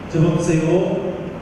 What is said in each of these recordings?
ஜெபம் செய்வோம்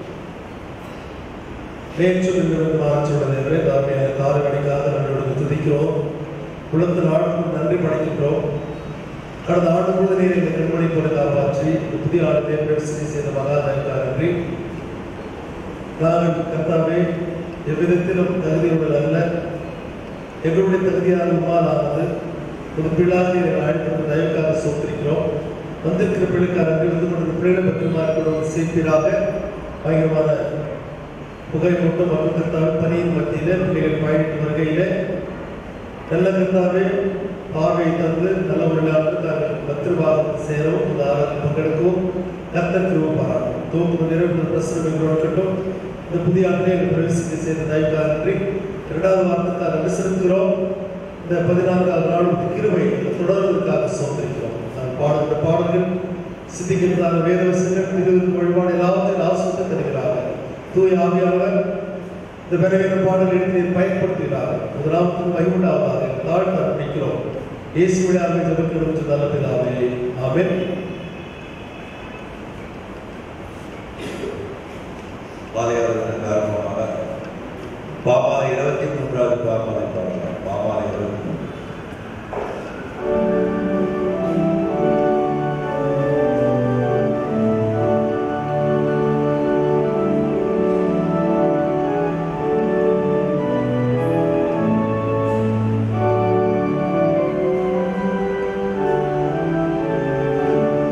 நேற்று மாற்றோட தாமியான காலவடிக்காக நம்மளோட துதிக்கிறோம் குளத்து நாளுக்கும் நன்றி படைக்கின்றோம் கடந்த ஆண்டு முழுவதும் நீர் எங்களை கண்மணி போல காப்பாற்றி இந்த புதிய ஆண்டு பிரவேசனை செய்த மகாதனுக்காக நன்றி நாங்கள் கர்த்தாவே எவ்விதத்திலும் தகுதியுள்ள அல்ல எங்களுடைய தகுதியான உமால் ஆனது ஒரு பிள்ளாக எங்களை அழைத்து தயவுக்காக சோத்திருக்கிறோம் வந்திருக்கிற பிள்ளைக்காக நன்றி வந்து கொண்டு பிள்ளைகளை பற்றி மாறிக்கொண்டு சேர்ப்பீராக பயங்கரமான புகை மூட்டம் மற்றும் கர்த்தாவே பணியின் மத்தியில பிள்ளைகள் பயணித்து வருகையில நல்ல கர்த்தாவே பார்வை தந்து நல்ல ஒரு நாளுக்கு தாங்கள் பத்திரவாதம் சேரவும் இந்த ஆராதனை பங்கெடுக்கவும் கர்த்தர் திரும்ப பாராட்டும் தோப்பு நிறைவு பிரசனம் எங்களோடட்டும் இந்த புதிய ஆண்டை எங்கள் பிரவேசிக்க செய்த தயவுக்காக நன்றி இரண்டாவது வாரத்துக்காக நன்றி செலுத்துகிறோம் இந்த பதினான்காவது நாள் கிருவை தொடர்வதற்காக சோதரிக்கிறோம் நாங்கள் பாடுகிற பாடல்கள் சிந்திக்கிறதாக வேதவசங்கள் திருவிழு வழிபாடு எல்லாத்தையும் ஆசிரியத்தை தருகிறார்கள் தூய ஆவியாளர் இந்த பலவீன பாடலில் நீர் பயன்படுத்துகிறார் முதலாவது மகிமுண்டாவதாக தாழ்த்த அர்ப்பணிக்கிறோம் இயேசுடைய ஆமை ஜபக்கிறோம் நல்ல பிதாவே ஆமென் பாதையாளர்கள் காரணமாக பாமாலை இருபத்தி மூன்றாவது பாமாலை பாடலாம் பாமாலை இருபத்தி மூன்று ஆ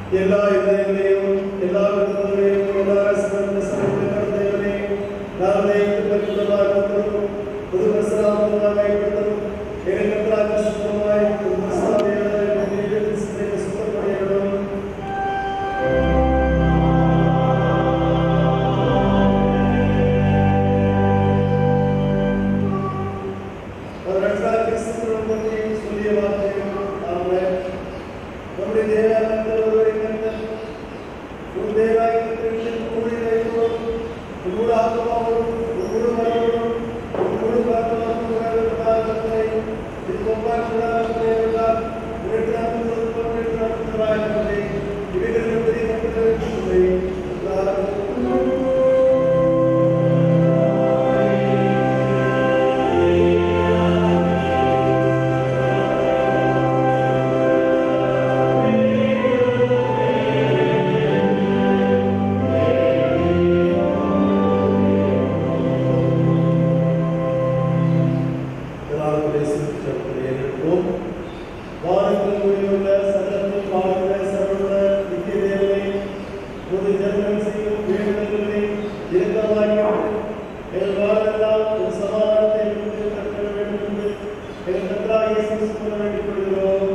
எல்லா இதயங்களையும் எல்லா விருப்பங்களையும் எல்லா ரசமற்ற சமூகங்களும் தேவனே நாளை பரிபூர்ணமாகவும் புது பிரசனாமமாக பயன்படுத்தவும் எங்களுக்காக சுத்தமாய் புது பிரசனாமையான சுத்தப்படையணும் அவர்கள் கிறிஸ்துவின் பற்றி சொல்லிய வார்த்தையும் ஆமென் நம்முடைய தேவாலயத்தில் ஒருவரை கண்டல் உன் தேவாலயத்தில் கூடி வைக்கிறோம் உன்னோடு ஆத்மாவோடும் உன்னோடு மனதோடும் உன்னோடு பார்க்கலாம் உணர்வுகளை இது கொம்பாக்குள்ளாக எல்லாம் உனக்கு நான் சொல்லுவோம் நான் சொல்லுவாய் இவைகள் பற்றி மட்டும் இல்லை எல்லாருடைய சிறுச்சொற்களை எழுப்போம் வானத்தில் உள்ள சகலத்தில் வாழ்ந்த சர்வ நித்திய தேவனை பொது ஜன்மம் செய்யும் வேண்டுதல்களை இறக்கமாக்கி எங்கள் வாழ்வெல்லாம் ஒரு சமாதானத்தை கொடுத்து கற்க வேண்டும் என்று எங்கள் கர்த்தராகிய இயேசு கிறிஸ்துவிடம் வேண்டிக் கொள்கிறோம்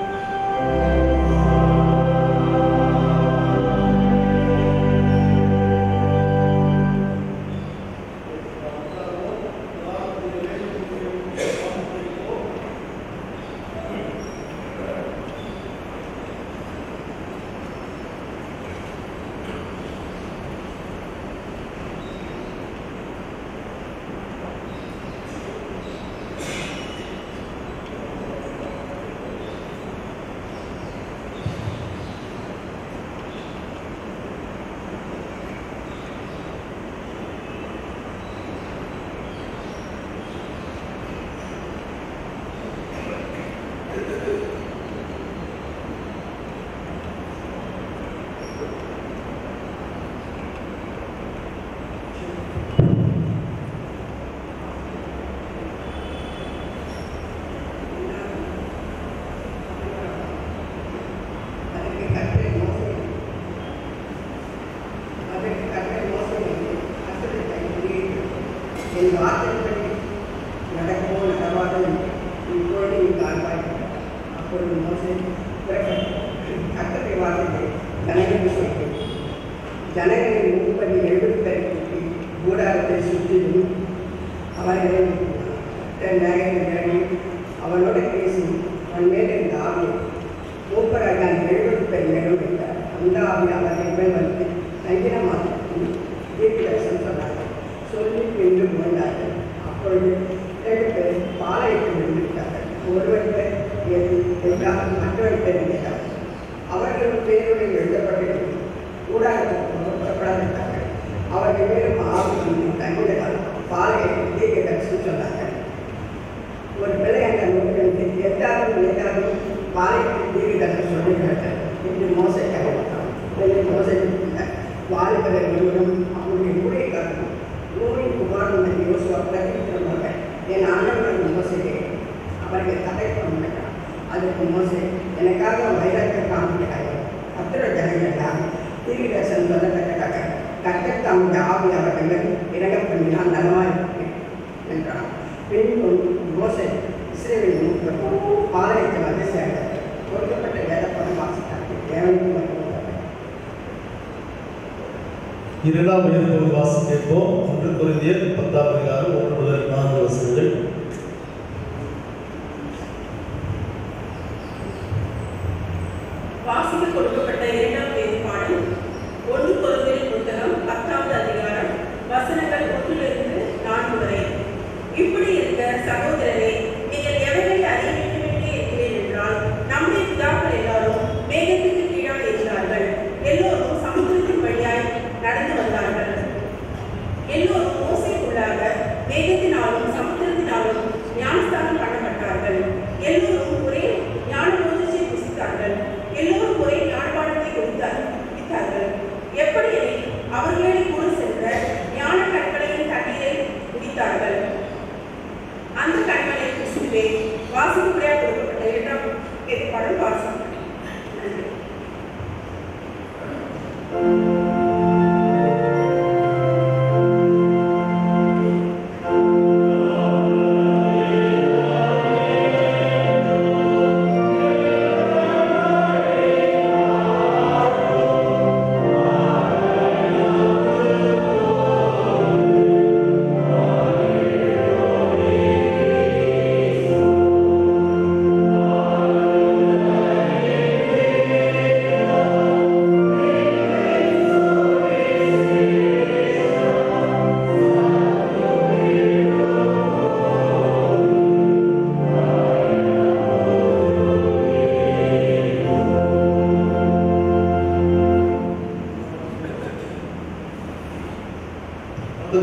அதற்கு கற்றை மோசடி அதற்கு கற்றை மோசடி அசுரத்தை குறியிட்டு என் வார்த்தைப்படி நடக்கவோ நடவாதோ இப்பொழுது நீ காண்பாய் அப்பொழுது மோசடி கற்றை வார்த்தைகளை ஜனங்களுக்கு சொல்லி ஜனங்களின் முப்பதி எழுபது பேரை கூட்டி கூடாரத்தை சுற்றிலும் அவர்களை நகரில் அவனோட பேசி அவன் மேல் இருந்த ஆவியை மூப்பராக அந்த எழுபது பேர் மேலும் வைத்தார் அந்த ஆவி அவர்கள் மேல் வந்து நங்கினமாக தீர்க்கதரிசனம் சொன்னார்கள் சொல்லி பின்பு போனார்கள் அப்பொழுது இரண்டு பேர் பாளையத்தில் விழுந்துவிட்டார்கள் ஒருவர் பேர் எது என்றால் மற்றொரு பேர் கேட்டார்கள் அவர்கள் பேருடன் எழுதப்பட்டிருந்தது ஊடகத்துக்கு புறப்படாதிருந்தார்கள் அவர்கள் மேலும் ஆவி தங்கினதால் பாளையத்தில் தீர்க்கதரிசனம் சொன்னார்கள் ஒரு பிள்ளை அந்த நூலிலிருந்து எட்டாவது எட்டாவது வாழைக்கு தீவிரத்தை சொல்லுகிறார்கள் என்று மோசை கைவிட்டான் என்று மோசை வாலிபரை முழுவதும் அவனுடைய ஊழியக்காரரும் நூலின் குமாரன் யோசுவா பிரதித்திரமாக என் ஆண்டவர்கள் மோசையை அவர்கள் கதை பண்ணார் அதற்கு மோசை எனக்காக வைரத்தை காண்பிக்கிறார்கள் அத்திர ஜனங்கள்லாம் தீவிரசன் சொல்லத்தக்கதாக கட்டத் தம்முடைய ஆவி அவர்கள் மேல் இறங்க பண்ணினால் நலமாயிருக்கும் என்றான் பின்பு மோசை இஸ்ரேலின் மூப்பர் பாளையத்தில் வந்து சேர்ந்தார் கொடுக்கப்பட்ட வேதப்படம் வாசித்தார்கள் தேவனுக்கு மட்டும் இரண்டாம் எழுத்து வாசம் கேட்போம் ஒன்று குருந்தியர் பத்தாம் அதிகாரம் ஒன்று முதல் நான்கு வசனங்கள் வாசிக்க கொடுக்கப்பட்ட இரண்டாம் வேறுபாடு ஒன்று கொரிந்தியர் புத்தகம் பத்தாவது அதிகாரம் வசனங்கள் ஒன்றிலிருந்து நான்கு வரை இப்படி இருக்க சகோதரரே நீங்கள் எவரை அறிய வேண்டுமென்றே இருக்கிறேன் என்றால் நம்முடைய பிதாக்கள் எல்லாரும் மேகத்துக்கு கீழாக இருந்தார்கள் எல்லோரும் சமுத்திரத்தின் வழியாய் நடந்து வந்தார்கள் எல்லோரும் மோசைக்குள்ளாக மேகத்தினாலும் சமுத்திரத்தினாலும் ஞானஸ்தானம் பண்ணப்பட்டார்கள் எல்லோரும் ஒரே ஞான போதிச்சை புசித்தார்கள் எல்லோரும் ஒரே ஞானபாடத்தை கொடுத்தார் குடித்தார்கள் எப்படி எனில் அவர்களை கூட சென்ற ஞான கற்களையின் தண்ணீரை குடித்தார்கள் அந்த கண்களை கிறிஸ்துவே வாசிக்கும்படியாக கொடுக்கப்பட்ட இரண்டாம் ஏற்பாடு வாசம் நன்றி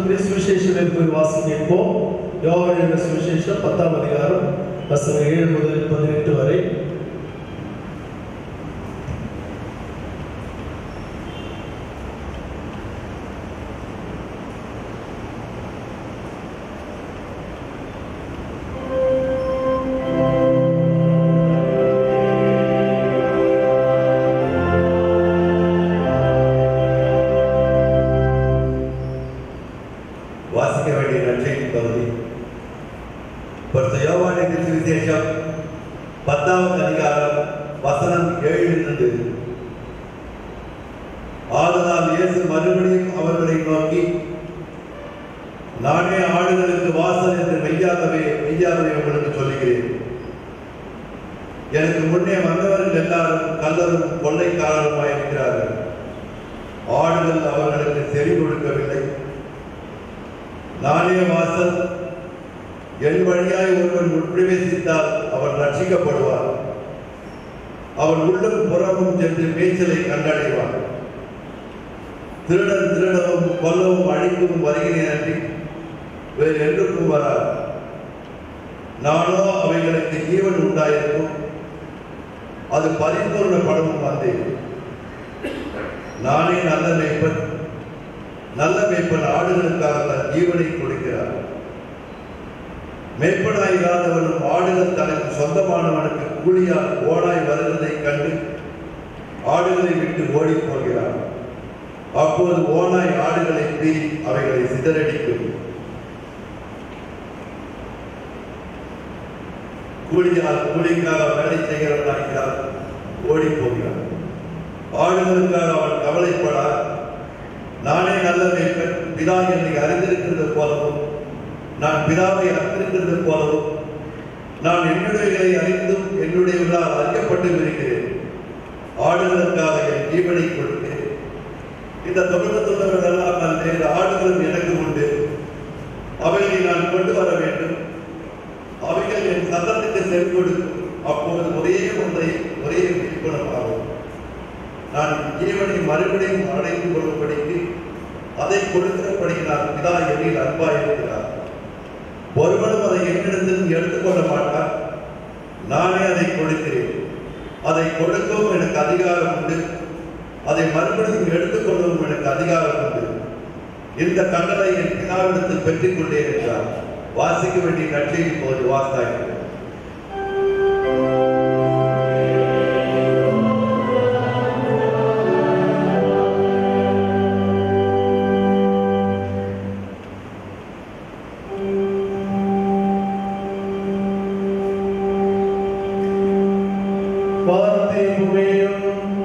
புத்தகத்திலே சுவிசேஷம் என்பதை வாசி கேட்போம் யோவானின் சுவிசேஷம் பத்தாம் அதிகாரம் வசனம் ஏழு முதல் பதினெட்டு வரை வாசிக்க வேண்டிய நற்செய்தி பகுதி பரிசுத்த யோவானின் சுவிசேஷம் பத்தாவது அதிகாரம் வசனம் ஏழிலிருந்து ஆதலால் இயேசு மறுபடியும் அவர்களை நோக்கி நானே ஆடுகளுக்கு வாசல் என்று மெய்யாகவே மெய்யாகவே உங்களுக்கு சொல்லுகிறேன் எனக்கு முன்னே வந்தவர்கள் எல்லாரும் கல்லரும் கொள்ளைக்காரருமாய் இருக்கிறார்கள் ஆடுகள் அவர்களுக்கு செறி கொடுக்கவில்லை நானே வாசல் என் வழியாய் ஒருவன் உட்பிரவேசித்தால் அவன் ரட்சிக்கப்படுவான் அவன் உள்ளும் புறமும் சென்று மேய்ச்சலை கண்டடைவான் திருடன் திருடவும் கொல்லவும் அழிக்கவும் வருகிறேன் அன்றி வேறு என்றுக்கும் வரார் நானோ அவைகளுக்கு ஜீவன் உண்டாயிருக்கும் அது பரிபூர்ணப்படவும் வந்தேன் நானே நல்ல மேய்ப்பன் நல்ல மேய்ப்பன் ஆடுகளுக்காக தன் ஜீவனை கொடுக்கிறார் மேய்ப்பனாயிராதவனும் ஆடுகள் தனக்கு சொந்தமானவனுக்கு கூலியால் ஓடாய் வருவதைக் கண்டு ஆடுகளை விட்டு ஓடிப் போகிறான் அப்போது ஓனாய் ஆடுகளை பீறி அவைகளை சிதறடிக்கும் கூலியால் கூலிக்காக வேலை செய்கிறவனாகிறார் ஓடிப் போகிறான் ஆடுகளுக்காக அவன் கவலைப்படார் நானே நல்ல மேய்ப்பன் பிதா என்னை அறிந்திருக்கிறது போலவும் நான் பிதாவை அறிந்திருக்கிறது போலவும் நான் என்னுடையதை அறிந்தும் என்னுடையவர்களால் அறியப்பட்டு இருக்கிறேன் ஆடுகளுக்காக என் ஜீவனை கொடுத்தேன் இந்த தொகுத்துள்ளவர்கள் எல்லாம் அல்ல இந்த ஆடுகளும் எனக்கு உண்டு அவைகளை நான் கொண்டு வர வேண்டும் அவைகள் என் சத்தத்துக்கு செவி கொடுக்கும் அப்போது ஒரே ஒன்றை ஒரே விழிப்புணர்வு ஆகும் நான் ஜீவனை மறுபடியும் அடைந்து கொள்ளும்படிக்கு அதை கொடுக்கிறபடியினால் பிதா என்னில் அன்பாயிருக்கிறார் ஒருவனும் அதை என்னிடத்தில் எடுத்துக்கொள்ள மாட்டார் நானே அதை கொடுக்கிறேன் அதை கொடுக்கவும் எனக்கு அதிகாரம் உண்டு அதை மறுபடியும் எடுத்துக்கொள்ளவும் எனக்கு அதிகாரம் உண்டு இந்த கண்டனை என் பிதாவிடத்தில் பெற்றுக் கொண்டேன் என்றார் வாசிக்க வேண்டிய நற்செய்தி போது வாசாகிறேன் வார்த்தை புகையும்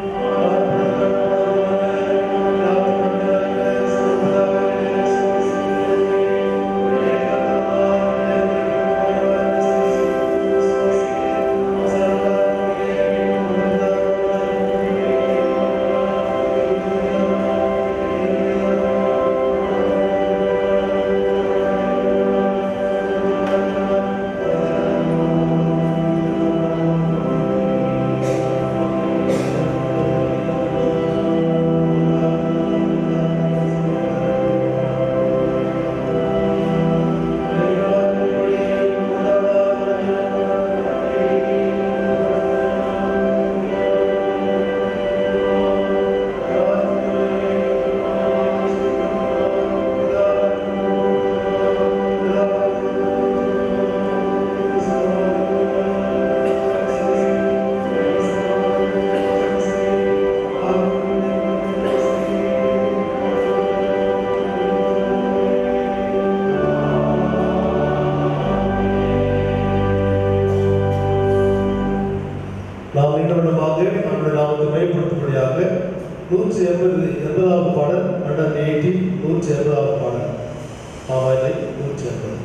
நாம் இன்னொருமாக நம்முடைய நாமத்தை மேம்படுத்தும்படியாக நூற்றி எண்பது எண்பதாவது பாடல் ஹண்ட்ரட் எயிட்டி நூற்றி எண்பதாவது பாடல் ஆமாயிலை நூற்றி எண்பது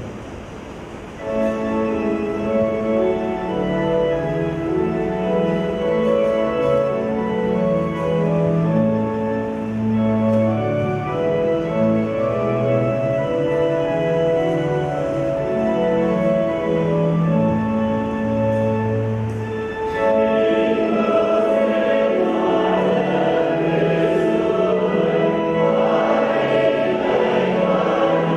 Amen.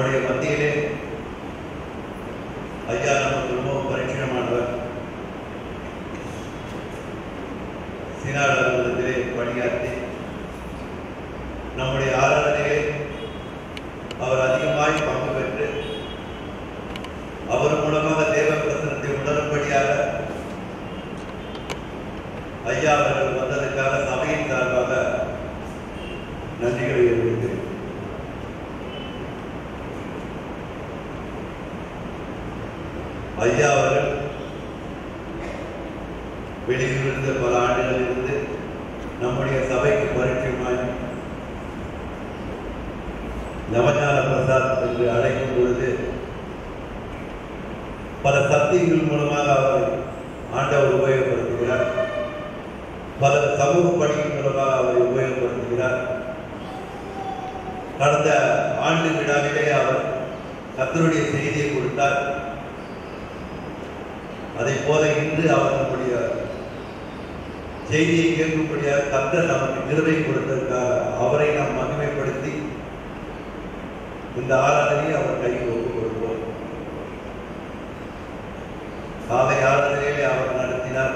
நம்முடைய மத்தியிலே ஐயா நமக்கு ரொம்ப பரிச்சயமானவர் சினார் அலுவலகத்திலே பணியாற்றி நம்முடைய ஆராதனையிலே அவர் அதிகமாய் பங்கு பெற்று அவர் மூலமாக தேவ பிரசனத்தை உணரும்படியாக ஐயா அவர்கள் வந்ததற்காக சபையின் சார்பாக நன்றிகளை தெரிவிக்கிறேன் ஐயா அவர்கள் வெளியிலிருந்து பல ஆண்டுகளில் இருந்து நம்முடைய சபைக்கு பரிச்சயமாய் நவஞான பிரசாத் என்று அழைக்கும் பொழுது பல சத்தியங்கள் மூலமாக அவரை ஆண்டவர் உபயோகப்படுத்துகிறார் பல சமூக பணிகள் மூலமாக அவரை உபயோகப்படுத்துகிறார் கடந்த ஆண்டு விழாவிலே அவர் கத்தருடைய செய்தியை கொடுத்தார் அதை போல இன்று அவர் நம்முடைய செய்தியை கேட்கும்படியாக கத்தர் நமக்கு நிறுவை கொடுத்ததற்காக அவரை நாம் மகிமைப்படுத்தி இந்த ஆராதனையை அவர் கையில் ஒப்புக் கொடுப்போம் காலை ஆராதனையிலே அவர் நடத்தினார்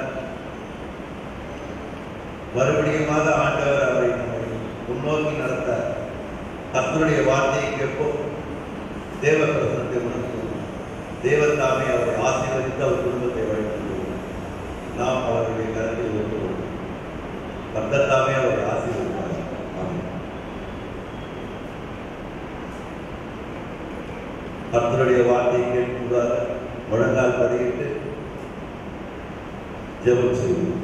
மறுபடியுமாக ஆண்டவர் அவரை நம்மை முன்னோக்கி நடத்த கர்த்தருடைய வார்த்தையை கேட்போம் தேவ பிரசனத்தை உணர்த்துவோம் தேவத்தாமே அவரை ஆசீர்வதித்து அவர் குடும்பத்தை வழிநடத்துவோம் நாம் அவருடைய கருத்தில் ஒப்புவோம் கர்த்தத்தாமே அவரை ஆசீர்வதிப்பார் ஆமென். கர்த்தருடைய வார்த்தையை கேட்குவதாக முழங்கால் படியிட்டு ஜெபம் செய்வோம்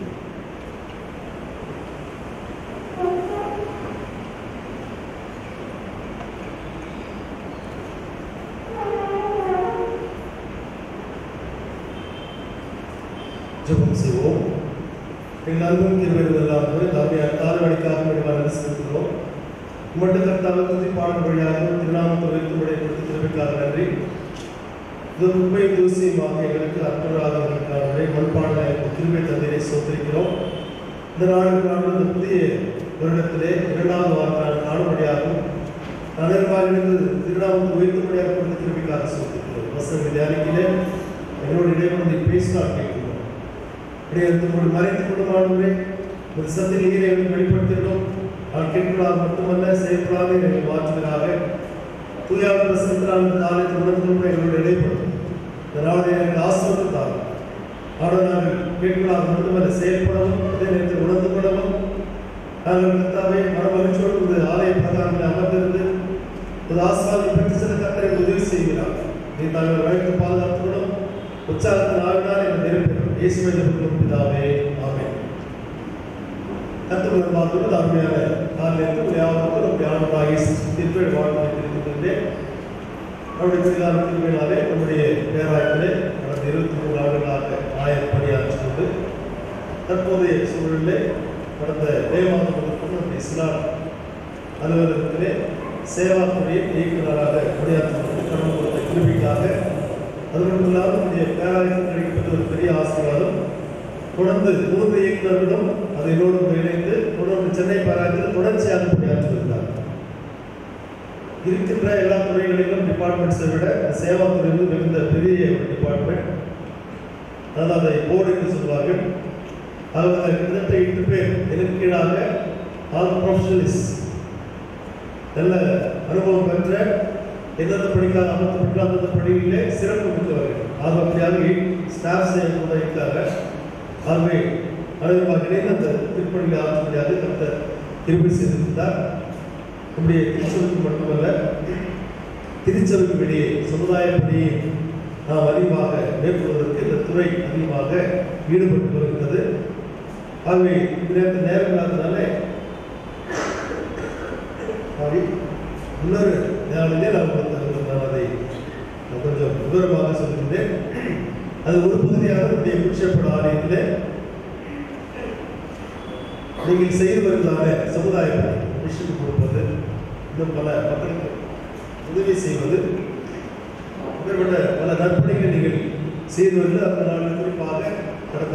ஜெபம் செய்வோம் எங்கள் அன்பும் திருவருவதாக தாமிய தாழ்வடிக்காக வேண்டுமாறு செலுத்துகிறோம் உமட்டு கர்த்தாவை துதி பாடும் வழியாக திருநாமத்தை வைத்து முறைப்படுத்தி திருவிக்காக நன்றி இது உண்மை தூசியமாக எங்களுக்கு அற்புதமாக மண்பான திருவை தந்தையை சோத்திருக்கிறோம் இந்த நாளுக்கு நாள் இந்த புதிய வருடத்திலே இரண்டாவது வாரத்தால் காணும்படியாகவும் நகர்வாயிலிருந்து திருநாமத்தை உயர்த்தும்படியாக கொடுத்து திருவிக்காக சோத்திருக்கிறோம் வசதி தியானிக்கிலே எங்களோட இடைவெளி பேசினால் கேட்கிறோம் இடையத்தோடு மறைத்து கொள்ளுமானவரே ஒரு சந்தை நீரை எங்களுக்கு வெளிப்படுத்தினோம் நான் கேட்கலாம் மட்டுமல்ல செயல்படாத எங்களை மாற்றுவதாக தூயாத பிரசனத்தினால் இந்த காலத்தை உணர்ந்து எங்களோட இடைப்படும் இந்த நாளை எனக்கு ஆசிரியத்தார் ஆனால் நாங்கள் கேட்கலாம் மட்டுமல்ல செயல்படவும் அதே நேரத்தில் உணர்ந்து கொள்ளவும் நாங்கள் கத்தாவை மனமகிழ்ச்சியோடு இந்த ஆலய பிரகாரம் அமர்ந்திருந்து ஒரு ஆசிரியர் பெற்று சில கத்தரை உதவி செய்கிறார் நீ தாங்கள் வழக்கு பாதுகாத்துக்கணும் உற்சாகத்தின் ஆவினால் எங்கள் நிறைவேறும் இயேசுவை ஜெபிக்கிறோம் பிதாவே ஆமென் கத்தர் பார்த்தோம் அருமையான காலையில் யாவருக்கும் நம்முடைய ஆண்டவராக இயேசு திருப்பேடு வாழ்க்கை தெரிவிக்கின்றேன் அவருடைய திருநாள் திருவிழாவே நம்முடைய பேராயத்திலே கடந்த இருபத்தி மூணு ஆண்டுகளாக ஆயர் பணியாற்றி கொண்டு தற்போதைய சூழலிலே கடந்த மே மாதம் முதற்கொண்டு நம்முடைய இஸ்லாம் அலுவலகத்திலே சேவா துறையின் இயக்குநராக பணியாற்றி கொண்டு கடந்து கொடுத்த கிருமிக்காக அது மட்டும் இல்லாமல் நம்முடைய பேராயத்தில் கிடைக்கப்பட்ட ஒரு பெரிய ஆசீர்வாதம் தொடர்ந்து மூன்று இயக்குநர்களும் அதனோடு இணைந்து தொடர்ந்து சென்னை பேராயத்தில் தொடர்ச்சியாக பணியாற்றி வருகிறார் இருக்கின்ற எல்லா துறைகளிலும் டிபார்ட்மெண்ட்ஸை விட சேவா துறை வந்து மிகுந்த பெரிய ஒரு டிபார்ட்மெண்ட் அதாவது அதை போர்டு என்று சொல்வார்கள் அதில் கிட்டத்தட்ட எட்டு பேர் எனக்கு கீழாக ஆல் ப்ரொஃபஷனலிஸ்ட் நல்ல அனுபவம் பெற்ற எந்தெந்த படிக்காத அமர்த்தப்பட்டு அந்தந்த பணிகளிலே சிறப்பு மிக்கவர்கள் ஆக அப்படியாக ஸ்டாஃப் செய்யக்கூட இருக்காங்க ஆகவே அனைவருமாக இணைந்து அந்த திருப்பணிகளை ஆற்றும்படியாக கத்த திருப்பி செய்திருந்தார் நம்முடைய திருச்சபைக்கு மட்டுமல்ல திருச்சபைக்கு வெளியே சமுதாய பணியை நாம் அதிகமாக மேற்கொள்வதற்கு இந்த துறை அதிகமாக ஈடுபட்டு வருகிறது ஆகவே இந்த நேரத்தில் நேரம் இல்லாதனால சாரி இன்னொரு நாளிலே நான் உங்களுக்கு நான் அதை நான் கொஞ்சம் விவரமாக சொல்கின்றேன் அது ஒரு பகுதியாக நம்முடைய குடிசைப்பட ஆலயத்திலே நீங்கள் செய்து வருவதான சமுதாய பணி மிஷன் கொடுப்பது இன்னும் பல மக்களுக்கு உதவி செய்வது இப்படிப்பட்ட பல நற்பணிகளை நீங்கள் செய்து வந்து அந்த நாள் குறிப்பாக கடந்த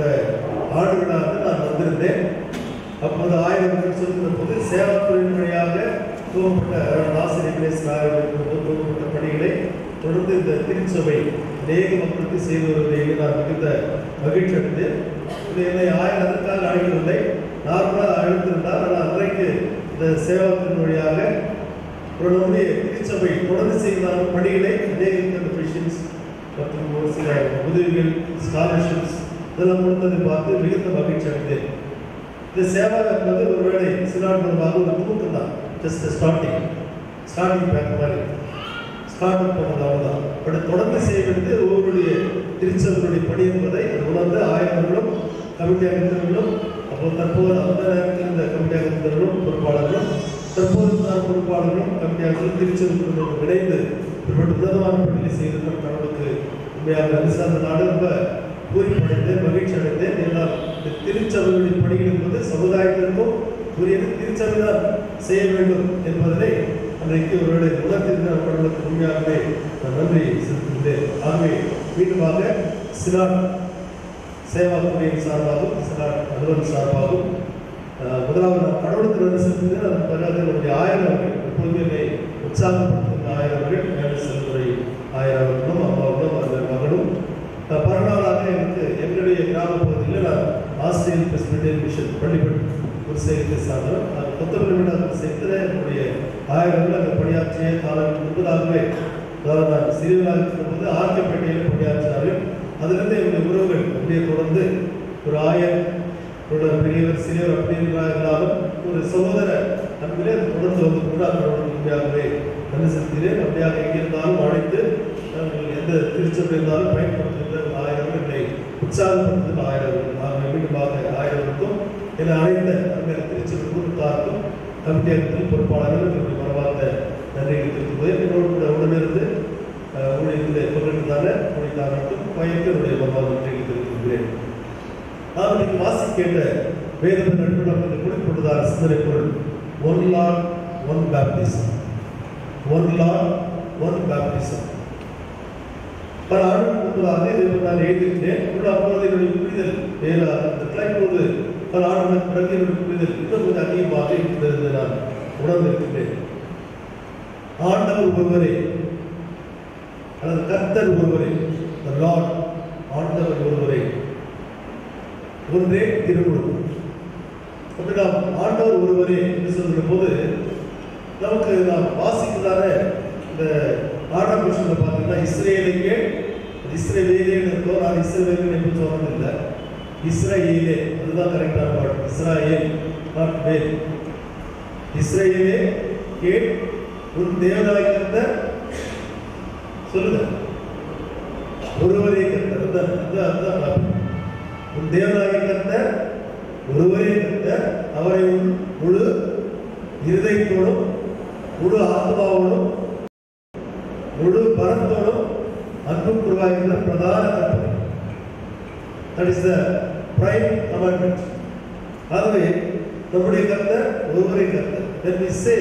ஆண்டுகளாக நான் வந்திருந்தேன் அப்போது ஆயிரம் பேர் சொல்கிற போது சேவாத்துறையின் வழியாக துவங்கப்பட்ட ஆசிரியர்களே துவங்கப்பட்ட பணிகளை தொடர்ந்து இந்த திருச்சபை அநேக மக்களுக்கு செய்து வருவதை நான் மிகுந்த மகிழ்ச்சி அடைந்தேன் இது என்னை ஆயிரம் அதற்காக அழைக்கவில்லை நார்மலாக அழைத்திருந்தார் ஆனால் அன்றைக்கு இந்த சேவாத்தின் வழியாக ஒரு நம்முடைய திருச்சபை தொடர்ந்து செய்தான பணிகளை அநேக இந்த மிஷன்ஸ் மற்றும் ஒரு சில உதவிகள் ஸ்காலர்ஷிப்ஸ் இதெல்லாம் கொடுத்ததை பார்த்து மிகுந்த மகிழ்ச்சி அடைந்தேன் இந்த சேவா என்பது ஒருவேளை சிலாட் மூலமாக ஒரு துவக்கம் தான் ஜஸ்ட் ஸ்டார்டிங் ஸ்டார்டிங் பேக் மாதிரி ஸ்டார்ட் அப் பண்ணது அவ்வளோதான் பட் தொடர்ந்து செய்ய வேண்டியது ஒவ்வொருடைய திருச்சபையுடைய பணி என்பதை அது உணர்ந்து ஆயிரங்களும் கமிட்டி அங்கத்தினர்களும் அப்போ தற்போது அந்த நேரத்தில் இந்த கமிட்டி அங்கத்தினர்களும் பொறுப்பாளர்களும் தற்போது நான் பொறுப்பாளர்களும் கமிட்டி அங்கங்களும் திருச்சபையுடன் இணைந்து இப்படி உன்னதமான பணிகளை செய்திருக்கிற கடவுளுக்கு உண்மையாக நன்றி சார்ந்த நாடு ரொம்ப பூரிப்படைந்தேன் மகிழ்ச்சி அடைந்தேன் என்னால் இந்த திருச்சபையுடைய பணிகள் என்பது சமுதாயத்திற்கும் உரியது திருச்சபை தான் செய்ய வேண்டும் என்பதனை அன்றைக்கு ஒருவேளை உணர்த்திருந்த கடவுளுக்கு உண்மையாகவே நான் நன்றி செலுத்துகிறேன் ஆகவே மீண்டுமாக சிலாட் சேவா துறையின் சார்பாகவும் சிலாட் அலுவலர் சார்பாகவும் அஹ், முதலாவது நான் கடவுளுக்கு நன்றி செலுத்துகிறேன் அதன் பிறகு என்னுடைய ஆயிரவர்கள் எப்பொழுதுமே என்னை உற்சாகப்படுத்துகிற ஆயிரவர்கள் மேலே செல்துறை ஆயிரவர்களும் அம்மாவுடன் அந்த மகளும் அஹ், பரவலாக எனக்கு எங்களுடைய கிராம பகுதியில் நான் ஆஸ்திரேலியன் பிரசிடென்ட் மிஷன் பள்ளிப்பட்டு ஒரு சேர்த்து சார்ந்தவர் அது கொத்தமல்லி விழாவில் சேர்த்து என்னுடைய ஆயிரங்கள் அங்கே பணியாற்றிய காலம் முன்பதாகவே அதாவது நான் சிறியவராக இருக்கும்போது ஆர்கேப்பேட்டையில் பணியாற்றினார்கள் அதிலிருந்து என்னுடைய உறவுகள் அப்படியே தொடர்ந்து ஒரு ஆயர் ஒரு பெரியவர் சிறியவர் அப்படி இருந்தாலும் ஒரு சகோதர அன்பிலே அது தொடர்ந்து வந்து கொண்டு அவரோட உண்மையாகவே நன்றி செலுத்துகிறேன் அப்படியாக எங்கிருந்தாலும் அழைத்து நாங்கள் எந்த திருச்சபை இருந்தாலும் பயன்படுத்துகிற ஆயிரம் என்னை உற்சாகப்படுத்துகிற ஆயிரம் நாங்கள் மீண்டுமாக ஆயிரத்துக்கும் என்னை அழைத்த அந்த திருச்சபை குடும்பத்தாருக்கும் கமிட்டியத்தில் பொறுப்பாளர்கள் என்னுடைய மனவார்ந்த நன்றிகளை தெரிவித்துள்ளேன் என்னோடு கூட உடனிருந்து அஹ், ஊழியத்தில் பங்கெடுத்தான ஊழியத்தாரர்களுக்கும் பயந்து என்னுடைய மனவார்ந்த நன்றிகளை தெரிவித்துள்ளேன் நாம் இன்னைக்கு வாசி கேட்ட வேத நட்பு நமக்கு குறிப்பிட்டதான சிந்தனை பொருள் one lord one baptism one lord one baptism பல ஆண்டுகள் முன்பதாக இதை நான் எழுதியிருந்தேன் உள்ள அப்பொழுது என்னுடைய புரிதல் வேற அந்த கிளைப்போது பல ஆண்டுகளுக்கு பிறகு என்னுடைய புரிதல் இன்னும் கொஞ்சம் அதிகமாக இருக்கிறது என்று நான் உணர்ந்திருக்கின்றேன் ஆண்டவர் ஒருவரே அல்லது கர்த்தர் ஒருவரே லார்ட் ஆண்டவர் ஒருவரே ஒன்றே திருமுழுக்கு அப்படி நாம் ஆண்டவர் ஒருவரே என்று சொல்கிற போது நமக்கு நாம் வாசிக்கிறதான இந்த ஆறாம் வருஷத்தில் பார்த்தீங்கன்னா இஸ்ரேலுக்கே இஸ்ரேலேன்னு இருக்கோ நான் இஸ்ரேலுன்னு எப்படி சொன்னதில்லை இஸ்ரேலே அதுதான் கரெக்டான வேர்ட் இஸ்ராயேல் நாட் வேல் இஸ்ரேலே கேட் உன் தேவனாய் கர்த்தர் சொல்லுங்க ஒருவரே கர்த்தர் அதுதான் அதுதான் அதுதான் நான் உன் தேவனாகிய கர்த்தர் ஒருவரே கர்த்தர் அவரை உன் முழு இருதயத்தோடும் முழு ஆத்மாவோடும் முழு பலத்தோடும் அன்பு குருவாகின்ற பிரதான கற்பனை that is the prime commandment ஆகவே நம்முடைய கர்த்தர் ஒருவரே கர்த்தர் when we say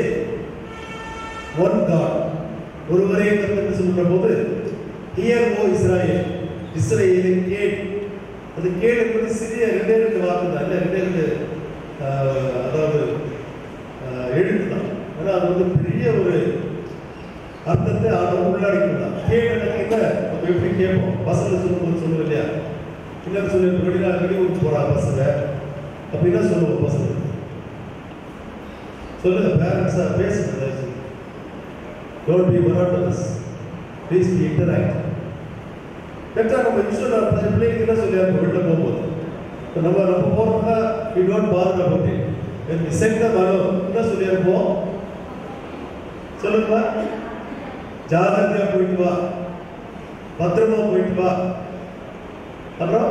one God ஒருவரே கர்த்தர் என்று சொல்கிற போது ஹியர் ஓ இஸ்ராயேல் இஸ்ரேலை கேள் அது கேள் என்பது சிறிய ரெண்டே ரெண்டு வாக்கு தான் இல்லை ரெண்டே ரெண்டு ஆஹ், அதாவது ஆஹ், எழுத்து தான் ஆனால் அது வந்து பெரிய ஒரு அர்த்தத்தை ஆண்டவர் உள்ளடக்கிதான் கேள் என்ன நம்ம எப்படி கேட்போம் பசங்க சொல்லும்போது சொல்லுவோம் இல்லையா இல்லைன்னு சொல்லி வெளியில வெளியூருக்கு போகிறாங்க பசங்க அப்படின்னா சொல்லுவோம் பசங்க சொல்லுங்க பேரண்ட்ஸாக பேசுங்க don't be monotonous please be interact பெற்றா நம்ம யூஸ்வல் நம்ம பிள்ளைங்களுக்கு என்ன சொல்லி நம்ம வெளில போகும்போது இப்ப நம்ம நம்ம போகிறோம்னா we don't bother about it when we send them alone என்ன சொல்லி இருப்போம் சொல்லுங்க ஜாகிரதையா போயிட்டு வா பத்திரமா போயிட்டு வா அப்புறம்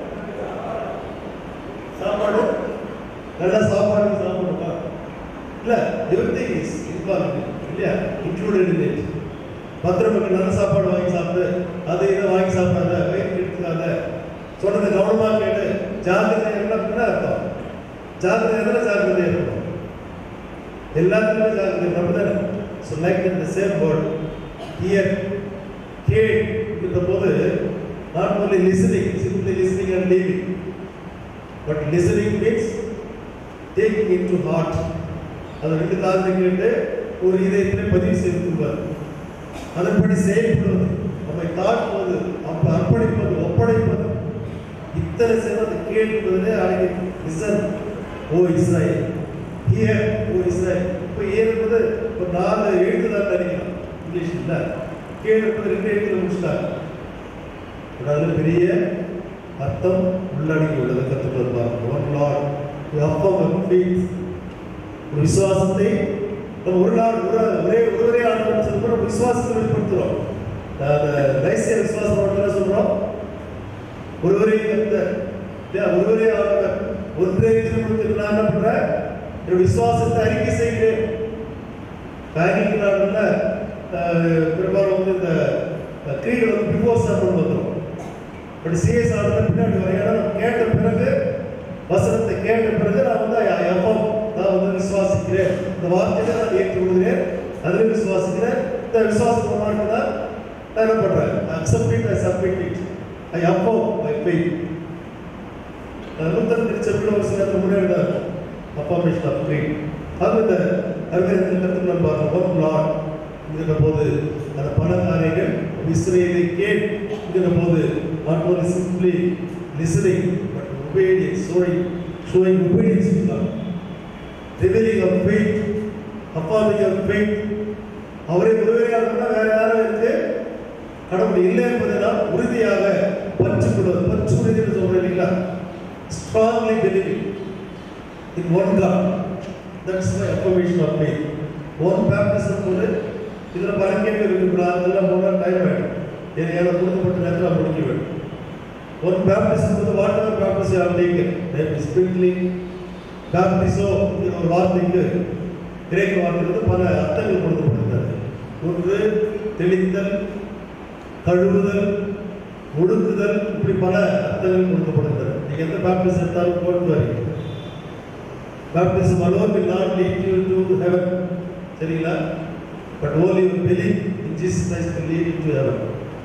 சாப்பாடு நல்ல சாப்பாடு சாப்பிடுவா இல்ல எவ்ரிதிங் இஸ் இன்வால்வ் இல்லையா இன்க்ளூடட் இன் இட் பத்திரமுக்கு நல்ல சாப்பாடு வாங்கி சாப்பிடு அது இதை வாங்கி சாப்பிடாத வயிற்று எடுத்துக்காத சொல்றதை கவனமா கேட்டு ஜாகிரதை என்ன என்ன அர்த்தம் ஜாகிரதை எதில் ஜாகிரதை இருக்கும் எல்லாத்துக்குமே ஜாகிரதை நம்ம தானே so like in the same word hear கேட் என்ற போது not only listening simply listening and leaving but listening means taking in to heart அது ரெண்டு காலத்தை கேட்டு ஒரு இதயத்திலே பதிவு செய்து கொள்வார் அதன்படி செயல்படுவது நம்மை தாழ்த்துவது அப்ப அர்ப்பணிப்பது ஒப்படைப்பது இத்தனை செய்வது கேட்பதிலே அடங்கி listen O Israel hear O Israel இப்போ ஏன் என்பது ஒரு நாலு எழுத்து தான் நினைக்கலாம் இங்கிலீஷ் இல்லை கீழே இருப்பது ரெண்டு எழுத்துல முடிச்சிட்டாங்க but அதுல பெரிய அர்த்தம் உள்ளடங்கி உள்ளது கற்றுக்கொள்ள பார்க்கணும் ஒன் லார்ட் அப்பம் ஃபீத் ஒரு விசுவாசத்தை நம்ம ஒரு நாள் ஒரு ஒரே ஒருவரே ஆண்டவர் சொல்லும்போது நம்ம விசுவாசத்தை வெளிப்படுத்துறோம் அந்த ரைசிய விசுவாசம் மட்டும் சொல்றோம் ஒருவரே கர்த்தர் இல்லையா? ஒருவரே ஆண்டவர் ஒன்றே திருமணத்துக்கு நான் என்ன பண்றேன் என்னோட விசுவாசத்தை அறிக்கை செய்கிறேன் பேங்கிங் நாடுல பெரும்பாலும் வந்து இந்த கிரீடு வந்து பிஃபோர் சாப்பிட வந்துடும் பட் சிஎஸ் ஆடுறது பின்னாடி வர ஏன்னா நம்ம கேட்ட பிறகு வசனத்தை கேட்ட பிறகு நான் வந்து எஃப்எம் நான் வந்து விசுவாசிக்கிறேன் இந்த வார்த்தையை நான் ஏற்றுக்கொள்கிறேன் அதில் விசுவாசிக்கிறேன் இந்த விசுவாசம் பிரமாணம் தான் நான் என்ன பண்றேன் accept it I submit it I அப்போ ஐ ஃபெய்த் நூத்தன் திருச்சபையில் ஒரு சிலருக்கு முன்னாடி அப்பா மிஷன் ஆஃப் ஃபெய்த் அது இந்த அறிவியல் கற்றுக்கலாம் பார்க்க ஒன் லாட் என்கிற போது அந்த பல காரியங்கள் இஸ்ரேலை கேட்கிற போது not only simply listening but obedience showing showing obedience to God revealing of faith affirming of faith அவரை உதவியாக வேற யாரும் இருக்கு கடவுள் இல்லை என்பதை நாம் உறுதியாக பற்றுக்கொள்வது பற்று உறுதின்னு சொல்றேன் இல்லைங்களா strongly believing in one God that's my affirmation of faith one baptism போது இதில் பல கேள்வி இருக்குங்களா அதெல்லாம் போனால் டைம் ஆகிடும் ஏன்னா எனக்கு கொடுக்கப்பட்ட நேரத்தில் முடிக்க வேண்டும் ஒன் பேப்டிசம் போது whatever baptism are taken like sprinkling பேப்டிசோ என்கிற ஒரு வார்த்தைக்கு கிரேக்க வார்த்தைக்கு பல அர்த்தங்கள் கொடுக்கப்படுகிறது ஒன்று தெளித்தல் கழுவுதல் ஒடுக்குதல் இப்படி பல அர்த்தங்கள் கொடுக்கப்படுகிறது நீங்க எந்த பேப்டிசம் எடுத்தாலும் போட்டு வரீங்க baptism alone will not lead you to heaven சரிங்களா but only you believe in Jesus Christ will lead you to heaven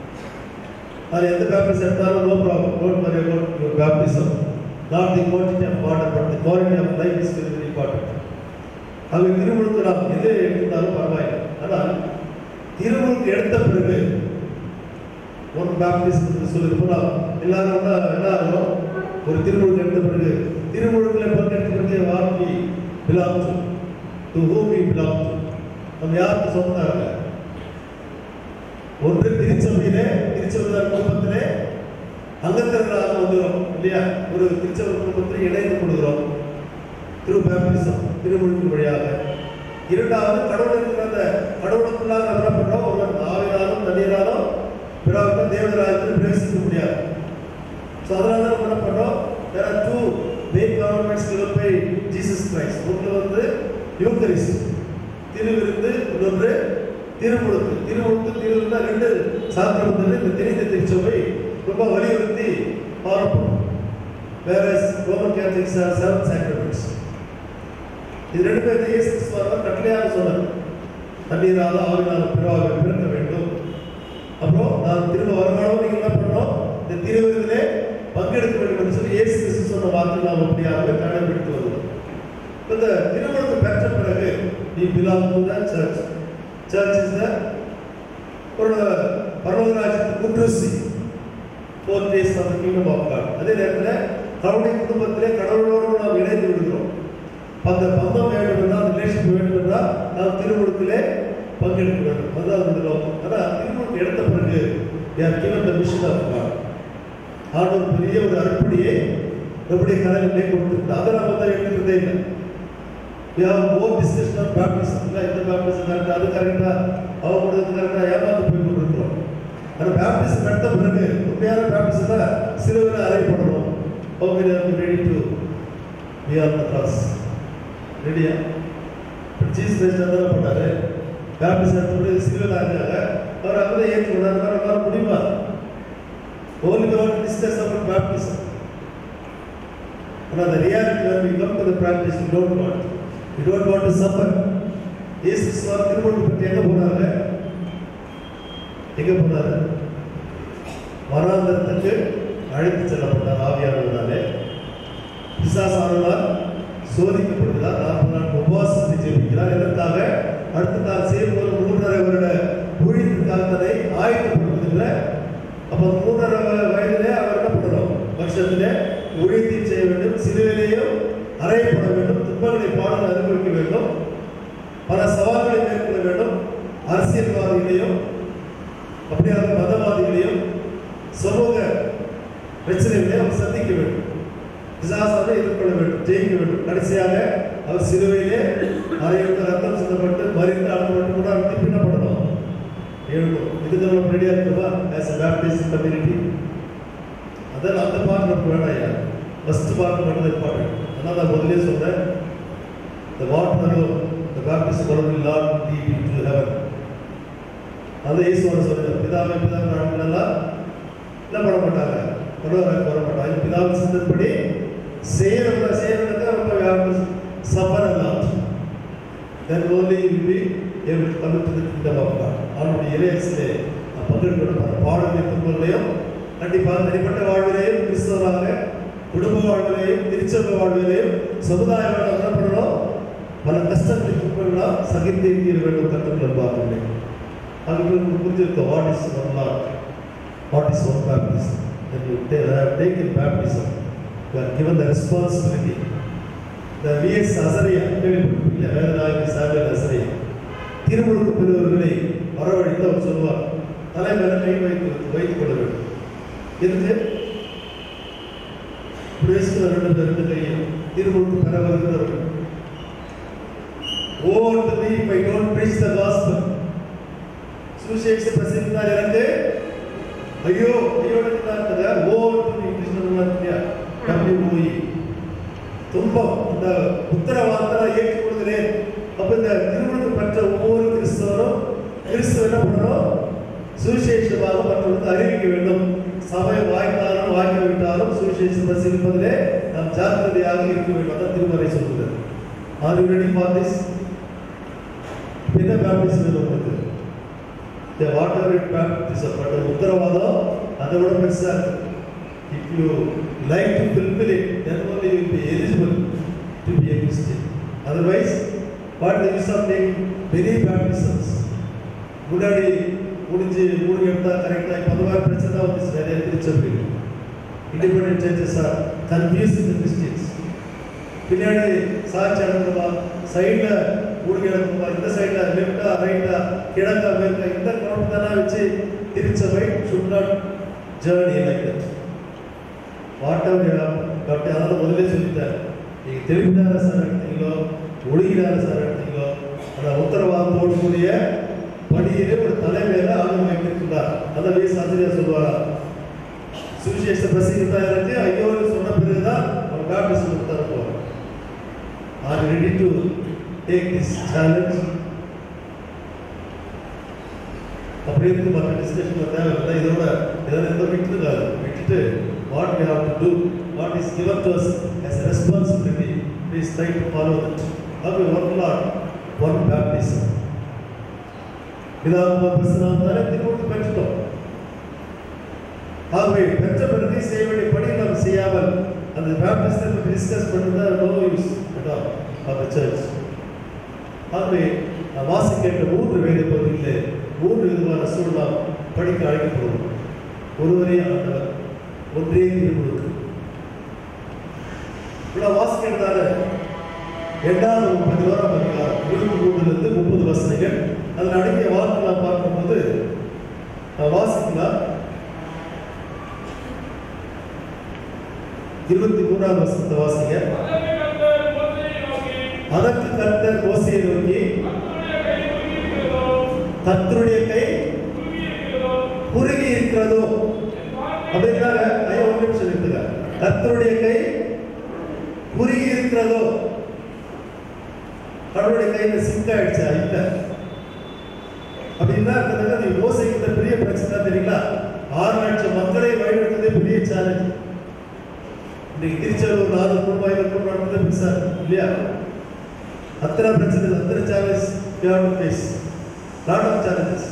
அது எந்த baptism எடுத்தாலும் no problem don't worry about your baptism not the quantity of water but the quality of life is very very important அது திருமுழுக்கு நாம் எது எடுத்தாலும் பரவாயில்லை ஆனால் திருமுழுக்கு எடுத்த பிறகு ஒரு பேப்டிஸ்ட் சொல்லி போனால் எல்லாரும் ஒன்றா என்ன ஆகும் ஒரு திருமுழுக்கு எடுத்த பிறகு திருமுழுக்கில் பங்கெடுத்த பிறகு வார்த்தை belong to to whom we belong to நம்ம யாருக்கு சொந்தக்காரங்க ஒன்று திருச்சபையிலே திருச்சபையார் குடும்பத்திலே அங்கத்தர்களாக வந்துடும் இல்லையா ஒரு திருச்சபை குடும்பத்தில் இணைந்து கொள்கிறோம் திரு பேப்டிசம் திருமுழுக்கு வழியாக இரண்டாவது கடவுள் இருக்கிற அந்த கடவுளுக்குள்ளாக நம்ம என்ன பண்றோம் ஒருவன் ஆவினாலும் தண்ணீராலும் பிறகு தேவதராஜத்தில் பிரவேசிக்க முடியாது ஸோ அதனால தான் நம்ம என்ன பண்றோம் there are two main governments given by Jesus Christ ஒன்று வந்து யூக்கரிஸ்ட் திருவிருந்து இன்னொன்று திருமுழுக்கு திருமுழுக்கு திருவிருந்தா ரெண்டு சாத்திரம் இந்த தெரிந்த திருச்சபை ரொம்ப வலியுறுத்தி பாரப்படும் வேற Roman Catholics are seven sacraments இது ரெண்டு பேர் இயேசு கிறிஸ்துவார் கட்டளையாக சொன்னார் தண்ணீரால ஆவினால பிறவாக பிறக்க வேண்டும் அப்புறம் நான் திரும்ப வருமானம் நீங்க என்ன பண்ணணும் இந்த திருவிருந்திலே பங்கெடுக்க வேண்டும் என்று சொல்லி இயேசு கிறிஸ்து சொன்ன வார்த்தை நாம் அப்படியாக கடைபிடித்து வருவோம் இந்த திருமணத்தை பெற்ற பிறகு நீ belong to the church church is the ஒரு பரவராஜ்யத்தின் குற்றசி foretaste of kingdom of God அதே நேரத்தில் கடவுளுடைய குடும்பத்திலே கடவுளோடு நாம் இணைந்து விடுகிறோம் அந்த பந்தம் வேண்டும் என்றால் அந்த ரிலேஷன் வேண்டும் என்றால் நாம் திருமுழுக்கிலே பங்கெடுக்க வேண்டும் அதுதான் அந்த நோக்கம் ஆனால் திருமுழுக்கு எடுத்த பிறகு யார் given the mission of God ஆண்டவர் பெரிய ஒரு அர்ப்பணியை நம்முடைய கதைகளிலே கொடுத்திருந்தார் அதை நம்ம தான் எடுத்துக்கிறதே இல்லை we have more discussion on baptism இல்லை இந்த baptism கரெக்டா அது கரெக்டா அவங்க கொடுத்தது கரெக்டா ஏமாந்து போய் கொண்டிருக்கிறோம் அந்த baptism நடத்த பிறகு உண்மையான baptism சிலுவையில் அறையப்படணும் how many are ready to be on the cross ரெடியா ஜீசஸ் கிரைஸ்ட் என்ன பண்ணாரு baptism எடுத்த பிறகு சிலுவையில் அறைஞ்சாங்க அவர் அங்கே ஏற்று விடாரு அவரால் முடியுமா only we want to discuss about baptism ஆனால் the reality when we come to the practice we don't want we don't want to suffer இயேசு கிறிஸ்துவார் திருமணம் பற்றி எங்க போனாரு எங்க போனாரு வனாந்தரத்துக்கு அழைத்து செல்லப்பட்டார் ஆவியானவர்களாலே பிசாசானவரால் சோதிக்கப்படுகிறார் நாற்பது நாள் உபவாசத்தை ஜெபிக்கிறார் எதற்காக அடுத்த தான் செய்யும்போது மூன்றரை வருட ஊழியத்துக்காக தன்னை ஆயத்தப்படுத்துகின்ற அப்போ மூன்றரை வ- வயதிலே அவர் என்ன பண்ணணும் வருஷத்திலே ஊழியத்தை செய்ய வேண்டும் சிலுவிலேயும் அறையப்பட வேண்டும் துன்பங்களை பாடல் அனுபவிக்க வேண்டும் பல சவால்களை மேற்கொள்ள வேண்டும் அரசியல்வாதிகளையும் அப்படியாக மதவாதிகளையும் சமூக பிரச்சனைகளை அவர் சந்திக்க வேண்டும் பிசாசாவை எதிர்கொள்ள வேண்டும் ஜெயிக்க வேண்டும் கடைசியாக அவர் சிலுவையிலே அறையிட்டு ரத்தம் சிந்தப்பட்டு மறித்து அனுப்பப்பட்டு கூட அவர் பின்னப்படணும் எழுதும் இதுக்கு நம்ம ரெடியாக இருக்குமா ஆஸ் அ பேப்டிஸ்ட் கம்யூனிட்டி அதான் அந்த பார்ட் நமக்கு வேண்டாம் ஐயா ஃபர்ஸ்ட் பார்ட் மட்டும் தான் இம்பார்ட்டன்ட் ஆனால் நான் முதலே சொன்னேன் the water the baptism of the Lord lead you to heaven அது இயேசுவோட சொல்லுங்க பிதாவை பிதாவை நாட்களெல்லாம் என்ன பண்ண மாட்டாங்க பரவாயில்ல வர மாட்டாங்க பிதாவின் சிந்தப்படி செய்யறவங்க செய்யறவங்க ரொம்ப வியாபாரம் சபரம் then only you will be able to come to the kingdom of God அவனுடைய இளையசிலே பங்கெடுக்கிற பாடலை துன்பங்களையும் கண்டிப்பாக தனிப்பட்ட வாழ்விலையும் கிறிஸ்தவராக குடும்ப வாழ்விலையும் திருச்சபை வாழ்விலையும் சமுதாய வாழ்வில் என்ன பண்ணணும் பல கஷ்டங்களை துன்பங்களாம் சகித்து தீர வேண்டும் கற்றுக்கொள்ள பார்க்கவில்லை அவர்களுக்கு புரிஞ்சிருக்க what is one lord what is one baptism when you ta- have taken baptism you are given the responsibility the VS Azariah கேள்விப்பட்டிருப்பீங்க வேதநாயகி சாமியல் அசரியா திருமுழுக்கு பெறுவர்களை வரவழைத்து அவர் சொல்லுவார் தலைமையில கை வைத்து வைத்துக் கொள்ள வேண்டும் இருந்து இப்படி வயசுல ரெண்டு பேர் ரெண்டு கையும் திருமுழுக்கு பெற வருகிறவர்கள் woe to me if I don't preach the gospel சுவிசேஷ பிரசித்தால் எனக்கு ஐயோ ஐயோ இருக்கிறார் woe to me Krishnan W O E துன்பம் இந்த உத்தரவாதத்தை ஏற்றுக்கொள்கிறேன் அப்ப இந்த திருமணத்தை பெற்ற ஒவ்வொரு கிறிஸ்தவரும் கிறிஸ்துவ என்ன பண்ணணும் சுவிசேஷமாக மற்றவர்களுக்கு அறிவிக்க வேண்டும் சபை வாய்த்தாலும் வாய்க்காவிட்டாலும் சுவிசேஷம் பிரசரிப்பதிலே நாம் ஜாக்கிரதையாக இருக்க வேண்டும் அதான் திருமறை சொல்கிறது are you ready for this என்ன பேப்டிசம் உங்களுக்கு இந்த வாட்டர் இட் பேப்டிசம் பட் உத்தரவாதம் அதை விட பெருசா இருக்கு if you like to fulfill it, then only you will be eligible to be a Christian. Otherwise, what the use of taking many baptisms? முன்னாடி முடிஞ்சு மூணு எடுத்தா கரெக்டா இப்போ அந்த மாதிரி பிரச்சனை தான் வந்துச்சு நிறைய திருச்சபை இண்டிபெண்டன்ட் சர்ச்சஸ் ஆர் கன்ஃபியூஸ் இந்த கிறிஸ்டியன்ஸ் பின்னாடி சாட்சி அடங்குமா சைடில் மூணு கிடக்குமா இந்த சைடில் லெஃப்டா ரைட்டா கிழக்கா மேற்கா இந்த கவுண்ட் தானே வச்சு திருச்சபை should not journey like that whatever but அதனால முதல்ல சொல்லிட்டேன் நீங்கள் தெளிவிடாத சார் எடுத்தீங்களோ ஒழுகிடாத சார் எடுத்தீங்களோ அந்த உத்தரவாதத்தோடு கூடிய பணியிலே ஒரு தலைமையில ஆளுமை வைத்திருக்கிறார் அதை வீஸ் ஆசிரியர் சொல்லுவாரா சுவிசேஷ பிரசித்தா இருந்து ஐயோன்னு சொன்ன பிறகுதான் அவர் பேப்டிசம் கொடுத்தாரு போவார் are ready to take this challenge அப்படி இருக்கு மற்ற டிஸ்கஷன் தேவையில்லை இதோட இதோட எந்த விட்டுருக்காரு விட்டுட்டு what we have to do what is given to us as a responsibility please try to follow that how we work lot one baptism பிதாவுக்கு பிரசனம் தானே திருமணம் பெற்றுட்டோம் ஆகவே பெற்ற பிறகு செய்ய வேண்டிய பணி நாம் செய்யாமல் அந்த பேப்டிஸ்டை பற்றி டிஸ்கஸ் பண்ணுறதா no use at all of the church ஆகவே நான் வாசிக்கின்ற மூன்று வேத பகுதியில் மூன்று விதமான சூழலாம் படிக்க அழைக்கப்படுவோம் ஒருவரே ஆண்டவர் ஒன்றே திருமுழுக்கு இவ்வளவு வாசிக்கிறதால இரண்டாவது முப்பது வாரம் அதிகாரம் இருபத்தி மூணுலேருந்து முப்பது வசனங்கள் அதில் அடங்கிய வார்த்தைலாம் பார்க்கும்போது நான் வாசிக்கலாம் இருபத்தி மூணாவது வசனத்தை வாசிங்க அதற்கு கர்த்தர் மோசையை நோக்கி கர்த்தருடைய கை குறுகி இருக்கிறதோ அப்படின்னாங்க ஐயா ஒரு நிமிஷம் இருக்குங்க கர்த்தருடைய கை குறுகி இருக்கிறதோ கடவுளுடைய கையில சிங்க் ஆயிடுச்சா இல்ல அப்படின்னா இருக்கிறது அது யோசிக்கிற பெரிய பிரச்சனை தெரியுங்களா ஆறு லட்சம் மக்களை வழிநடத்துறதே பெரிய சேலஞ்ச் இன்னைக்கு திருச்செந்தூர் நாலு மூவாயிரம் கோடி நடந்தது பெருசா இல்லையா அத்தனை பிரச்சனை அத்தனை challenge you face lot of challenges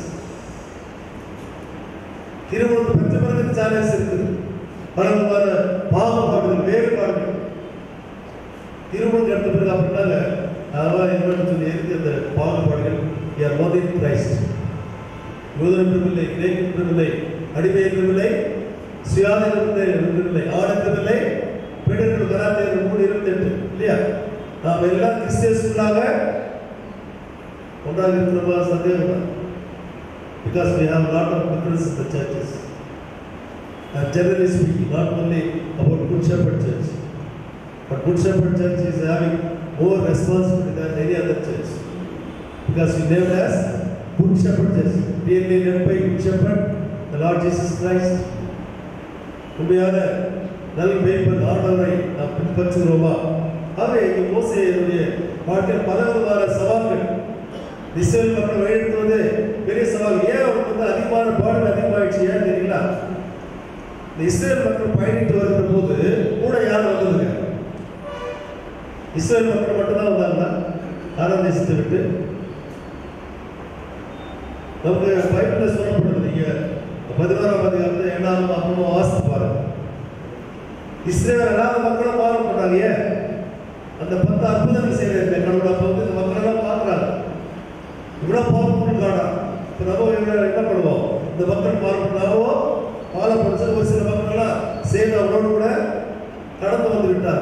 திருமணம் பெற்ற பிறகு சேலஞ்ச் இருக்குது பல விதமான பாகுபாடுகள் வேறுபாடுகள் திருமணம் எடுத்த பிறகு அப்படின்னால அதெல்லாம் என்னன்னு சொல்லி எதுக்கு அந்த பாகுபாடுகள் யார் மோதி கிரைஸ்ட் யூதன் என்றுமில்லை கிரேக் என்றுமில்லை அடிமை என்றுமில்லை சுயாதீனம் என்றுமில்லை ஆண் என்றுமில்லை பெண் என்று கராத்தேர் மூணு இருபத்தெட்டு இல்லையா நாம் எல்லாம் கிறிஸ்தியன்ஸ்களாக ஒன்றாக இருக்கிறோமா சந்தேகம் because we have a lot of difference in the churches and generally speaking not only about Good Shepherd Church but Good Shepherd Church is having more responsibility than any other church because we named as Good Shepherd Church really led by Good Shepherd the Lord Jesus Christ உண்மையான நல் மேய்ப்பன் ஆண்டவரை நாம் பின்பற்றுகிறோமா ஆகவே இங்கே மோசையினுடைய வாழ்க்கையில் பல விதமான சவால்கள் இஸ்ரேல் மக்கள் வழிநடத்துவது பெரிய சவால் ஏன் அவருக்கு வந்து அதிகமான பாடல் அதிகமாகிடுச்சு ஏன் தெரியுங்களா இந்த இஸ்ரேல் மக்கள் பயணித்து வருகிற போது கூட யார் வந்ததுங்க இஸ்ரேல் மக்கள் மட்டும்தான் வந்தாங்களா ஆறாம் தேசத்தை விட்டு நமக்கு பைபிளில் சொல்லப்படுது நீங்க பதினாறாம் அதிகாரத்தில் ஏழாம் அப்புறமா வாசித்து பாருங்க இஸ்ரேல் அல்லாத மக்களும் பாவம் பண்றாங்க ஏன் அந்த பத்து அற்புதங்கள் செய்யறது கடவுள் அப்போ வந்து இந்த மக்கள் எல்லாம் பார்க்குறாங்க இவ்வளவு பவர்ஃபுல் காடா இப்போ நம்ம என்ன என்ன பண்ணுவோம் இந்த மக்கள் பார்க்கணும்னாவோ பாலை படிச்சு ஒரு சில மக்கள்லாம் சேர்ந்து அவரோடு கூட கடந்து வந்து விட்டாங்க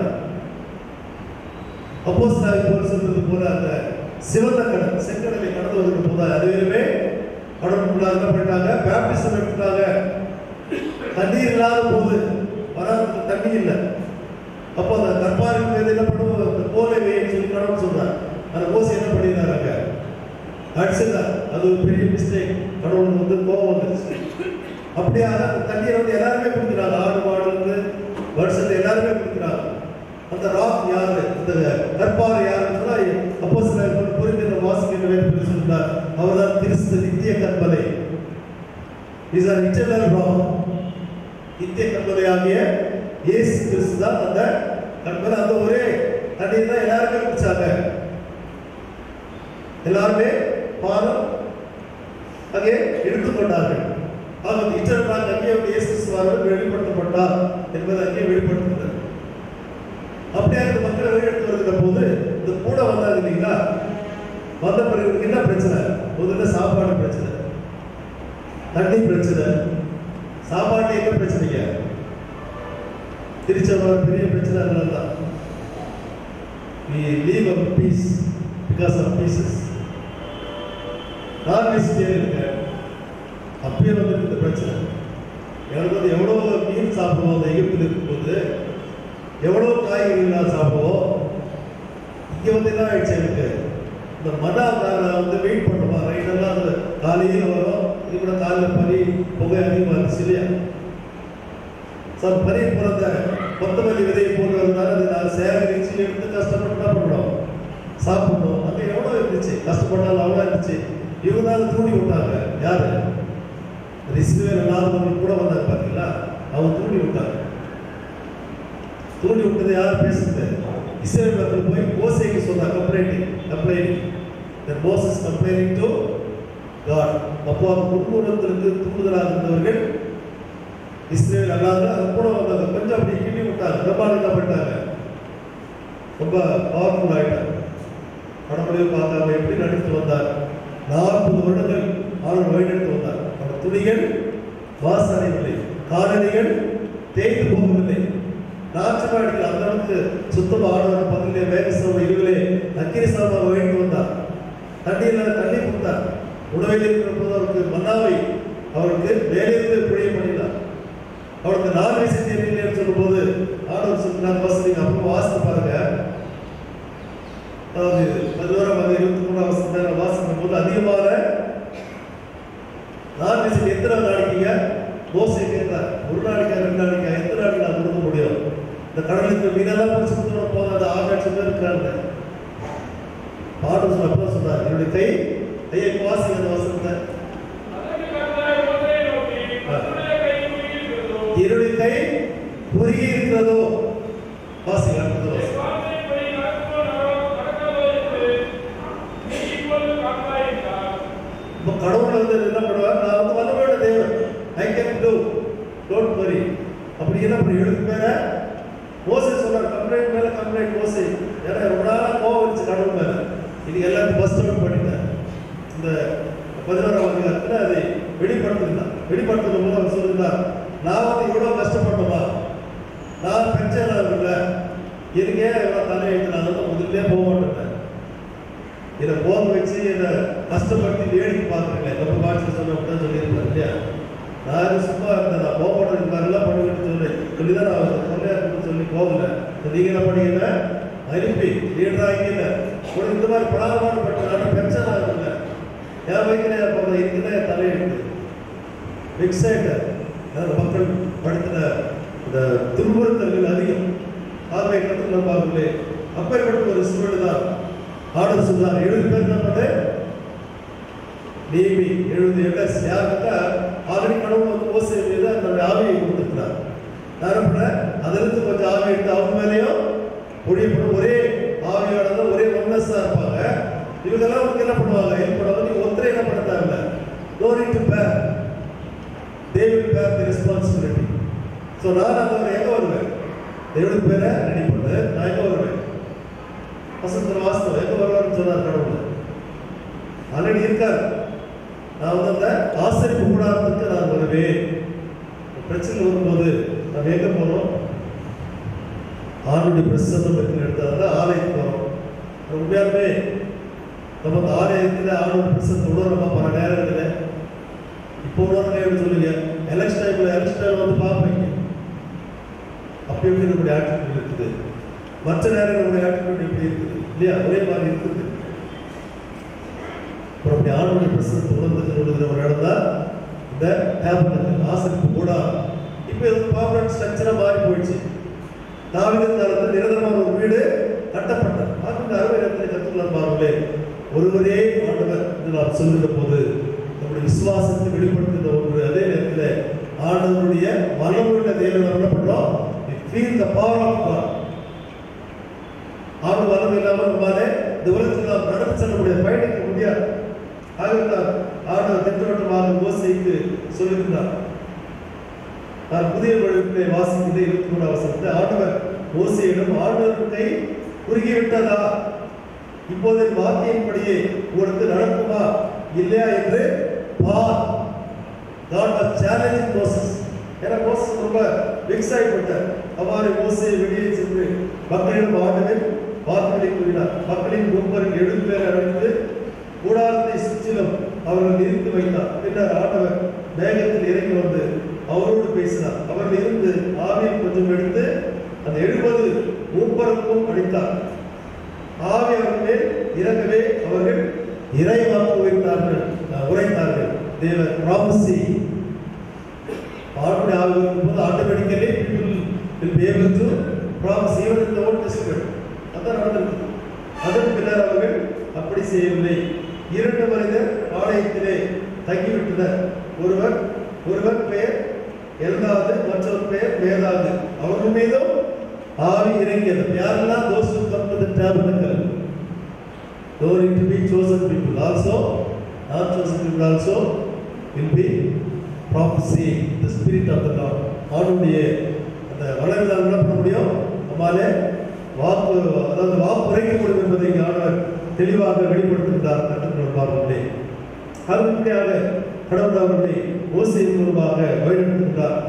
அப்போஸ் நான் சொல்றது போல அந்த சிவந்த கடல் செங்கடலை கடந்து வருகிற போது அதுவே கடலுக்குள்ள என்ன பண்ணிட்டாங்க பேப்டிசம் எடுத்துட்டாங்க தண்ணீர் இல்லாத போது வராதுக்கு தண்ணி இல்லை அப்போ அந்த கற்பாரின் மீது என்ன பண்ணுவோம் அந்த கோலை வேன்னு சொல்லி கடவுள் சொல்றார் அந்த மோசி என்ன பண்ணிடுறாங்க அடிச்சுதான் அது ஒரு பெரிய மிஸ்டேக் கடவுளுக்கு வந்து கோபம் வந்துருச்சு அப்படியாக அந்த தண்ணியை வந்து எல்லாருமே குடிக்கிறாங்க ஆடு மாடு வந்து வருஷத்துல எல்லாருமே குடிக்கிறாங்க அந்த ராக் யாரு இந்த கற்பாறை யாருன்னா அப்போ சில புரிந்த வாசிக்கின்ற வேறு சொல்றார் அவர்தான் கிறிஸ்து நித்திய கற்பனை இஸ் ஆர் இட்டர்னல் ராக் நித்திய கற்பனை ஆகிய இயேசு கிறிஸ்து தான் அந்த கற்பனை அந்த ஒரே தண்ணீர் தான் எல்லாருமே குடிச்சாங்க எல்லாருமே பாதம் அங்கே எடுத்துக்கொண்டார்கள் ஆக இட்டர்னால் அங்கே இயேசு கிறிஸ்துவார்கள் வெளிப்படுத்தப்பட்டார் என்பது அங்கே வெளிப்படுத்துகிறது அப்படியே அந்த மக்களை வழிநடத்தி வருகிற போது இந்த கூட வந்தாங்க இல்லைங்களா வந்த பிறகு இவருக்கு என்ன பிரச்சனை முதல்ல சாப்பாடு பிரச்சனை தண்ணி பிரச்சனை சாப்பாடு என்ன பிரச்சனைங்க திருச்செந்தூர் பெரிய பிரச்சனை அதனால தான் we leave of peace because of pieces நான் வெஜிடேரியனுங்க அப்பயே வந்து இந்த பிரச்சனை எனக்கு வந்து எவ்வளோ மீன் சாப்பிடுவோம் அந்த எகிப்தில் இருக்கும்போது எவ்வளோ காய்கறிகள் நான் சாப்பிடுவோம் இங்கே வந்து என்ன ஆயிடுச்சு எனக்கு இந்த மனாவுக்காக நான் வந்து வெயிட் பண்ணுமா ரைடெல்லாம் அந்த காலையில் வரும் இது கூட காலையில் பனி புகை அதிகமாக இருந்துச்சு இல்லையா சார் பனி பிறந்த கொத்தமல்லி விதையை போட்டு வந்தால் அதை நான் சேகரித்து எடுத்து கஷ்டப்பட்டு தான் பண்ணுறோம் சாப்பிடணும் அங்கே எவ்வளோ இருந்துச்சு கஷ்டப்பட்டாலும் அவ்வளோ இருந்துச்சு இவங்க தான் தூண்டி விட்டாங்க யாரு இஸ்ரேல் இல்லாதவங்க கூட வந்தாங்க பார்த்தீங்களா அவங்க தூண்டி விட்டாங்க தூண்டி விட்டது யார் பேசுறது இஸ்ரேல் மக்கள் போய் மோசைக்கு சொன்னாங்க complaining complaining that Moses complaining to God அப்போ அந்த முன்முறத்திற்கு தூண்டுதலாக இருந்தவர்கள் இஸ்ரேல் அல்லாத அது கூட வந்தாங்க கொஞ்சம் அப்படி கிண்டி விட்டாங்க பிரபாலிக்கப்பட்டாங்க ரொம்ப பவர்ஃபுல் ஆயிட்டாங்க படமுடிவு பார்க்காம எப்படி நடித்து வந்தார் நாற்பது வருடங்கள் அவர் வழிநடத்தி வந்தார் அவர் துணிகள் வாசனைவில்லை காலணிகள் தேய்ந்து போகவில்லை நாற்றுமாடிகள் அந்த அளவுக்கு சுத்தமாக ஆடவர் பக்கத்திலே வேகசம் இருவிலே அக்கிரி சாமா வழிந்து வந்தார் தண்ணீரில் தண்ணி கொடுத்தார் உணவில் இருக்கிற போது அவருக்கு மன்னாவை அவருக்கு மேலிருந்து புழிய பண்ணினார் அவருக்கு நான்கு செஞ்சு சொல்லும் போது ஆடவர் சொன்னார் வசதிங்க அப்புறம் வாசித்து பாருங்க அதாவது பதினோராம் அது இருபத்தி மூணாம் வசனம் வாசிக்கும் போது அதிகமாக நான் விசிட் எத்தனை நாளைக்குங்க மோசை கேட்கிறார் ஒரு நாளைக்கா ரெண்டு நாளைக்கா எத்தனை நாளைக்கு நான் கொடுக்க முடியும் இந்த கடலுக்கு மீனெல்லாம் பிடிச்சி கொடுத்துட்டு போக அந்த ஆறு லட்சம் பேர் இருக்கிறாங்க பாட்டு சொல்ல அப்போ சொன்னார் என்னுடைய கை கையை வாசி அந்த வசனத்தை என்னுடைய கை குறுகி இருக்கிறதோ வாசி அடுத்த வசனம் இப்போ கடவுள் வந்து என்ன பண்ணுவார் நான் வந்து வல்லமையோட தேவன் I can do don't worry அப்படி என்ன பண்ணி எழுத்து பேர மோசை சொல்றார் கம்ப்ளைண்ட் மேல கம்ப்ளைண்ட் மோசை ஏன்னா ரொம்ப நாளா கோவம் வந்துச்சு கடவுள் மேல இன்னைக்கு எல்லாத்தையும் பஸ் அவுட் பண்ணிட்டேன் இந்த பதினோராம் அதிகாரத்தில் அதை வெளிப்படுத்திருந்தார் வெளிப்படுத்தும் போது அவர் சொல்லியிருந்தார் நான் வந்து இவ்வளோ கஷ்டப்பட்டோமா நான் பென்ஷன் இல்லை இருக்கே இவ்வளோ தலையெழுத்து நான் வந்து முதல்ல போக மாட்டேன் இதை போக வச்சு என்னை கஷ்டப்படுத்தி வேடிக்கை பார்க்குறேன் நம்ம பாட்டில் சொன்ன தான் சொல்லியிருப்பார் இல்லையா நான் இது சும்மா இருந்தேன் நான் போக மாட்டேன் இந்த மாதிரிலாம் பண்ணிக்கிட்டு சொல்லி சொல்லி தான் நான் தொல்லையாக இருக்குன்னு சொல்லி போகல நீங்கள் என்ன பண்ணீங்க அனுப்பி லீடராகில ஒரு இந்த மாதிரி படாதமான பட்டு பென்ஷன் ஆகல என் வயதில் அப்போ இருக்குன்னா என் தலையெழுத்து வெக்ஸைட்டர் அதாவது மக்கள் படுத்தின இந்த துன்புறுத்தல்கள் அதிகம் ஆர்வை கற்றுள்ள பார்க்கலே அப்பேற்பட்ட ஒரு சூழல் தான் ஆர்டர் சொன்னார் எழுபது பேர் என்ன பண்ணு நீவி எழுபது எல்எஸ் யாருக்கா ஆல்ரெடி கடவுள் வந்து ஓசை மீது அந்த ஆவியை கொடுத்துருக்கிறார் நான் என்ன பண்ணேன் அதிலிருந்து கொஞ்சம் ஆவி எடுத்து அவங்க மேலேயும் ஒழியப்படும் ஒரே ஆவியானது ஒரே ஒன்னஸாக இருப்பாங்க இவங்கெல்லாம் வந்து என்ன பண்ணுவாங்க ஹெல்ப் பண்ணுவாங்க நீங்க ஒருத்தரே என்ன பண்ண தேவையில்ல நோ நீட் டு பேர் தே வில் பேர் தி ரெஸ்பான்சிபிலிட்டி ஸோ நான் அங்கே எங்கே வருவேன் எழுபது பேரை ரெடி பண்ணு நான் எங்கே வருவேன் வசந்த வாஸ்தவம் எங்கே வருவார்னு சொன்னார் கடவுள் ஆல்ரெடி இருக்கார் நான் வந்து அந்த ஆசிரியப்பு கூடாரத்துக்கு நான் வருவேன் பிரச்சனை வரும்போது நம்ம எங்கே போகிறோம் ஆணுடைய பிரசன்னம் இருக்கிற இடத்துல ஆலயத்துக்கு வரோம் உண்மையாலுமே நம்ம அந்த ஆலயத்தில் ஆணுடைய பிரசனத்தை உணர்றோமா பல நேரங்களில் இப்போ உணர்றேன்னு சொல்லுங்க எலெக்ஷன் டைமில் எலெக்ஷன் டைம் வந்து பார்ப்பீங்க அப்படி எப்படி நம்முடைய ஆட்டிடியூட் இருக்குது மற்ற நேரம் நம்முடைய ஆட்டிடியூட் எப்படி இருக்குது இல்லையா ஒரே மாதிரி இருக்குது அப்புறம் அப்படி ஆணுடைய பிரசனத்தை உணர்ந்து கொள்ளுகிற ஒரு இடம் தான் இந்த டேபனல் ஆசிரிப்பு கூட இப்போ இது பர்மனன்ட் ஸ்ட்ரக்சராக மாறி போயிடுச்சு தாவிதன் காலத்தில் நிரந்தரமான ஒரு வீடு கட்டப்பட்டது அந்த அறுவை இடத்துல கற்றுக்கலாம் பாருங்களே ஒருவரே ஆண்டவர் என்று நாம் சொல்லுகிற போது நம்முடைய விசுவாசத்தை வெளிப்படுத்துகிற ஒன்று அதே நேரத்தில் ஆண்டவருடைய வல்லமுள்ள தேவன் என்ன பண்றோம் feel the power of God ஆண்டு வரம் இல்லாமல் நம்மாலே இந்த உலகத்தில் நாம் நடந்து செல்ல முடியாது பயணிக்க முடியாது ஆகத்தான் ஆண்டவர் திட்டவட்டமாக மோசைக்கு சொல்லுகின்றார் நான் புதிய வழிகளை வாசிக்கின்ற இருபத்தி மூணு அவசரத்தை ஆண்டவர் மோசையிடம் ஆண்டவர் கை குறுகி விட்டதா இப்போது என் வார்த்தையின்படியே உங்களுக்கு நடக்குமா இல்லையா என்று பார் God was challenging Moses. ஏன்னா மோசஸ் ரொம்ப வெக்ஸ் ஆகிப்பட்டார் அவ்வாறு மோசையை வெளியே சென்று மக்களிடம் ஆண்டவர் வார்த்தைகளை கூறினார் மக்களின் கும்பரில் எழுபது பேர் அழைத்து கூடாரத்தை சுற்றிலும் அவர்கள் நிறுத்தி வைத்தார் பின்னர் ஆண்டவர் மேகத்தில் இறங்கி வந்து அவரோடு பேசினார் அவர்கள் இருந்து ஆவியில் கொஞ்சம் எடுத்து அந்த எழுபது மூப்பருக்கும் அளித்தார் ஆவி அவர்கள் மேல் இறங்கவே அவர்கள் இறைவாக்கு உரைத்தார்கள் அஹ், உரைத்தார்கள் தேவர் ப்ராபசி ஆண்டுடைய ஆவி வரும்போது automatically will be able to promise even in the Old Testament அதான் நடந்திருக்கு அதன் பின்னர் அவர்கள் அப்படி செய்யவில்லை இரண்டு மனிதர் ஆலயத்திலே தங்கிவிட்டனர் ஒருவர் ஒருவர் பெயர் எல்தாது மற்றொரு பெயர் மேதாது அவர்கள் மீதும் ஆவி இறங்கியது யாரெல்லாம் those who come to the tabernacle Though it will be chosen people also, not chosen people also will be prophecy, the spirit of the Lord. ஆண்டுடைய அந்த வளர்ந்தால் என்ன பண்ண முடியும் நம்மாலே வாக்கு அதாவது வாக்கு உரைக்க முடியும் என்பதை இங்கே ஆண்டவர் தெளிவாக வெளிப்படுத்துகிறார் கற்றுக்கொள்ள பார்ப்போமே அதுபடியாக கடவுள் அவர்களை ஓசையின் மூலமாக வழிநடத்துகிறார்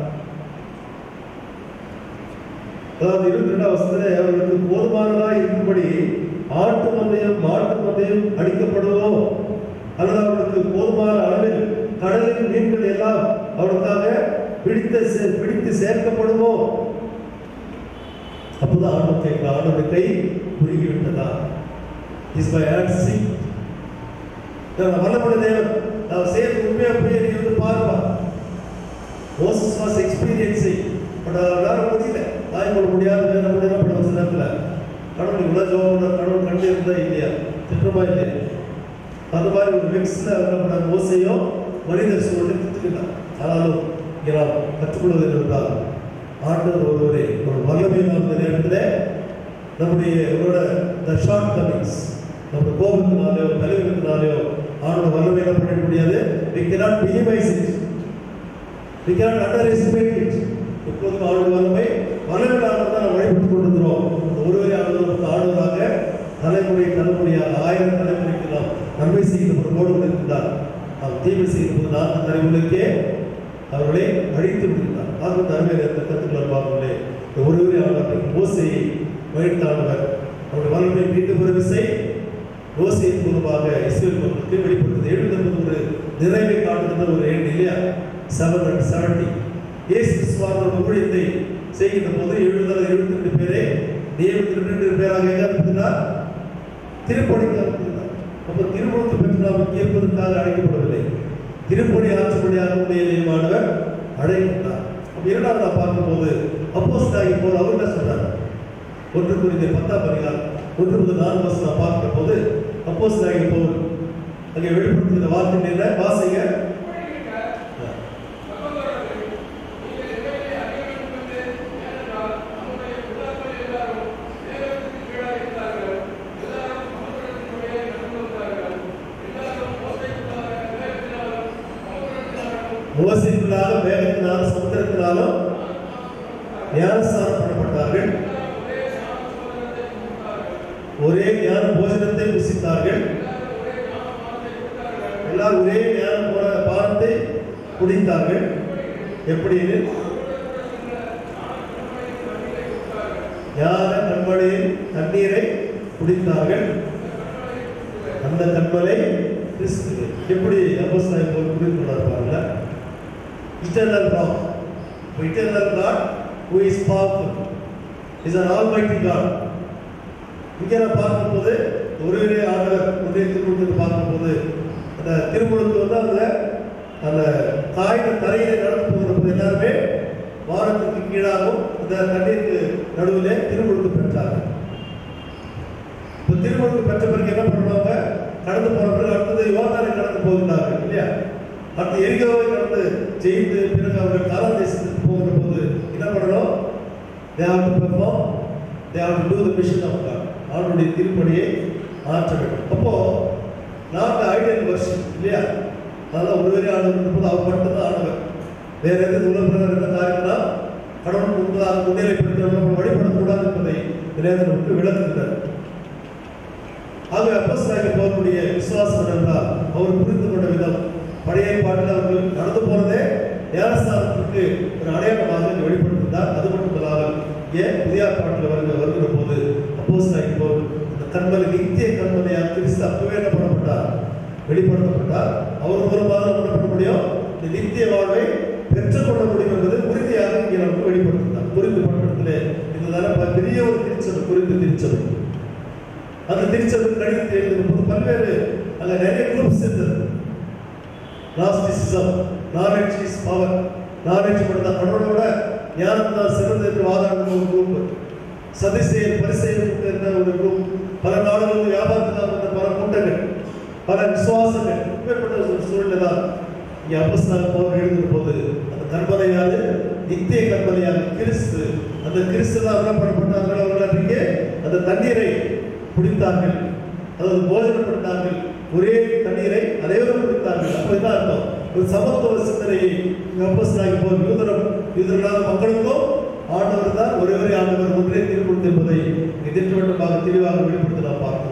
அதாவது இருபத்தி ரெண்டாம் வருஷத்துல அவர்களுக்கு போதுமானதா இருக்கும்படி ஆட்டு மந்தையும் மாட்டு மந்தையும் அடிக்கப்படுவோ அல்லது அவர்களுக்கு போதுமான அளவில் கடலின் மீன்கள் எல்லாம் அவர்களுக்காக பிடித்த சே- பிடித்து சேர்க்கப்படுமோ அப்போதான் ஆண்டு கேட்கிற ஆண்டோட கை குறுகி விட்டதா இஸ் மை ஆன்சி வல்லப்பட தேவன் நான் செய்யறது உண்மையா புரிய நீ வந்து பாருப்பா மோசஸ் வாஸ் எக்ஸ்பீரியன்சிங் பட் அவரால் முடியல தாய் போட முடியாது வேற முடியல பட் சில நேரத்தில் கடவுள் இவ்வளோ ஜோம் கடவுள் கண்டு இருந்தா இல்லையா திட்டமா இல்லையா அந்த மாதிரி ஒரு மிக்ஸில் என்ன பண்ண மோசையும் மனிதர் சூழலை திட்டுக்கிட்டான் ஆனாலும் இங்கே நாம் கற்றுக்கொள்வது என்னவென்றால் ஆண்டவர் ஒருவரே ஒரு வல்லமையான அந்த நேரத்தில் நம்முடைய இவரோட த ஷார்ட் கமிங்ஸ் நம்ம கோபத்தினாலேயோ தலைவத்தினாலேயோ ஆண்டவர் வல்லமையில பண்ணிட முடியாது we cannot minimize it we cannot underestimate it எப்போதும் ஆளுடைய வல்லமை வல்லமையிலாக தான் நாம் வழிபட்டுக் கொண்டிருக்கிறோம் அந்த ஒருவரை ஆளுநர் நமக்கு ஆளுநராக தலைமுறை தலைமுறையாக ஆயிரம் தலைமுறைக்கு நாம் நன்மை செய்கிற பொறுப்போடு இருக்கின்றார் நாம் தீமை செய்கிற போது நான்கு தலைமுறைக்கே அவர்களை அழித்து விடுகிறார் ஆக தலைமையில் இருந்த கருத்துக்கள் பார்க்கவில்லை இந்த ஒருவரே ஆண்டவர் மோசையை வழித்தாண்டவர் அவருடைய வல்லமை மீண்டும் ஒரு விசை யோசியின் மூலமாக இஸ்ரேல் மக்களுக்கு வெளிப்படுத்தது எழுபது ஒரு நிறைவை காட்டுகின்ற ஒரு எண் இல்லையா செவன் அண்ட் செவன்டி இயேசு கிறிஸ்துவான ஊழியத்தை செய்கின்ற போது எழுபது எழுபத்தி ரெண்டு பேரை எழுபத்தி ரெண்டு பேராக எங்க அனுப்புகிறார் திருப்பணிக்கு அனுப்புகிறார் அப்போ திருமணத்தை பெற்று நாம் இங்கே இருப்பதற்காக அழைக்கப்படவில்லை திருப்பணி ஆட்சிப்படியாக உடையமானவர் அழைக்கின்றார் அப்ப இரண்டாவது நான் பார்க்கும்போது அப்போஸ்தலனாகிய போல் அவர் என்ன சொல்றார் ஒன்று குறித்த பத்தாம் அதிகாரம் ஒன்று முதல் நான்கு வருஷம் நான் பார்க்கிற போது அப்போஸ்தலனாகிய போல் அங்கே வெளிப்படுத்துகிற வார்த்தை என்ன வாசிங்க மோசைக்குள்ளாக வேகத்தினாலும் சமுத்திரத்தினாலும் ஞானஸ்தானம் பண்ணப்பட்டார்கள் ஒரே ஞான போஜனத்தை புசித்தார்கள் எல்லாரும் ஒரே ஞான போன பானத்தை குடித்தார்கள் எப்படின்னு ஞான கண்மலையின் தண்ணீரை குடித்தார்கள் அந்த கண்மலை கிறிஸ்து எப்படி அப்போஸ்தலன் போல் குறிப்பிடுறார் பாருங்க eternal rock eternal God who is powerful is an almighty God இங்கே நான் பார்க்கும்போது ஒருவரே ஆண்டவர் ஒரே திருமணத்தை பார்க்கும்போது அந்த திருமணத்துக்கு வந்து அந்த அந்த காய்ந்த தரையில நடந்து போகிற போது எல்லாருமே வாரத்துக்கு கீழாகவும் அந்த தண்ணீருக்கு நடுவிலே திருமணத்தை பெற்றார்கள் இப்போ திருமணத்தை பெற்ற பிறகு என்ன பண்ணுவாங்க கடந்து போன பிறகு அடுத்தது யோகானை கடந்து போகிறார்கள் இல்லையா அடுத்து எரிகோவை கடந்து ஜெயித்து பிறகு அவர்கள் கால தேசத்துக்கு போகிற போது என்ன பண்ணணும் they have to perform they have to do the mission of God அவருடைய திருப்பணியை ஆற்ற வேண்டும் அப்போ நான்கு ஐடியல் வருஷம் இல்லையா அதெல்லாம் ஒருவரே ஆண்டவர் போது அவர் மட்டும்தான் ஆண்டவர் வேற எது உலக என்ன காரியம்னா கடவுள் முன்பதாக முன்னிலைப்படுத்த வழிபடக்கூடாது என்பதை இறைவன் நமக்கு விளக்குகிறார் ஆகவே அப்போஸ்தலனாகிய பவுலுடைய விசுவாசம் என்றால் அவர் புரிந்து கொண்ட விதம் பழைய பாட்டில் அவர்கள் நடந்து போனதே ஞானஸ்தானத்திற்கு ஒரு அடையாளமாக இங்கு வெளிப்படுத்தினார் அது மட்டும் இல்லாமல் ஏன் புதிய பாட்டில் வருகிற வருகிற போது அப்போஸ்தலனாகிய பவுல் அந்த கண்மலை நித்திய கண்மலையாக கிறிஸ்து அப்பவே என்ன பண்ணப்பட்டார் வெளிப்படுத்தப்பட்டார் அவர் மூலமாக நம்ம என்ன பண்ண முடியும் இந்த நித்திய வாழ்வை பெற்றுக்கொள்ள முடியும் என்பது உறுதியாக இங்கே நமக்கு வெளிப்படுத்தினார் புரிந்து பட்டத்திலே இதுதான பெரிய ஒரு திருச்சபை புரிந்து திருச்சபை அந்த திருச்சபை கடிதத்தை எழுதும்போது பல்வேறு அங்க நிறைய குரூப்ஸ் இருந்தது gnosticism knowledge is power knowledge மட்டும் தான் கடவுளோட ஞானம் தான் சிறந்த என்று வாதாடுற ஒரு குரூப் சதிசெயல் பரிசெயல் இருந்த ஒரு குரூப் பல நாடுகளுக்கு வியாபாரத்துக்காக வந்த பல கூட்டங்கள் பல விசுவாசங்கள் இப்பேற்பட்ட ஒரு சூழ்நிலை தான் இங்கே அப்பஸ்தலன் போர் எழுதுகிற போது அந்த கற்பனையாது நித்திய கற்பனையாக கிறிஸ்து அந்த கிறிஸ்து தான் என்ன பண்ணப்பட்டார்கள் அவர்கள் அன்றைக்கு அந்த தண்ணீரை குடித்தார்கள் அதாவது போஜனப்படுத்தார்கள் ஒரே தண்ணீரை அனைவரும் குடித்தார்கள் அப்போ என்ன அர்த்தம் ஒரு சமத்துவ சிந்தனையை அப்பஸ்தலனாகி போர் யூதரம் யூதர்களான மக்களுக்கும் ஆண்டவர் தான் ஒரே ஒரே ஆண்டவர் ஒன்றே திருப்பூர் என்பதை இங்கே திட்டவட்டமாக தெளிவாக வெளிப்படுத்த நாம் பார்க்கிறோம்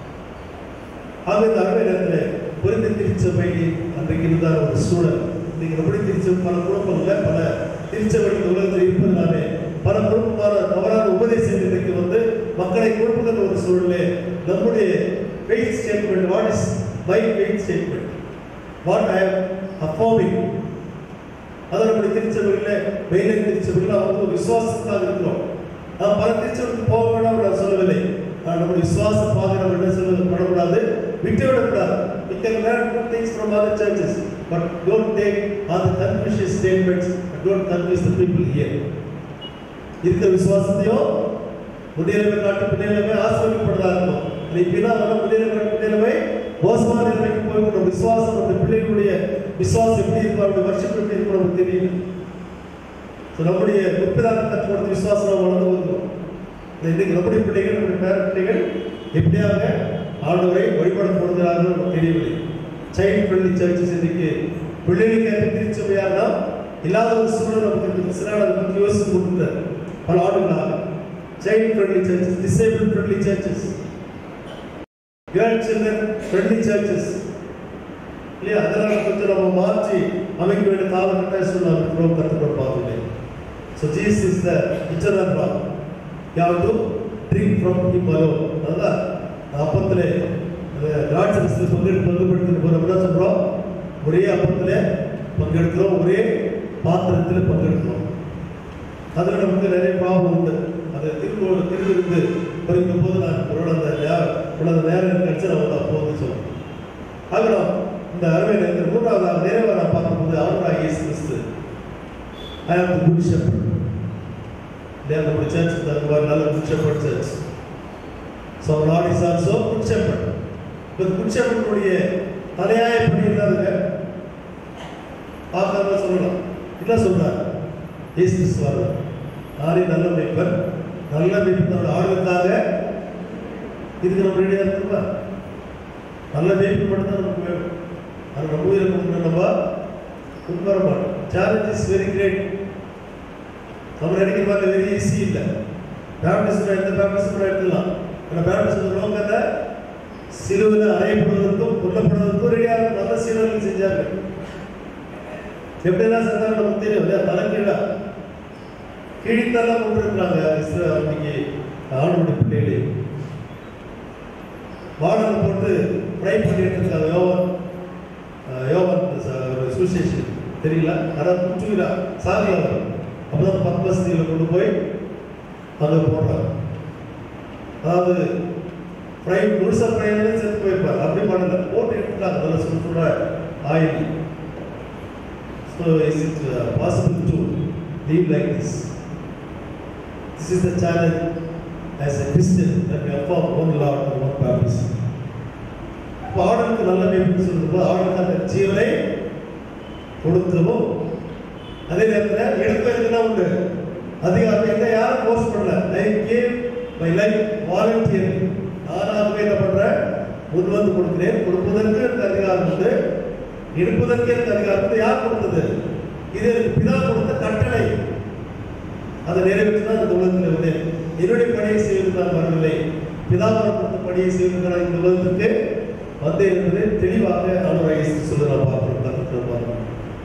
ஆக இந்த அறுவை நேரத்தில் புரிந்து திருச்சபை அன்றைக்கு இருந்தார் ஒரு சூழல் இன்னைக்கு எப்படி திருச்சபை பல குழப்பங்கள் பல திருச்சபைகள் உலகத்தில் இருப்பதனாலே பல குழப்பமான தவறான உபதேசம் இன்றைக்கு வந்து மக்களை குழப்புகின்ற ஒரு சூழலே நம்முடைய faith statement what is my faith statement what I am affirming அதை நம்முடைய திருச்சபைகளில் மெயினை திருச்சபைகளில் அவங்க ஒரு விசுவாசத்துக்காக இருக்கிறோம் நான் பல திருச்சபைக்கு போக வேண்டாம் நான் சொல்லவில்லை நான் நம்முடைய விசுவாச பாதை நம்ம என்ன சொல்வது பண்ணக்கூடாது விட்டு விடக்கூடாது we can learn good things from other churches but don't take all the confucius statements and don't confuse the people here இருக்கிற விசுவாசத்தையும் முன்னிலைமை காட்டு பின்னிலைமை ஆசிரியப்படுறதா இருக்கும் அது பின்னா வர முன்னிலைமை காட்டு பின்னிலைமை மோசமான நிலைமைக்கு போய் நம்ம விசுவாசம் நம்ம பிள்ளைகளுடைய விசுவாசம் எப்படி இருக்கும் அவருடைய வருஷம் எப்படி இருக்கும் நமக்கு தெரியும் ஸோ நம்முடைய முற்பிதாக்கள் கற்றுக் கொடுத்த விசுவாசம் நம்ம வளர்ந்து வருகிறோம் இந்த இன்னைக்கு நம்முடைய பிள்ளைகள் நம்முடைய பேர பிள்ளைகள் எப்படியாக ஆண்டவரை வழிபட போடுகிறார்கள் நமக்கு தெரியவில்லை சைல்ட் ஃப்ரெண்ட்லி சர்ச்சஸ் இன்னைக்கு பிள்ளைகளுக்கு ஏற்ற திருச்சபையாக இல்லாத ஒரு சூழல் நமக்கு இருக்கு சில அதை பற்றி யோசித்து கொடுத்தார் பல ஆண்டுகளாக child friendly churches disable friendly churches girl children friendly churches இல்லையா அதெல்லாம் கொஞ்சம் நம்ம மாற்றி அமைக்க வேண்டிய காலகட்டாயம் சொன்னாங்க ரொம்ப கற்றுக்கொடுப்பாங்க so Jesus is the internal rock you to drink from him alone அதுதான் அப்பத்திலே காட் சர்வீஸில் பங்கெடுத்து பங்குபடுத்தி போகிறோம் என்ன சொல்கிறோம் ஒரே அப்பத்திலே பங்கெடுக்கிறோம் ஒரே பாத்திரத்தில் பங்கெடுக்கிறோம் அதில் நமக்கு நிறைய பாவம் உண்டு அதை திரும்ப திருவிருந்து பறிக்கும் போது நான் உங்களோட அந்த நேரம் உங்களோட நேரம் கழிச்சு நான் வந்து அப்போது சொல்லுவேன் ஆகலாம் இந்த அருமையில் இந்த மூன்றாவது நிறைவாக நான் பார்க்கும்போது அவராக இயேசு கிறிஸ்து ஐ ஆம் த குட் ஷெப்பர்ட் இல்லையா நம்ம சர்ச் இந்த மாதிரி நல்ல good shepherd church so lord is also good shepherd இப்போ குட் ஷெப்பர்டுடைய தலையாய பணி என்னதுங்க பார்க்காம சொல்லலாம் என்ன சொல்றாரு இயேசு கிறிஸ்து வர்றார் நானே நல்ல மேய்ப்பன் நல்ல மேய்ப்பன் ஆளுக்காக இதுக்கு நம்ம ரெடியாக இருக்குமா நல்ல மேய்ப்பு மட்டும் தான் நமக்கு வேணும் அது நம்ம உயிருக்கு முன்னே நம்ம கொண்டு வர மாட்டோம் சேலஞ்ச் இஸ் வெரி கிரேட் நம்ம நினைக்கிற மாதிரி வெரி ஈஸி இல்லை பேப்டிஸ்ட் எந்த பேப்டிஸ்ட் கூட எடுத்துக்கலாம் ஆனால் பேப்டிஸ்ட் நோக்கத்தை சிலுவில் அறையப்படுவதற்கும் கொல்லப்படுவதற்கும் ரெடியாக நல்ல சீடர்கள் செஞ்சாங்க எப்படிலாம் செஞ்சாங்க நமக்கு தெரியும் இல்லையா தலைக்கீழா கீழித்தெல்லாம் கொண்டு இருக்கிறாங்க இஸ்ரேல் இன்னைக்கு ஆணுடைய பிள்ளைகளே வாடகை போட்டு ஃப்ரை பண்ணிட்டு இருக்காங்க யோவன் அஹ் யோவன் ச- ஒரு சுசேஷன் தெரியல அதான் குச்சுகிறா சாகல அப்பதான் பத்மஸ்தியில் கொண்டு போய் அங்கே போடுறாங்க அதாவது ஃப்ரை முழுசா ஃப்ரைலே செத்து போயிருப்பார் அப்படி பண்ணல போட்டு எடுத்துட்டாங்க நல்ல சுட சுட oil so is it possible to leave like this this is the challenge as a Christian that we are for one Lord and one purpose. இப்போ ஆடலுக்கு நல்ல மேய்ப்பு சொல்லும்போது ஆடலுக்கு அந்த ஜீவனை கொடுக்கவும் அதே நேரத்தில் எடுப்பதற்கு உண்டு அதிகாரம் எந்த யாரும் போஸ்ட் பண்ணல I gave my life volunteer நானாகவே என்ன பண்றேன் முன் வந்து கொடுக்கிறேன் கொடுப்பதற்கு எனக்கு அதிகாரம் உண்டு எடுப்பதற்கு எனக்கு அதிகாரம் உண்டு யார் கொடுத்தது இது எனக்கு பிதா கொடுத்த கட்டளை அதை நிறைவேற்றி தான் இந்த உலகத்தில் வந்தேன் என்னுடைய பணியை செய்வது நான் வரவில்லை பிதாவரம் கொடுத்த பணியை செய்வது நான் இந்த உலகத்துக்கு வந்தேன் என்பதை தெளிவாக ஆண்டவராக இயேசு சொல்ல நான் பார்க்கிறோம் கற்றுக்கிறோம் பார்க்கிறோம்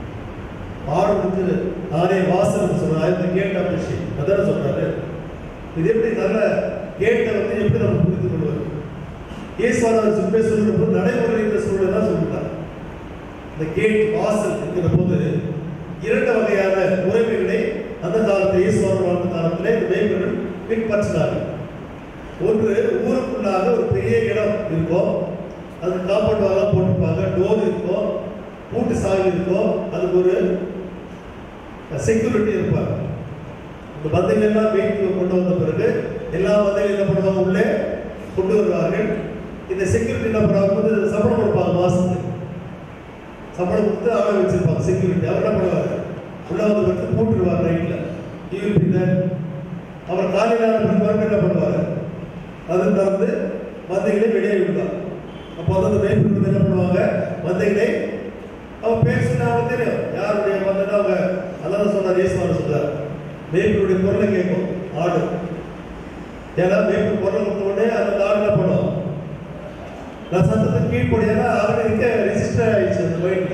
ஆடுக்கு நானே வாசல் சொன்னார் இந்த கேட் ஆஃப் விஷயம் அதான் சொல்றாரு இது எப்படி நல்ல கேட்டை வந்து எப்படி நம்ம புரிந்து கொள்வது இயேசுவான சுப்பே சொல்கிற போது நடைமுறை இந்த சூழலை தான் சொல்லிட்டார் இந்த கேட் வாசல் என்கிற போது இரண்டு வகையான உறவுகளை அந்த காலத்தில் இயேசுவான வாழ்ந்த காலத்தில் இந்த மேய்ப்பர்கள் பின்பற்றினார்கள் ஒன்று ஊருக்குள்ளாக ஒரு பெரிய இடம் இருக்கும் அது காம்பவுண்ட் வாலாம் போட்டிருப்பாங்க டோர் இருக்கும் பூட்டு சாவி இருக்கும் அதுக்கு ஒரு செக்யூரிட்டி இருப்பாங்க இந்த பந்தைகள் எல்லாம் வீட்டுக்கு கொண்டு வந்த பிறகு எல்லா பந்தைகளும் என்ன பண்ணுவாங்க உள்ளே கொண்டு வருவார்கள் இந்த செக்யூரிட்டி என்ன பண்ணுவாங்க வந்து சம்பளம் கொடுப்பாங்க மாசத்துக்கு சம்பளம் கொடுத்து ஆளை வச்சிருப்பாங்க செக்யூரிட்டி அவர் என்ன பண்ணுவார் உள்ள வந்து வந்து பூட்டுருவார் நைட்டில் ஈவினிங் அவர் காலையில் ஆன பிறகு மறுபடியும் என்ன பண்ணுவார் அது திறந்து மந்தைகளை வெளியே விடுவார் அப்போ வந்து அந்த மேய்ப்பு வந்து என்ன பண்ணுவாங்க மந்தைகளை அவன் பேர் சொன்னா அவங்க தெரியும் யாருடைய மந்தை அவங்க அதான் சொன்னார் இயேசுவான சொல்றார் மேய்ப்பினுடைய குரலை கேட்கும் ஆடு ஏன்னா மேய்ப்பு குரல் கொடுத்த உடனே அந்த ஆடு என்ன பண்ணும் நான் சத்தத்தை கீழ்ப்படியா ஆல்ரெடி இருக்க ரெஜிஸ்டர் ஆயிடுச்சு அந்த மைண்ட்ல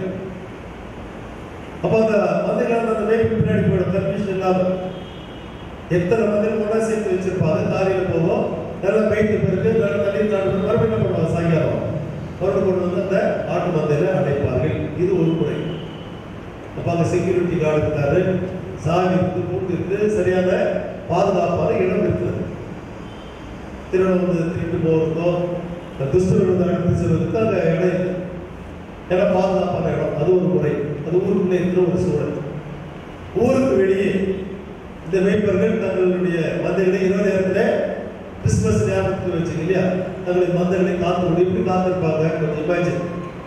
அப்போ அந்த மந்தைகள் அந்த மேய்ப்பு பின்னாடி போயிடும் கன்ஃபியூஷன் இல்லாம எத்தனை மந்தைகள் ஒன்றா சேர்த்து வச்சிருப்பாங்க காலையில் போவோம் நல்லா மேய்த்த பிறகு நல்லா தண்ணீர் தாண்டு மறுபடியும் என்ன பண்ணுவாங்க சாயங்காலம் மறுபடியும் கொண்டு வந்து அந்த ஆட்டு மந்தையில அடைப்பார்கள் இது ஒரு முறை அப்போ அங்கே செக்யூரிட்டி கார்டு இருக்காரு சாவி இருக்கு பூட்டு இருக்கு சரியான பாதுகாப்பான இடம் இருக்குது திருடம் வந்து திருட்டு போகிறதோ துஷ்டர்கள் வந்து அழைத்து செல்வதற்கு அங்கே இடம் இருக்கு ஏன்னா பாதுகாப்பான இடம் அது ஒரு முறை அது ஊருக்குள்ளே இருக்கிற ஒரு சூழல் ஊருக்கு வெளியே இந்த மேய்ப்பர்கள் தங்களுடைய மந்தைகளை இரவு நேரத்தில் கிறிஸ்துமஸ் ஞாபகத்தில் வச்சுங்க இல்லையா தங்களுடைய மந்தைகளை காத்து விட்டு இப்படி காத்திருப்பாங்க கொஞ்சம் இமேஜின்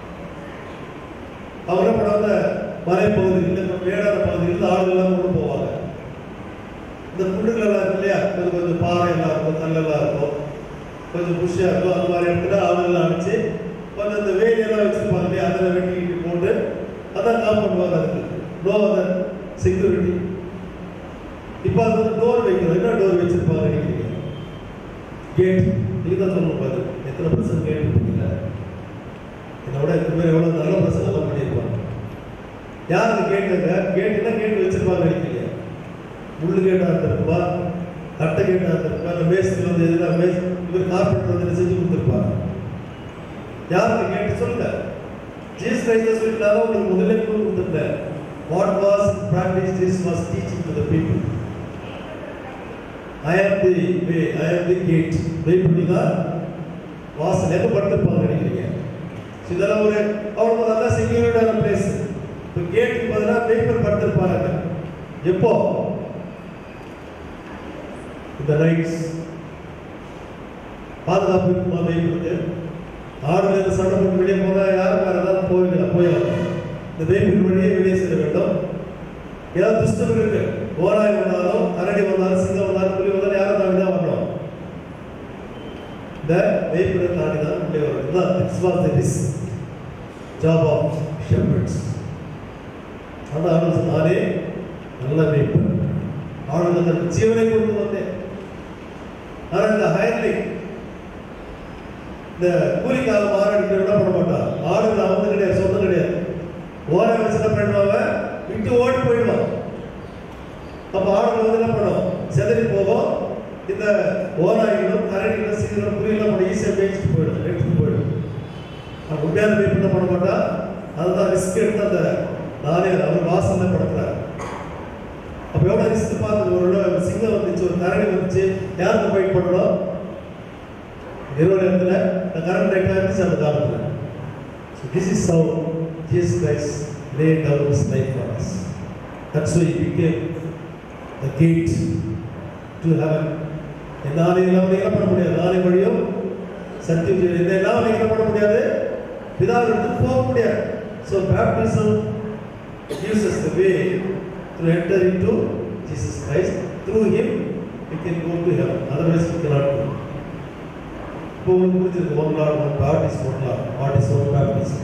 அவங்க என்ன பண்ணுவாங்க மலைப்பகுதியில் இந்த மேடான பகுதிகளில் ஆளுகள்லாம் கொண்டு போவாங்க இந்த புல்லுகள் எல்லாம் இருக்கு இல்லையா கொஞ்சம் கொஞ்சம் பாறை எல்லாம் இருக்கும் கல்லெல்லாம் இருக்கும் கொஞ்சம் புஷ்ஷாக இருக்கும் அந்த மாதிரி இடத்துல ஆளுகள்லாம் அடிச்சு கொஞ்சம் இந்த வேலியெல்லாம் வச்சிருப்பாங்க இல்லையா அதில் வெட்டி போட்டு அதான் காம்பவுண்ட் அதுக்கு நோ அதர் செக்யூரிட்டி இப்போ அது வந்து டோர் வைக்கிறோம் என்ன டோர் வச்சிருப்பாங்க நினைக்கிறீங்க கேட் இதுதான் சொல்லணும் பாரு எத்தனை பர்சன்ட் கேட் விட இந்த மாதிரி எவ்வளோ நல்ல பிரசங்கம் பண்ணியிருப்பாங்க யார் அது கேட்டுங்க கேட்டுனா கேட்டு வச்சிருப்பாங்க நினைக்கிறீங்க முள்ளு கேட்டா இருந்திருப்பா கட்டை கேட்டா இருந்திருப்பா இல்லை மேஸ்திரி வந்து எதுனா மேஸ் இவர் கார்பெண்டர் வந்து செஞ்சு கொடுத்துருப்பாங்க யாருக்கு கேட்டு சொல்லுங்க ஜீசஸ் கிரைஸ்ட் சொல்லிட்டாலும் உங்களுக்கு முதல்ல குழு கொடுத்துருந்தேன் what was practice this was teaching to the people I am the way I am the gate wait பண்ணி தான் வாசல் எங்க படுத்திருப்பாங்க நினைக்கிறீங்க So இதெல்லாம் ஒரு அவங்களுக்கு ஒரு நல்ல செக்யூரிட்டான பிளேஸ் இப்போ கேட்டுக்கு பதிலாக பேப்பர் படுத்திருப்பாங்க எப்போ இந்த ரைட்ஸ் பாதுகாப்பு இருக்குமா வெயிலுக்கு ஆடுதல் சண்டை போட்டு வெளியே போனால் யாரும் வேறு ஏதாவது போயிடலாம் போயிடலாம் இந்த வெயிலுக்கு வழியே வெளியே செல்ல வேண்டும் ஏதாவது துஷ்டம் இருக்கு ஓராய் வந்தாலும் கரடி வந்தாலும் சிங்கம் வந்தாலும் புலி வந்தாலும் யாரும் தாண்டி தான் வரணும் இந்த வெயிப்பை தாண்டி தான் உள்ளே வரணும் இதுதான் this was the this job of shepherds அந்த ஆண்டு நானே நல்ல வெயிப்பு ஆளுநர் தன் ஜீவனை கொண்டு வந்தேன் ஆனால் இந்த ஹைர்லிங் இந்த கூலிக்காக மாரடிக்க விட பண்ண மாட்டான் ஆடுகள் அவந்து கிடையாது சொந்தம் கிடையாது ஓரை வச்சு என்ன பண்ணுவாங்க விட்டு ஓடி போயிடுவான் அப்ப ஆடுகள் வந்து என்ன பண்ணும் செதறி போகும் இந்த ஓராய்களும் கரடிகளும் சீக்கிரம் புரியலாம் நம்ம ஈஸியாக பேசிட்டு போயிடும் எடுத்துட்டு போயிடும் அவன் உண்மையான போய் என்ன பண்ண மாட்டா அதுதான் ரிஸ்க் எடுத்து அந்த நானே அவர் வாசல்ல படுக்கிறார் அப்ப எவ்வளவு ரிஸ்க் பார்த்து ஒரு தடவை சிங்கம் வந்துச்சு ஒரு கரடி வந்துச்சு யாருக்கு ஃபைட் பண்ணணும் இருபது இடத்துல இந்த கரண்ட் ரைட்டாக இருந்துச்சு அந்த காலத்தில் so this is how Jesus Christ laid down his life for us. That's why he became the gate to heaven. என்னாலே எல்லாம் என்ன பண்ண முடியாது நாளை வழியும் சத்தியம் செய்ய இந்த எல்லாம் என்ன பண்ண முடியாது பிதாவிடத்துக்கு போக முடியாது so baptism gives us the way to enter into Jesus Christ. Through him, we can go to heaven. Otherwise, we cannot go. இப்போ உங்களுக்கு புரிஞ்சிருக்கு one lord one God is one lord what is one baptism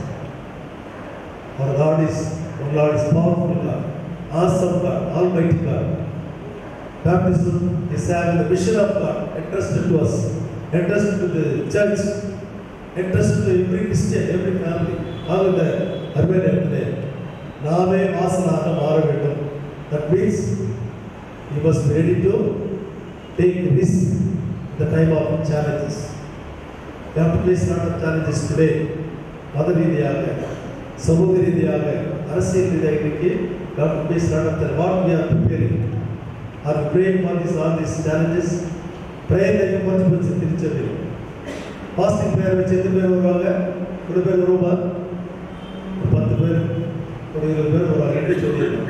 Our God is, our Lord is powerful God, awesome God, Almighty God. Baptism is having the mission of God entrusted to us, entrusted to the church, entrusted to every Christian, every family. ஆக இந்த அருமை நேரத்திலே நாமே வாசலாக மாற வேண்டும் that means you must ready to take risk the time of challenges you have to face lot of challenges today மத ரீதியாக சமூக ரீதியாக அரசியல் ரீதியாக இன்னைக்கு டாக்டர் பேஸ் நடத்தல் what we are preparing or praying for this all this challenges prayer like participants திருச்சபை பாசிட்டிவ் ப்ரேயர் வச்சு எத்தனை பேர் வருவாங்க ஒரு பேர் வருவா ஒரு பத்து பேர் ஒரு இருபது பேர் வருவாங்க எப்படி சொல்லியிருக்கோம்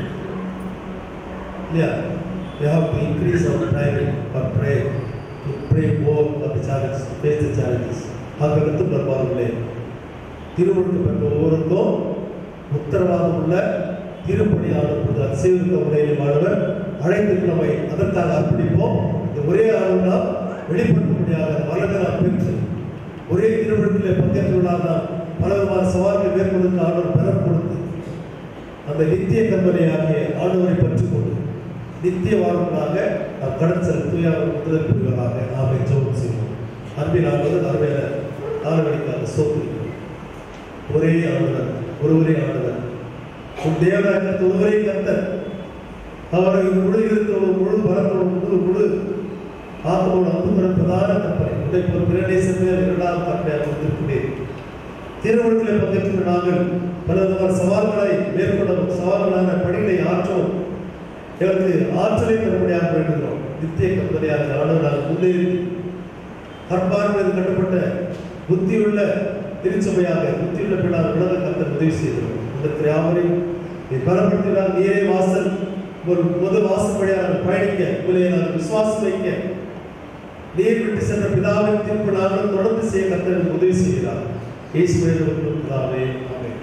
இல்லையா we have to increase our prayer for prayer to pray more for the challenges, to face the challenges. ஆக எடுத்து பெறுவார்களே திருமணத்து பெற்ற ஒவ்வொருக்கும் உத்தரவாதம் உள்ள திருப்பணியாளர் அதிசயித்த முறையில் மாணவர் அழைத்து நம்மை அதற்காக அர்ப்பணிப்போம் இந்த ஒரே ஆளுநர் வெளிப்படுத்தும்படியாக வல்லதை நாம் பெற்று ஒரே திருமணத்தில் பங்கேற்றுள்ளார் நாம் பல விதமான சவால்களை மேற்கொண்டு ஆண்டவர் பெற கொடுத்து அந்த நித்திய கம்பெனியாகிய ஆண்டவரை பற்றி கொண்டு நித்திய வாழ்வுகளாக நாம் கடன் செலுத்துவையாக முதல் பிரிவுகளாக நாமே ஜோம் செய்வோம் அன்பின் ஆண்டவர் அருமையான ஆளுநருக்காக சோதனை ஒரே ஆண்டவர் ஒருவரே ஆண்டவர் உன் தேவனாக ஒருவரே கர்த்தர் அவரை முழு இருத்தோடு முழு பலத்தோடு முழு முழு ஆத்மோடு அன்புகிற பிரதான கற்பனை உடைய ஒரு பிரதேசமே இரண்டாம் கற்பனையாக கொடுத்திருக்கிறேன் திருமணத்தில் பங்கேற்ற நாங்கள் பல விதமான சவால்களை மேற்கொள்ள சவால்களான பணிகளை ஆற்றோம் எங்களுக்கு ஆற்றலை தரும்படியாக வேண்டுகிறோம் நித்திய கற்பனையாக ஆண்டவர் நாங்கள் முன்னேறி கற்பார்களை கட்டப்பட்ட புத்தியுள்ள திருச்சபையாக புத்தியுள்ள பிள்ளார் உலக கத்த உதவி செய்தோம் இந்த திராவரை நீ பலப்படுத்தினால் நீரே வாசல் ஒரு பொது வாசல் வழியாக பயணிக்க உங்களை நாங்கள் விசுவாசம் வைக்க நீர் விட்டு சென்ற பிதாவின் தீர்ப்பு நாங்கள் தொடர்ந்து செய்ய கத்தர் உதவி செய்கிறார் இயேசுவே உங்கள் பிதாவே ஆமென்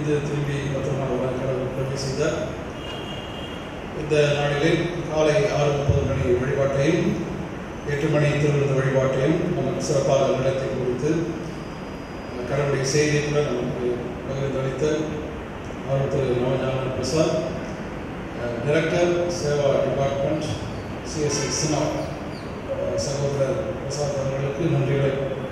முடிந்து திரும்பி பத்திரமாக வர கடவுள் உதவி செய்தார் இந்த நாளிலே காலை ஆறு முப்பது மணி வழிபாட்டையும் எட்டு மணி திருவிழா வழிபாட்டையும் நமக்கு சிறப்பாக நடத்தி கொடுத்து கடவுளுடைய செய்தியை கூட நமக்கு பகிர்ந்தளித்த அவர் திரு நவஞான Prasad director Seva department CSI சினா சகோதரர் பிரசாத் அவர்களுக்கு நன்றிகளை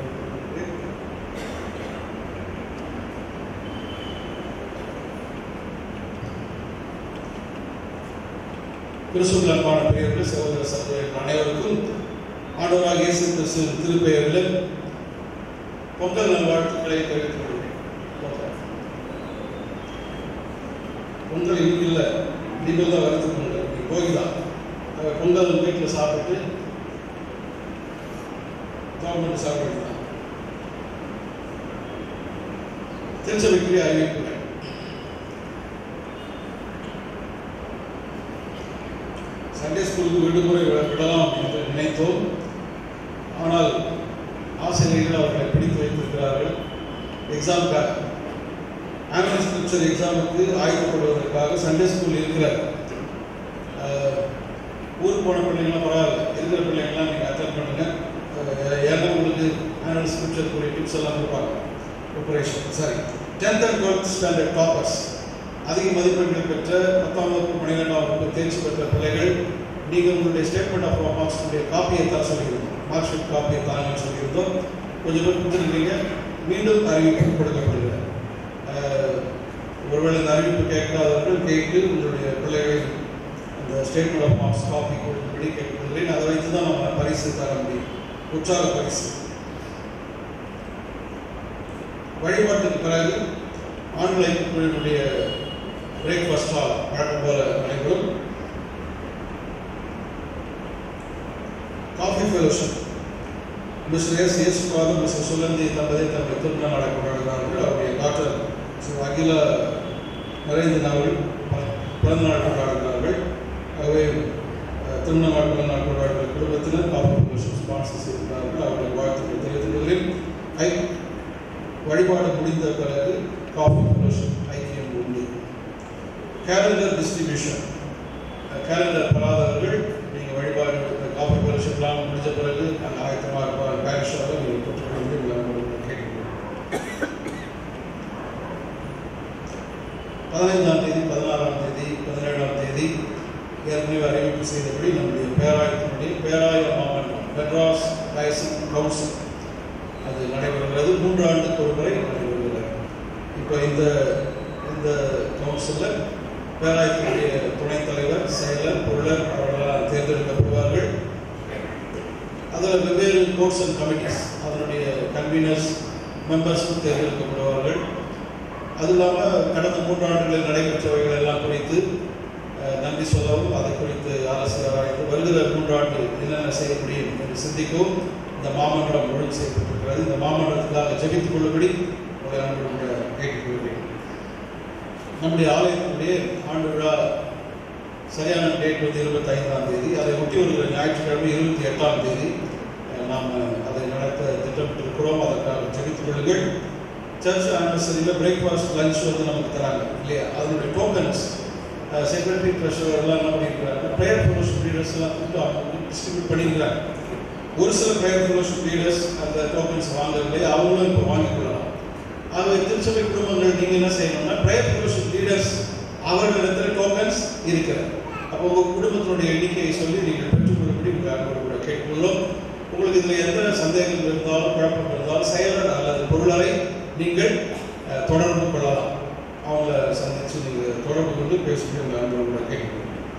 கிறிஸ்துவில் அன்பான பெயர்கள் சகோதர சகோதரர்கள் அனைவருக்கும் ஆண்டவராக இயேசு கிறிஸ்துவின் திருப்பெயரில் பொங்கல் நல்வாழ்த்துக்களை தெரிவித்துக் கொள்கிறேன் பொங்கல் இன்னும் இல்லை நீங்கள் தான் வருது பொங்கல் நீ போய் தான் அஹ் பொங்கல் வீட்டில் சாப்பிட்டு கவர்மெண்ட் சாப்பிட்டு தான் திருச்சபைக்குரிய அறிவிப்புகள் சண்டே ஸ்கூலுக்கு விடுமுறை விட- விடலாம் என்று நினைத்தோம் ஆனால் ஆசிரியர்கள் அவர்களை பிடித்து வைத்திருக்கிறார்கள் எக்ஸாமுக்காக ஆனுவல் ஸ்கிரிப்சர் எக்ஸாமுக்கு ஆயத்தப்படுவதற்காக சண்டே ஸ்கூல் இருக்கிற அஹ், ஊருக்கு போன பிள்ளைங்களாம் பரவாயில்ல இருக்கிற பிள்ளைங்களாம் நீங்கள் அட்டன் பண்ணுங்க அஹ், ஏன்னா உங்களுக்கு ஆனுவல் ஸ்கிரிப்சர் கூடிய டிப்ஸ் எல்லாம் கொடுப்பாங்க ப்ரிப்பரேஷன் சரி tenth and twelfth standard toppers அதிக மதிப்பெண்கள் பெற்ற பத்தாம் வகுப்பு பன்னிரெண்டாம் வகுப்பு தேர்ச்சி பெற்ற பிள்ளைகள் நீங்கள் உங்களுடைய ஸ்டேட்மெண்ட் ஆஃப் மார்க்ஸுடைய காப்பியை தர சொல்லியிருந்தோம் மார்க் ஷீட் காப்பியை தாங்கன்னு சொல்லியிருந்தோம் கொஞ்சம் பேர் கொடுத்துருக்கீங்க மீண்டும் அறிவிப்பு கொடுக்கப்படுகிறது அஹ், ஒருவேளை இந்த அறிவிப்பு கேட்காதவர்கள் கேட்டு உங்களுடைய பிள்ளைகளின் அந்த ஸ்டேட்மெண்ட் ஆஃப் மார்க்ஸ் காப்பி கொடுக்கும்படி கேட்கிறேன் அதை வைத்து தான் நம்ம பரிசு தர முடியும் உற்சாக பரிசு வழிபாட்டுக்கு பிறகு ஆண்களை குழுவினுடைய பிரேக்ஃபாஸ்ட் ஹால் வழக்கம் போல நடைபெறும் coffee fellowship mister S Yesupatham mister Suganthi தம்பதி தன்னுடைய திருமண நாளை கொண்டாடுகிறார்கள் அவருடைய டாக்டர் திரு அகில நரேந்திரன் அவர்கள் ப- பிறந்த நாள் கொண்டாடுகிறார்கள் ஆகவே அஹ், திருமண நாள் பிறந்த நாள் கொண்டாடுகிற குடும்பத்தினர் காஃபி ஃபெலோஷிப் ஸ்பான்சர் செய்திருக்கிறார்கள் அவருடைய வாழ்த்துக்களை தெரிவித்துக் கொள்கிறேன் ஐ வழிபாடு முடிந்த பிறகு காஃபி ஃபெலோஷிப் ஐக்கியம் உண்டு கேலண்டர் டிஸ்ட்ரிபியூஷன் கேலண்டர் பெறாதவர்கள் நீங்கள் வழிபாடு காஃபி ஃபெலோஷிப்லாம் முடிஞ்ச பிறகு அந்த ஆயத்தமாக இருப்பார் பேரிஷாக நீங்கள் பெற்றுக்கொண்டு விளம்பரம் கேட்கிறோம் பதினைந்தாம் தேதி பதினாறாம் தேதி பதினேழாம் தேதி ஏற்கனவே அறிவிப்பு செய்தபடி நம்முடைய பேராயத்தினுடைய பேராய மாமன்றம் மெட்ராஸ் ரைசிங் கவுன்சில் அது நடைபெறுகிறது மூன்று ஆண்டுக்கு ஒரு முறை நடைபெறுகிறது இப்போ இந்த இந்த கவுன்சிலில் பேராயத்தினுடைய துணைத் தலைவர் செயலர் பொருளர் அவர்களால் தேர்ந்தெடுக்கப்படுவார்கள் அதில் வெவ்வேறு கோர்ட்ஸ் அண்ட் கமிட்டிஸ் அதனுடைய கன்வீனர்ஸ் மெம்பர்ஸும் தேர்ந்தெடுக்கப்படுவார்கள் அது இல்லாமல் கடந்த மூன்று ஆண்டுகளில் நடைபெற்றவைகள் எல்லாம் குறித்து அஹ், நன்றி சொல்லவும் அதை குறித்து அரசு ஆராய்ந்து வருகிற மூன்றாண்டு என்னென்ன செய்ய முடியும் என்று சிந்திக்கவும் இந்த மாமன்றம் ஒழுங்கு செய்யப்பட்டிருக்கிறது இந்த மாமன்றத்துக்காக ஜெபித்துக் கொள்ளும்படி உங்களை அன்புடன் கேட்டுக்கொள்கிறேன் நம்முடைய ஆலயத்தினுடைய ஆண்டு விழா சரியான டேட் வந்து இருபத்தி ஐந்தாம் தேதி அதை ஒட்டி வருகிற ஞாயிற்றுக்கிழமை இருபத்தி எட்டாம் தேதி அஹ், நாம் அதை நடத்த திட்டமிட்டிருக்கிறோம் அதற்காக ஜெபித்துக் கொள்ளுங்கள் சர்ச் ஆனிவர்சரியில் பிரேக்ஃபாஸ்ட் லஞ்ச் வந்து நமக்கு தராங்க இல்லையா அதனுடைய டோக்கன்ஸ் செக்ரட்டரி ட்ரெஷரர் எல்லாம் என்ன பண்ணியிருக்கிறாங்க ப்ரேயர் ஃபெலோஷிப் லீடர்ஸ் எல்லாம் கூப்பிட்டு அவங்க டிஸ்ட்ரிபியூட் பண்ணியிருக்கிறாங்க ஒரு சில ப்ரேயர் ஃபெலோஷிப் லீடர்ஸ் அந்த டோக்கன்ஸ் வாங்கவில்லை அவங்களும் இப்போ வாங்கிக்கொள்ளலாம் ஆகவே திருச்சபை குடும்பங்கள் நீங்கள் என்ன செய்யணும்னா ப்ரேயர் ஃபெலோஷிப் லீடர்ஸ் அவர்களிடத்தில் டோக்கன்ஸ் இருக்கிறது அப்போ உங்கள் குடும்பத்தினுடைய எண்ணிக்கையை சொல்லி நீங்கள் பெற்றுக்கொள்ளும்படி உங்கள் அன்போடு கூட கேட்டுக்கொள்ளும் உங்களுக்கு இதில் எந்த சந்தேகங்கள் இருந்தாலும் குழப்பம் இருந்தாலும் செயலர் அல்லது பொருளரை நீங்கள் அஹ், தொடர்பு கொள்ளலாம் அவங்கள சந்தித்து நீங்கள் தொடர்பு கொண்டு பேசும்படி உங்கள் அன்போடு கூட கேட்டுக்கொள்ளும்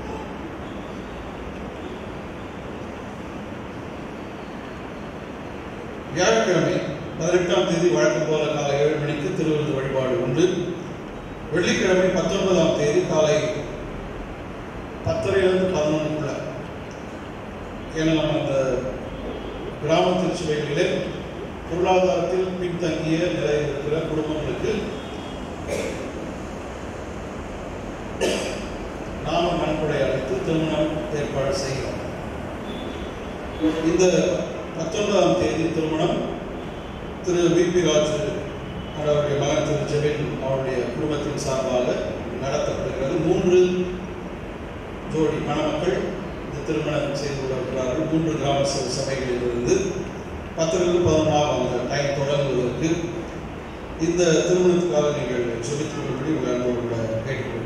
வியாழக்கிழமை பதினெட்டாம் தேதி வழக்கம் போல காலை ஏழு மணிக்கு திருவள்ளுவர் வழிபாடு உண்டு வெள்ளிக்கிழமை பத்தொன்பதாம் தேதி காலை பத்தரையிலிருந்து பதினொன்றுக்குள்ள ஏன்னா நம்ம அந்த கிராம திருச்சுவைகளிலே பொருளாதாரத்தில் பின்தங்கிய நிலையில் இருக்கிற குடும்பங்களுக்கு நாம நன்கொடை அளித்து திருமணம் ஏற்பாடு செய்கிறோம் இந்த பத்தொன்பதாம் தேதி திருமணம் திரு வி பி ராஜு அது அவருடைய மகன் திரு ஜெபின் அவருடைய குடும்பத்தின் சார்பாக நடத்தப்படுகிறது மூன்று ஜோடி மணமக்கள் இந்த திருமணம் செய்து கொண்டிருக்கிறார்கள் மூன்று கிராம சபை சபைகளிலிருந்து பத்திலிருந்து பதினொன்றாம் அந்த டைம் தொடங்குவதற்கு இந்த திருமணத்துக்காக நீங்கள் ஜெபித்துக் கொள்ளும்படி உங்கள் அன்போடு கூட கேட்டுக்கொள்கிறேன்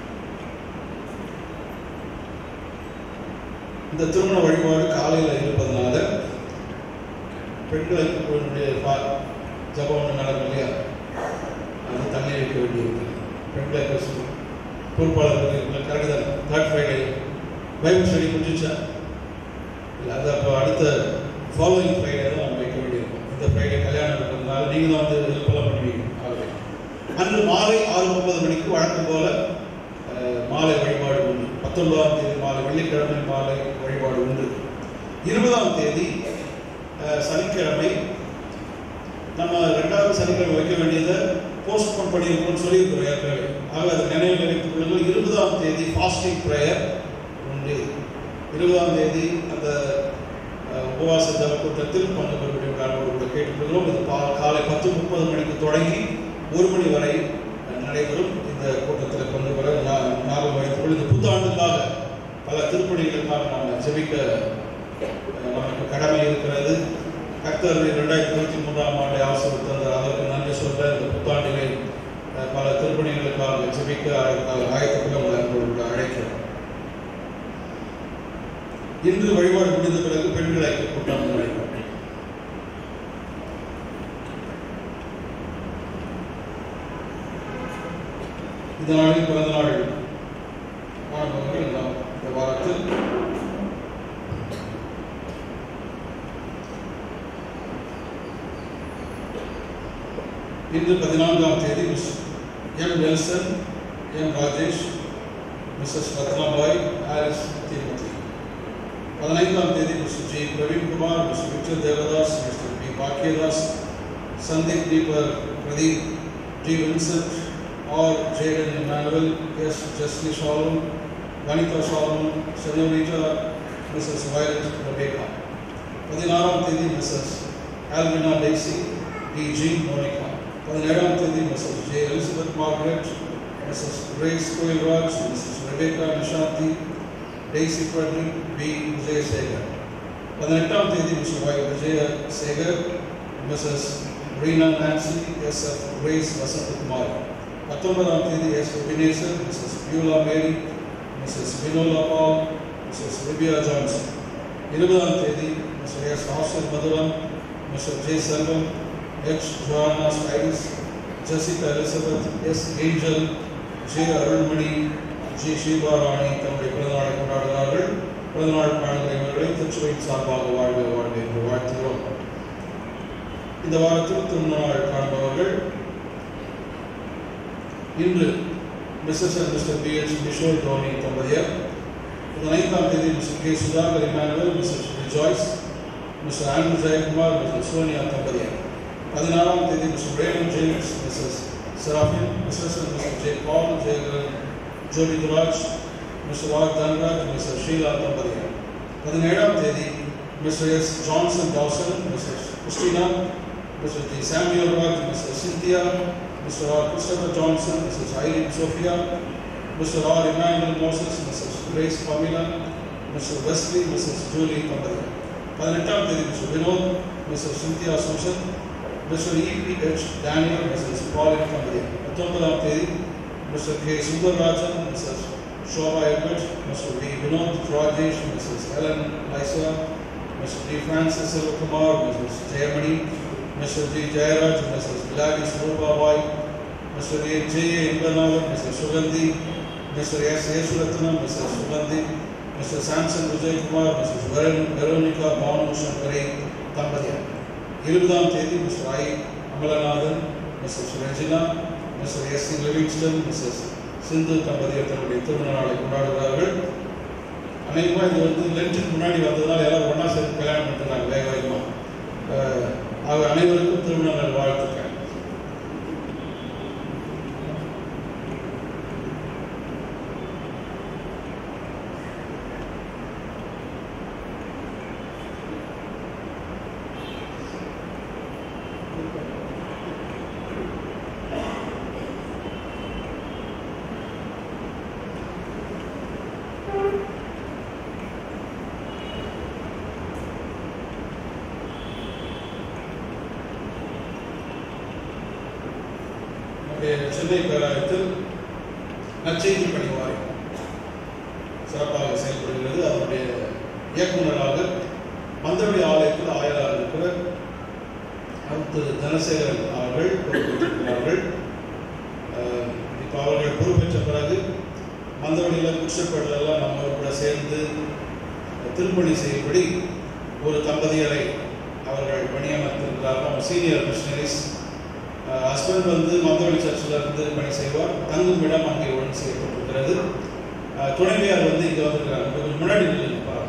இந்த திருமண வழிபாடு காலையில் இருப்பதனால பெண்களுக்கு என்னுடைய பா- ஜபம் ஒன்று நடக்கும் இல்லையா அது தண்ணி வைக்க வேண்டியிருக்கு பெண்களுக்கு பொறுப்பாளர்கள் கரெக்டு தான் தேர்ட் ஃப்ரைடே பைபிள் ஸ்டடி முடிஞ்சிச்சா இல்லை அது அப்போ அடுத்த ஃபாலோயிங் ஃப்ரைடே தான் நம்ம வைக்க வேண்டியிருக்கும் இந்த ஃப்ரைடே கல்யாணம் இருக்கிறதுனால நீங்கள் தான் வந்து ஹெல்ப்லாம் பண்ணுவீங்க ஆகவே அன்று மாலை ஆறு முப்பது மணிக்கு வழக்கம் போல அஹ், மாலை வழிபாடு உண்டு பத்தொன்பதாம் தேதி மாலை வெள்ளிக்கிழமை மாலை வழிபாடு உண்டு இருபதாம் தேதி அஹ், சனிக்கிழமை நம்ம ரெண்டாவது சனிக்கிழமை வைக்க வேண்டியதை போஸ்ட்போன் பண்ணியிருக்கோம்னு சொல்லியிருக்கிறோம் ஏற்கனவே ஆக அதை நினைவில் வைத்துக் கொள்ளுங்கள் இருபதாம் தேதி ஃபாஸ்டிங் ப்ரேயர் உண்டு இருபதாம் தேதி அந்த அஹ், உபவாச ஜப கூட்டத்தில் பங்கு பெறக்கூடிய காரணோடு கூட கேட்டுக்கொள்கிறோம் இது பா காலை பத்து முப்பது மணிக்கு தொடங்கி ஒரு மணி வரை அஹ், நடைபெறும் இந்த கூட்டத்தில் பங்கு பெற ஞா- ஞாபகம் வைத்துக் கொள்ளுங்கள். இந்த புத்தாண்டுக்காக பல திருப்பணிகளுக்காக நாம் ஜெபிக்க அஹ், நமக்கு கடமை இருக்கிறது கர்த்தர் இரண்டாயிரத்தி இருபத்தி மூன்றாம் ஆண்டை ஆசிரியர் தந்தார் அதற்கு நன்றி சொல்ல இந்த புத்தாண்டிலே அஹ், பல திருப்பணிகளுக்காக ஜெபிக்க ஆய- ஆயத்தப்பட உங்களை அன்போடு அழைக்கிறோம் இன்று வழிபாடு முடிந்த பிறகு பெண்கள் ஐக்கிய கூட்டம் நடைபெறும் இந்த நாளில் பிறந்த நாள் மாணவர்கள் இந்த இந்த வாரத்தில் இன்று பதினான்காம் தேதி Miss M Nelson M Rajesh Mrs Ratnabai Harris Timothy பதினைந்தாம் தேதி Mr G Praveenkumar Mr Victor Devadas Mr P Bakkiyadas Sandeep தீபர் Pradeep D Vincent R Jayden Emmanuel S ஜஸ்லி Shalom Vanitha Shalom Senorita Mrs Violet Rebecca பதினாறாம் தேதி Mrs Alvina Daisy D G Monica பதினேழாம் தேதி Mrs J Elizabeth Margaret Mrs Grace Koilraj Mrs Rebecca Nishanthi Daisy Frederick P Vijayasekar பதினெட்டாம் தேதி Mr Y Vijayasekar Mrs Reena Nancy S F Grace Vasanthakumar பத்தொன்பதாம் தேதி S Vinesan Mrs Beulah Mary Mrs Vinola Paul Mrs லிபியா Johnson இருபதாம் தேதி Mr S ஹாஸ்டல் Mathuram Mr J Selvam H Jonah Styles Jessica Elizabeth S Angel J Arulmani G ஸ்ரீபாராணி தம்முடைய பிறந்தநாளை கொண்டாடுகிறார்கள் பிறந்தநாள் காணுகிற இவர்களை திருச்சுவையின் சார்பாக வாழ்க வாழ்க என்று வாழ்த்துகிறோம் இந்த வாரத்தில் திருநாள் காண்பவர்கள் இன்று Mrs and Mr P H Kishore Tony தம்பதியர் பதினைந்தாம் தேதி Mr K Sudhakar Emmanuel Mrs Rejoice Mr Andrew Jayakumar Mr Sonia தம்பதியர் பதினாறாம் தேதி Mr Raymond James Mrs Seraphine Mrs and Mr J Paul Jeyakaran ஜோடி துராஜ் Mr R Dhanraj Mr Sheela தம்பதியர் பதினேழாம் தேதி Mr S Johnson Dawson Mr Christina Mr D Samuel Raj Mr Cynthia Mr R Christopher Johnson Mrs Irene Sophia Mr R Emmanuel Moses Mrs Grace Pamela Mr Wesley Mrs Julie தம்பதியர் பதினெட்டாம் தேதி Mr Vinod Mr Cynthia Susan Mr E H Daniel Mrs Pauline தம்பதியர் பத்தொன்பதாம் தேதி Mr K Sundarrajan Mrs Shobha Edward, Mr. V. Vinod Rajesh, Mrs. Helen Lysa, Mr. D. Francis Silvakumar, Mrs. Jayamani, Mr. G. Jayaraj, Mrs. Gladys Rupa Boy, Mr. A. J. Imbanal, Mrs. Sugandhi, Mr. S. Yeshuratana, Mrs. Sugandhi, Mr. Samson Vijay Kumar, Mrs. Veron- Veronica Banu Shankare, தம்பதியர் இருபதாம் தேதி Mr I Amalanathan Mrs Regina Mr S C Livingston Mrs Sindhu தம்பதியர் தன்னுடைய திருமண நாளை கொண்டாடுகிறார்கள் அநேகமாக இது வந்து லென்ட்டுக்கு முன்னாடி வந்ததுனால எல்லாரும் ஒன்றா சேர்ந்து கல்யாணம் பண்ணிட்டுருந்தாங்க வேக வேகமாக ஆக அனைவருக்கும் திருமண நாள் வாழ்த்துக்கள் நம்முடைய சென்னை பேராயத்தில் நற்செய்தி பணி வாரியம் சிறப்பாக செயல்படுகிறது அதனுடைய இயக்குநராக மந்தவெளி ஆலயத்தில் ஆயராக இருக்கிற திரு தனசேகரன் அவர்கள் பொறுப்பேற்றிருக்கிறார்கள் அஹ், இப்போ அவர்கள் பொறுப்பேற்ற பிறகு மந்தவெளியில் குற்றப்படலாம் நம்ம கூட சேர்ந்து திருப்பணி செய்யும்படி ஒரு தம்பதியரை அவர்கள் பணியமர்த்திருக்கிறார்கள் அவங்க சீனியர் மிஷனரிஸ் ஹஸ்பண்ட் வந்து மந்தவெளி சர்ச்சில் இருந்து பணி செய்வார் தங்கும் இடம் அங்கே ஒன்று செய்யப்பட்டிருக்கிறது அஹ், துணைவியார் வந்து இங்கே வந்திருக்கிறாங்க கொஞ்சம் முன்னாடி நில்லுங்க பாருங்க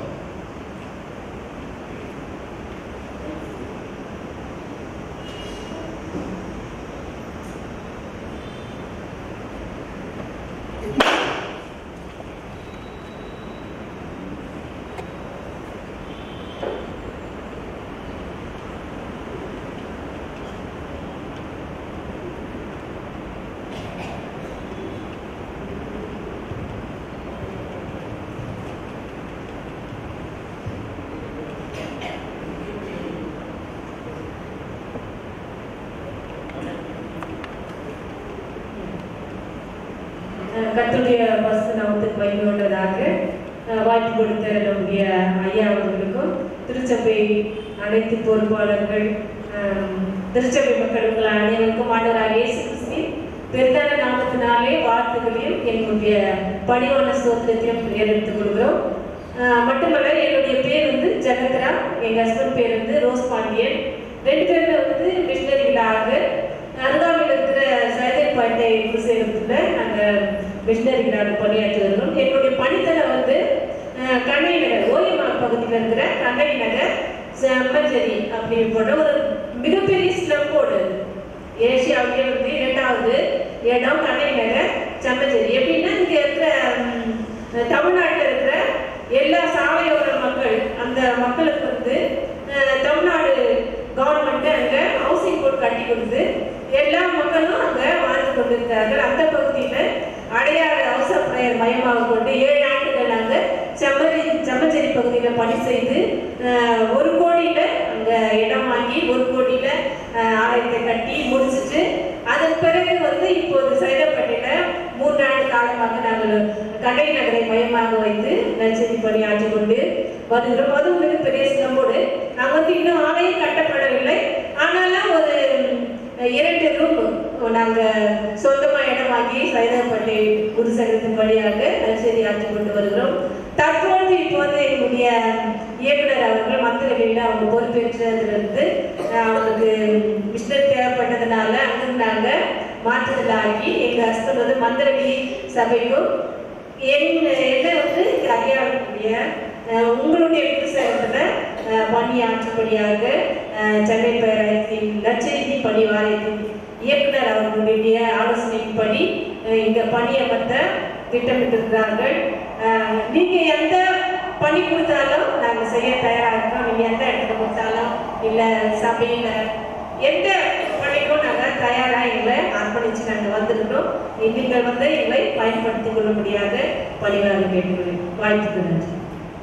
கத்துடைய பசு நாமத்துக்கு மகிழ்வுள்ளதாக அஹ், வாய்ப்பு கொடுத்த நம்முடைய ஐயா அவர்களுக்கும் திருச்சபை அனைத்து பொறுப்பாளர்கள் அஹ், திருச்சபை மக்கள் உங்கள் அனைவருக்கும் ஆண்டவராக இயேசு கிறிஸ்துவின் பெருந்தான நாமத்தினாலே வாழ்த்துக்களையும் என்னுடைய பணிவான ஸ்தோத்திரத்தையும் ஏறெடுத்துக் கொள்கிறோம் அஹ், மட்டுமல்ல என்னுடைய பேர் வந்து ஜெகத்ரா எங்க ஹஸ்பண்ட் பேர் வந்து ரோஸ் பாண்டியன் ரெண்டு பேருமே வந்து மிஷினரிகளாக அருகாமையில் இருக்கிற சைதைப்பாட்டை குருசேகரத்தில் நாங்கள் மிஷினரிகளாக பணியாற்றி வருகிறோம் என்னுடைய பணித்தளம் வந்து அஹ், கண்ணகி நகர் ஓயமான் பகுதியில் இருக்கிற கண்ணகி நகர் செம்மஞ்சேரி அப்படி போன்ற ஒரு மிகப்பெரிய ஸ்லம் போர்டு ஏசியாவிலே வந்து இரண்டாவது இடம் கண்ணகி நகர் செம்மஞ்சேரி எப்படின்னா இங்கே இருக்கிற ம், தமிழ்நாட்டில் இருக்கிற எல்லா சாலையோர மக்கள் அந்த மக்களுக்கு வந்து அஹ், தமிழ்நாடு கவர்மெண்ட் அங்க ஹவுசிங் போர்ட் கட்டி கொடுத்து எல்லா மக்களும் அங்க வாழ்ந்து கொண்டிருக்கிறார்கள் அந்த பகுதியில் அடையாள அவசர பிரயர் மையமாக கொண்டு ஏழு ஆண்டுகள் நாங்க செம்மறி செம்மச்சேரி பகுதியில் பணி செய்து அஹ், ஒரு கோடியில அங்க இடம் வாங்கி ஒரு கோடியில அஹ், ஆலயத்தை கட்டி முடிச்சிட்டு அதன் பிறகு வந்து இப்போது சைதாப்பேட்டையில மூன்று ஆண்டு காலமாக நாங்கள் கடை நகரை மையமாக வைத்து நச்சரி பணியாற்றி கொண்டு வருகிறோம் அதுவும் மிகப்பெரிய சிலம்போடு நாங்கள் வந்து இன்னும் ஆலயம் கட்டப்படவில்லை ஆனாலும் ஒரு ம், இரண்டு ரூம் நாங்கள் சொந்தமாக இடம் வாங்கி சைதாப்பேட்டை குருசங்கத்தின் வழியாக நச்சரி ஆற்றி கொண்டு வருகிறோம் தற்பொழுது இப்போ வந்து எங்களுடைய இயக்குனர் அவர்கள் மந்திரவையில் அவங்க பொறுப்பேற்றதிலிருந்து அஹ், அவங்களுக்கு மிஷினர் தேவைப்பட்டதுனால அங்கிருந்து நாங்கள் மாற்றுதல் ஆகி எங்கள் ஹஸ்பண்ட் வந்து மந்திரவி சபைக்கும் என் என்ன வந்து அறியாக்கூடிய உங்களுடைய விவசாயத்தில் பணியாற்றும்படியாக அஹ், சென்னை பேராயத்தின் நச்செய்தி பணி வாரியத்தின் இயக்குனர் அவர்களுடைய ஆலோசனைப்படி அஹ், இந்த பணியமர்த்த திட்டமிட்டிருக்கிறார்கள் அஹ், நீங்க எந்த பணி கொடுத்தாலும் நாங்க செய்ய தயாரா இருக்கோம் நீங்க எந்த இடத்துல கொடுத்தாலும் இல்ல சபையில எந்த பணிக்கும் நாங்க தயாரா எங்களை அர்ப்பணிச்சு நாங்க வந்திருக்கிறோம் நீங்கள் வந்து எங்களை பயன்படுத்திக் கொள்ள முடியாத பணிவாக கேட்டுக்கொள்கிறேன் வாழ்த்துக்கு நன்றி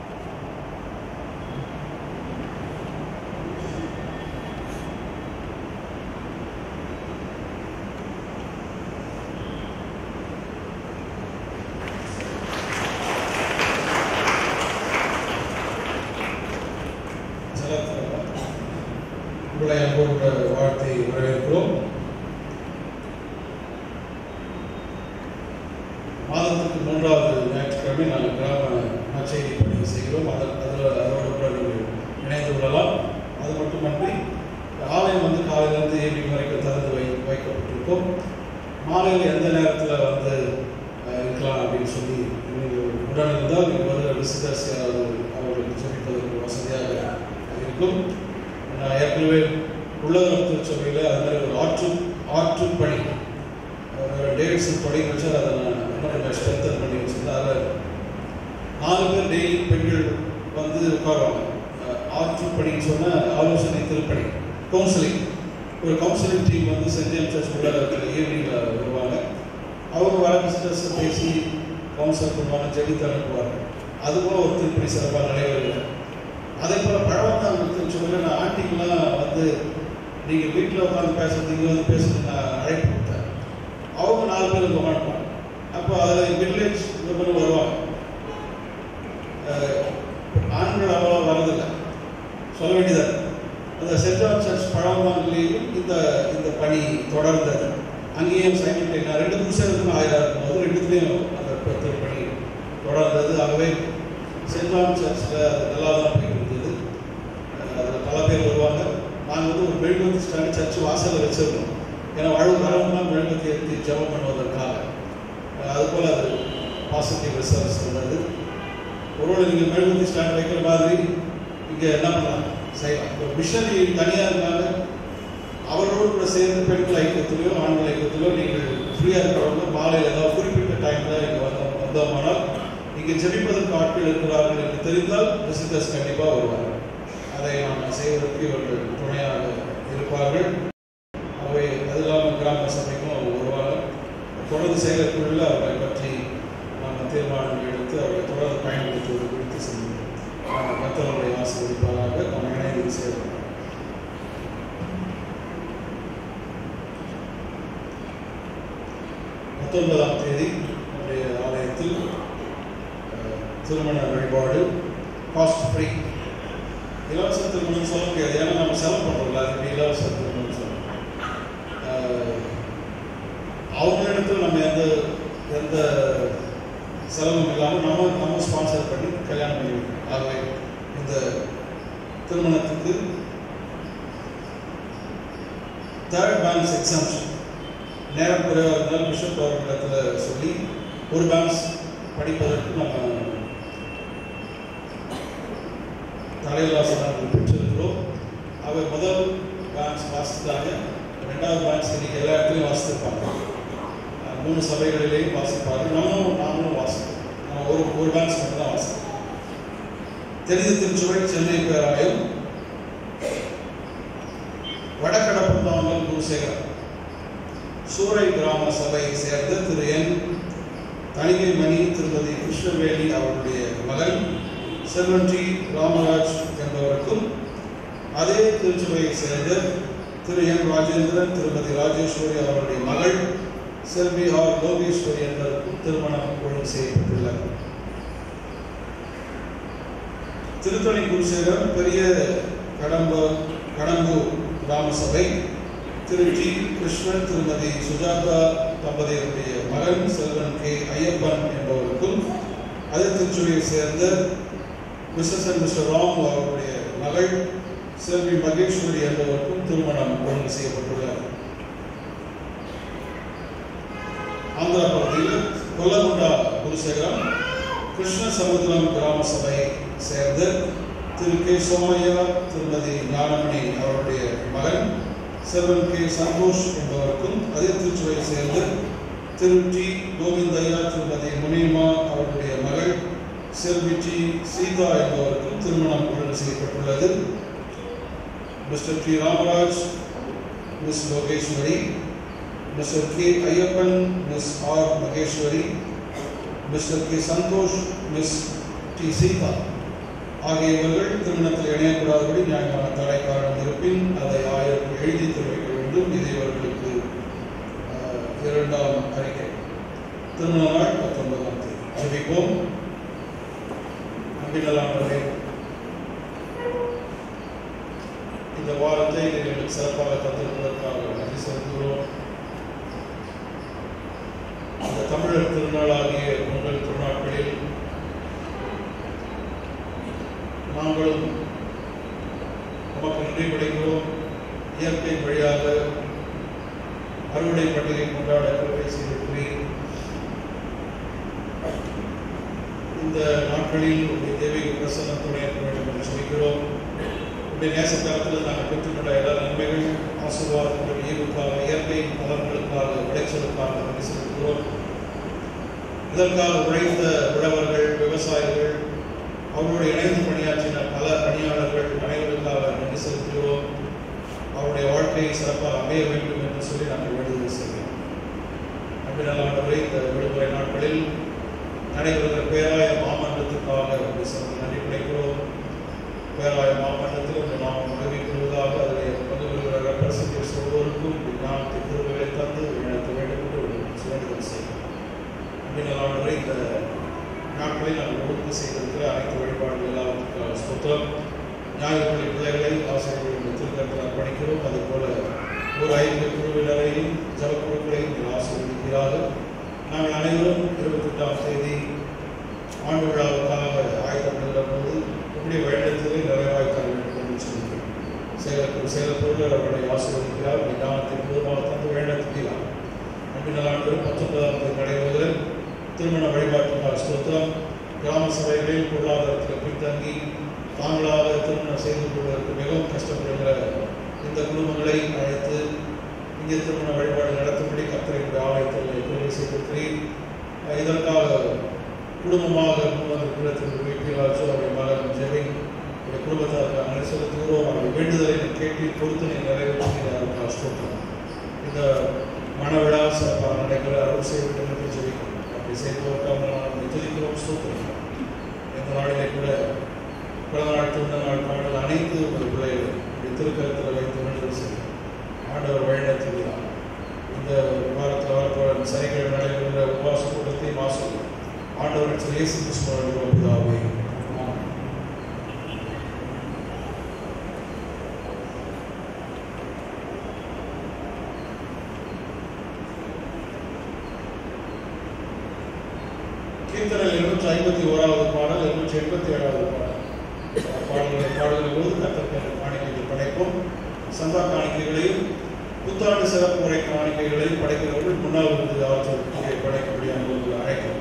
செலத்தில் உங்களை அன்போடு வாழ்த்தை வரவேற்கிறோம் மாதத்துக்கு மூன்றாவது ஞாயிற்றுக்கிழமை நாங்கள் கிராம நற்செய்தி பணி செய்கிறோம் அதில் அதில் அதோடு கூட நீங்கள் இணைந்து கொள்ளலாம் அது மட்டுமன்றி ஆலயம் வந்து காலையிலேருந்து ஈவினிங் வரைக்கும் திறந்து வை வைக்கப்பட்டிருக்கும் மாலையில் எந்த நேரத்தில் வந்து அஹ், இருக்கலாம் அப்படின்னு சொல்லி நீங்கள் உடன் இருந்தால் நீங்கள் வருகிற விசிட்டர்ஸ் யாராவது அவர்களுக்கு ஜெபிப்பதற்கு வசதியாக இருக்கும் நான் ஏற்கனவே உள்ளதரம் திருச்சபையில் அது மாதிரி ஒரு ஆற்று ஆற்று பணி ஒரு டேவிட்ஸன் தொடங்கி வச்சு அதை நான் இன்னும் ஸ்ட்ரென்தன் பண்ணி வச்சிருந்தேன் அதில் நாலு பேர் டெய்லி பெண்கள் வந்து உட்காருவாங்க அஹ் ஆற்று பணின்னு சொன்னால் ஆலோசனை திருப்பணி கவுன்சிலிங் ஒரு கவுன்சிலிங் டீம் வந்து சென்ட் ஜேம்ஸ் சர்ச் உள்ளதரத்தில் ஈவினிங்கில் வருவாங்க அவங்க வர விசிட்டர்ஸ் பேசி கவுன்சிலர் பண்ணுவாங்க ஜெபித்து அனுப்புவாங்க அது போல ஒரு திருப்பணி சிறப்பாக நடைபெறுகிறது அதே போல் பழவந்தான் திருச்சபையில் நான் ஆண்டிங்கெலாம் வந்து நீங்கள் வீட்டில் உட்காந்து பேசுறது இங்கே வந்து பேசுறது நான் அழைப்பு கொடுத்தேன் பேர் இங்கே மாட்டோம் அப்போ அதில் வில்லேஜ் விமன் வருவாங்க அஹ், ஆண்கள் அவ்வளோ வரதில்லை சொல்ல வேண்டியதாக அந்த சென்ட் ஜான் சர்ச் பழமான்லேயும் இந்த இந்த பணி தொடர்ந்தது அங்கேயும் சைனிக் நான் ரெண்டு புருஷருக்கும் ஆயிரம் இருக்கும்போது ரெண்டுத்துலேயும் அந்த ப- திருப்பணி தொடர்ந்தது ஆகவே சென்ட் ஜான் சர்ச்சில் அது நல்லா தான் போயிட்டு இருந்தது அதில் பல பேர் வருவாங்க நாங்கள் வந்து ஒரு மெழுகுவத்தி ஸ்டாண்டு சர்ச் வாசலில் வச்சிருந்தோம் ஏன்னா வாழ்வு காலம்லாம் மெழுகுவத்தி எடுத்து ஜெபம் பண்ணுவதற்காக அஹ் அதுபோல் அது பாசிட்டிவ் ரிசல்ட்ஸ் இருந்தது ஒருவேளை நீங்கள் மெழுகுவத்தி ஸ்டாண்ட் வைக்கிற மாதிரி இங்கே என்ன பண்ணலாம் செய்யலாம் இப்போ மிஷனரி தனியாக இருந்தாங்க அவர்களோடு கூட சேர்ந்து பெண்கள் ஐக்கியத்திலையோ ஆண்கள் ஐக்கியத்திலையோ நீங்கள் ஃப்ரீயாக இருக்கிறவங்க மாலையில் ஏதாவது குறிப்பிட்ட டைமில் இங்கே வந்தோம் வந்தோமானால் இங்கே ஜெபிப்பதற்கு ஆட்கள் இருக்கிறார்கள் என்று தெரிந்தால் விசிட்டர்ஸ் கண்டிப்பாக வருவார்கள் அதை நாம் செய்வதற்கு இவர்கள் துணையாக இருப்பார்கள் அவை அது இல்லாமல் கிராம சபைக்கும் அவங்க வருவாங்க தொடர்ந்து செயலக்குழுவில் அவர்களை பற்றி நாம் தீர்மானங்கள் எடுத்து அவர்களை தொடர்ந்து பயன்படுத்துவது குறித்து செய்யும் மற்றவர்களை ஆசீர்வதிப்பாராக நாம் இணைந்து செய்வோம் பத்தொன்பதாம் தேதி நம்முடைய ஆலயத்தில் அஹ், திருமண வழிபாடு காஸ்ட் ஃப்ரீ இலவச திருமணம் சொல்ல முடியாது ஏன்னா நம்ம செலவு பண்ணுறோம்ல அதுக்கு இலவச திருமணம் சொல்லணும் அஹ், அவங்களிடத்தில் நம்ம எந்த எந்த செலவும் இல்லாமல் நம்ம நம்ம ஸ்பான்சர் பண்ணி கல்யாணம் பண்ணி வைக்கணும் ஆகவே இந்த திருமணத்துக்கு தேர்ட் பேங்க்ஸ் எக்ஸாம்ஷன் நேரம் குறைவாக இருந்தால் பிஷப் அவர்களிடத்தில் சொல்லி ஒரு பேங்க்ஸ் படிப்பதற்கு நம்ம தலையிலாசனங்கள் பெற்றிருக்கிறோம் அவர் முதல் பேங்க்ஸ் வாசித்தாங்க ரெண்டாவது பேங்க்ஸ் இன்னைக்கு எல்லா இடத்துலையும் வாசித்திருப்பாங்க அஹ் மூணு சபைகளிலேயும் வாசிப்பாங்க நானும் நாமளும் வாசிப்போம் நான் ஒரு ஒரு பேங்க்ஸ் மட்டும் தான் வாசிப்பேன் தெரிந்த திருச்சுவை சென்னை பேராயம் வடகடப்பந்தாமல் குருசேகரம் சூறை கிராம சபையை சேர்ந்த திரு என் தணிகை மணி திருமதி கிருஷ்ணவேணி அவருடைய மகன் செல்வன் டி ராமராஜ் என்பவருக்கும் அதே திருச்சுவையை சேர்ந்த திரு என் ராஜேந்திரன் திருமதி ராஜேஸ்வரி அவருடைய மகள் செல்வி ஆர் லோகேஸ்வரி என்பவருக்கும் திருமணம் ஒழுங்கு செய்யப்பட்டுள்ளது திருத்தணி குருசேகரம் பெரிய கடம்ப கடம்பு கிராம சபை திரு ஜி கிருஷ்ணன் திருமதி சுஜாதா தம்பதியருடைய மகன் செல்வன் கே ஐயப்பன் என்பவருக்கும் அதே திருச்சுவையை சேர்ந்த மிஸ்ஸஸ் அண்ட் மிஸ்டர் ராம் அவருடைய மகள் செல்வி மகேஸ்வரி என்பவருக்கும் திருமணம் ஒழுங்கு செய்யப்பட்டுள்ளது ஆந்திரா பகுதியில் கொல்லகுண்டா குருசேகரம் கிருஷ்ண சமுத்திரம் கிராம சபை சேர்ந்த திரு கே சோமையா திருமதி ஞானமணி அவருடைய மகன் செல்வன் கே சந்தோஷ் என்பவருக்கும் அதே திருச்சுவையை சேர்ந்த திரு டி கோவிந்தையா திருமதி முனிமா அவருடைய மகள் செல்வி டி சீதா என்பவருக்கும் திருமணம் ஒழுங்கு செய்யப்பட்டுள்ளது Mr D Ramaraj Miss Lokeswari Mr K Ayyappan Miss R Maheswari Mr K Santhosh Miss D Seetha ஆகியவர்கள் திருமணத்தில் இணையக்கூடாதபடி நியாயமான தடை காரணம் இருப்பின் அதை ஆயிரம் எழுதி தெரிவிக்க வேண்டும் இது இவர்களுக்கு ஆஹ், இரண்டாம் அறிக்கை திருமண நாள் பத்தொன்பதாம் தேதி ஜெபிப்போம் அன்பினலானவரே இந்த வாரத்தை எங்களுக்கு சிறப்பாக தந்திருப்பதற்காக நன்றி செலுத்துகிறோம் இந்த தமிழர் திருநாளாகிய பொங்கல் திருநாட்களில் நாங்களும் நமக்கு நன்றி படைக்கிறோம் இயற்கை வழியாக அறுவடை பண்டிகை கொண்டாட கிருபை செய்திருக்கிறீர் இந்த நாட்களில் உடைய தெய்வீக பிரசன்னத்துடன் இருக்க வேண்டும் என்று சொல்கிறோம் உடைய நேசக்காலத்தில் நாங்கள் பெற்றுக்கொண்ட எல்லா நன்மைகள் ஆசீர்வாதங்கள் ஈவுக்காக இயற்கையின் பலன்களுக்காக விளைச்சலுக்காக நன்றி செலுத்துகிறோம் இதற்காக உழைத்த உழவர்கள் விவசாயிகள் அவரோடு இணைந்து பணியாற்றின பல பணியாளர்கள் அனைவருக்காக நன்றி செலுத்துகிறோம் அவருடைய வாழ்க்கையை சிறப்பாக அமைய வேண்டும் என்று சொல்லி நாங்கள் வேண்டுதல் செய்கிறோம் அன்பினலானவரை இந்த விடுமுறை நாட்களில் நடைபெறுகிற பேராய மாமன்றத்துக்காக உங்களை சந்தி நன்றி கிடைக்கிறோம் பேராய மாமன்றத்தில் உங்கள் நாம் உதவி பெறுவதாக அதில் பங்கு பெறுகிற ரெப்ரசன்டேட்டிவ்ஸ் ஒவ்வொருக்கும் ஞானத்தை திருவிழை தந்து இணைக்க வேண்டும் என்று வேண்டுதல் இந்த நாட்களில் நாங்கள் ஒழுங்கு செய்திருக்கிற அனைத்து வழிபாடுகள் எல்லாவற்றுக்கும் ஸ்தோத்திரம் ஞாயிற்றுப்பள்ளி பிள்ளைகளை ஆசிரியர்கள் திருக்கத்தில் அர்ப்பணிக்கிறோம் அதே போல ஒரு ஐந்து குழுவினரையும் ஜபக்குழுக்களையும் நீங்கள் ஆசீர்வதிக்கிறார்கள் நாங்கள் அனைவரும் இருபத்தெட்டாம் தேதி ஆண்டு விழாவுக்காக ஆயத்தப்படுகிற போது உங்களுடைய வேண்டத்திலே நிறைவாய் தர வேண்டும் என்று சொல்கிறேன் சேலத்தில் சேலத்தோடு அவர்களை ஆசீர்வதிக்கிறார் ஞானத்தை முழுவதாக தந்து வேண்டத்துக்கிறார் அன்பினால் ஆண்டு பத்தொன்பதாம் தேதி நடைபெறுகிற திருமண வழிபாட்டுக்காக ஸ்தோத்திரம் கிராம சபைகளில் பொருளாதாரத்தில் பின்தங்கி தாங்களாக திருமணம் செய்து கொள்வதற்கு மிகவும் கஷ்டப்படுகிற இந்த குடும்பங்களை அழைத்து இங்கே திருமண வழிபாடு நடத்தும்படி கத்திரையுடைய ஆலயத்தில் கோரிக்கை செய்திருக்கிறேன் அஹ் இதற்காக குடும்பமாக முன்வந்திருக்கிற திரு வீட்டிலாச்சும் அவருடைய மகன் ஜெவின் அவருடைய குடும்பத்தாருக்கு அங்கே செலுத்துகிறோம் அவருடைய வேண்டுதலை கேட்டு பொறுத்து நீ நிறைவேற்றுகிறார்கள் ஸ்தோத்திரம் இந்த மனவிழா சிறப்பாக நடைபெற அருள் செய்ய வேண்டும் என்று ஜெபிக்கிறோம் அப்படி செய்வதற்காக நாம் துதிக்கிறோம் ஸ்தோத்திரம் இந்த நாளிலே கூட பிறந்த நாள் திருந்த நாள் பாடல் அனைத்து உமது பிள்ளைகள் இப்படி திருக்கரத்தில் வைத்து வேண்டுதல் செய்யும் ஆண்டவர் வழிநடத்துகிறார் இந்த வாரத்தில் வரப்போகிற சனிக்கிழமை நடைபெறுகிற உபவாச கூட்டத்தை மாசம் ஆண்டவர் திரு இயேசு கிறிஸ்துவ பிதாவே ஆமென். கீர்த்தனை இருநூற்றி ஐம்பத்தி ஓராவது பாடல் இருநூற்றி எண்பத்தி ஏழாவது பாடல் பாடல்களை பாடல்கள் போது கத்தற்கு காணிக்கைகள் படைப்போம் சந்தா காணிக்கைகளையும் புத்தாண்டு சிறப்பு முறை காணிக்கைகளையும் படைக்கிறவர்கள் முன்னால் இருந்து அவற்றை படைக்கக்கூடிய உங்களுக்கு அழைக்கிறோம்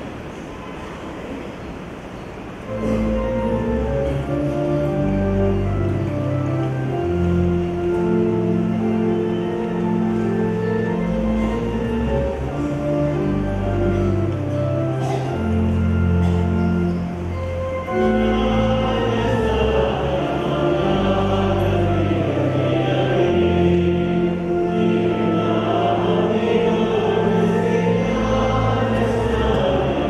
Amen.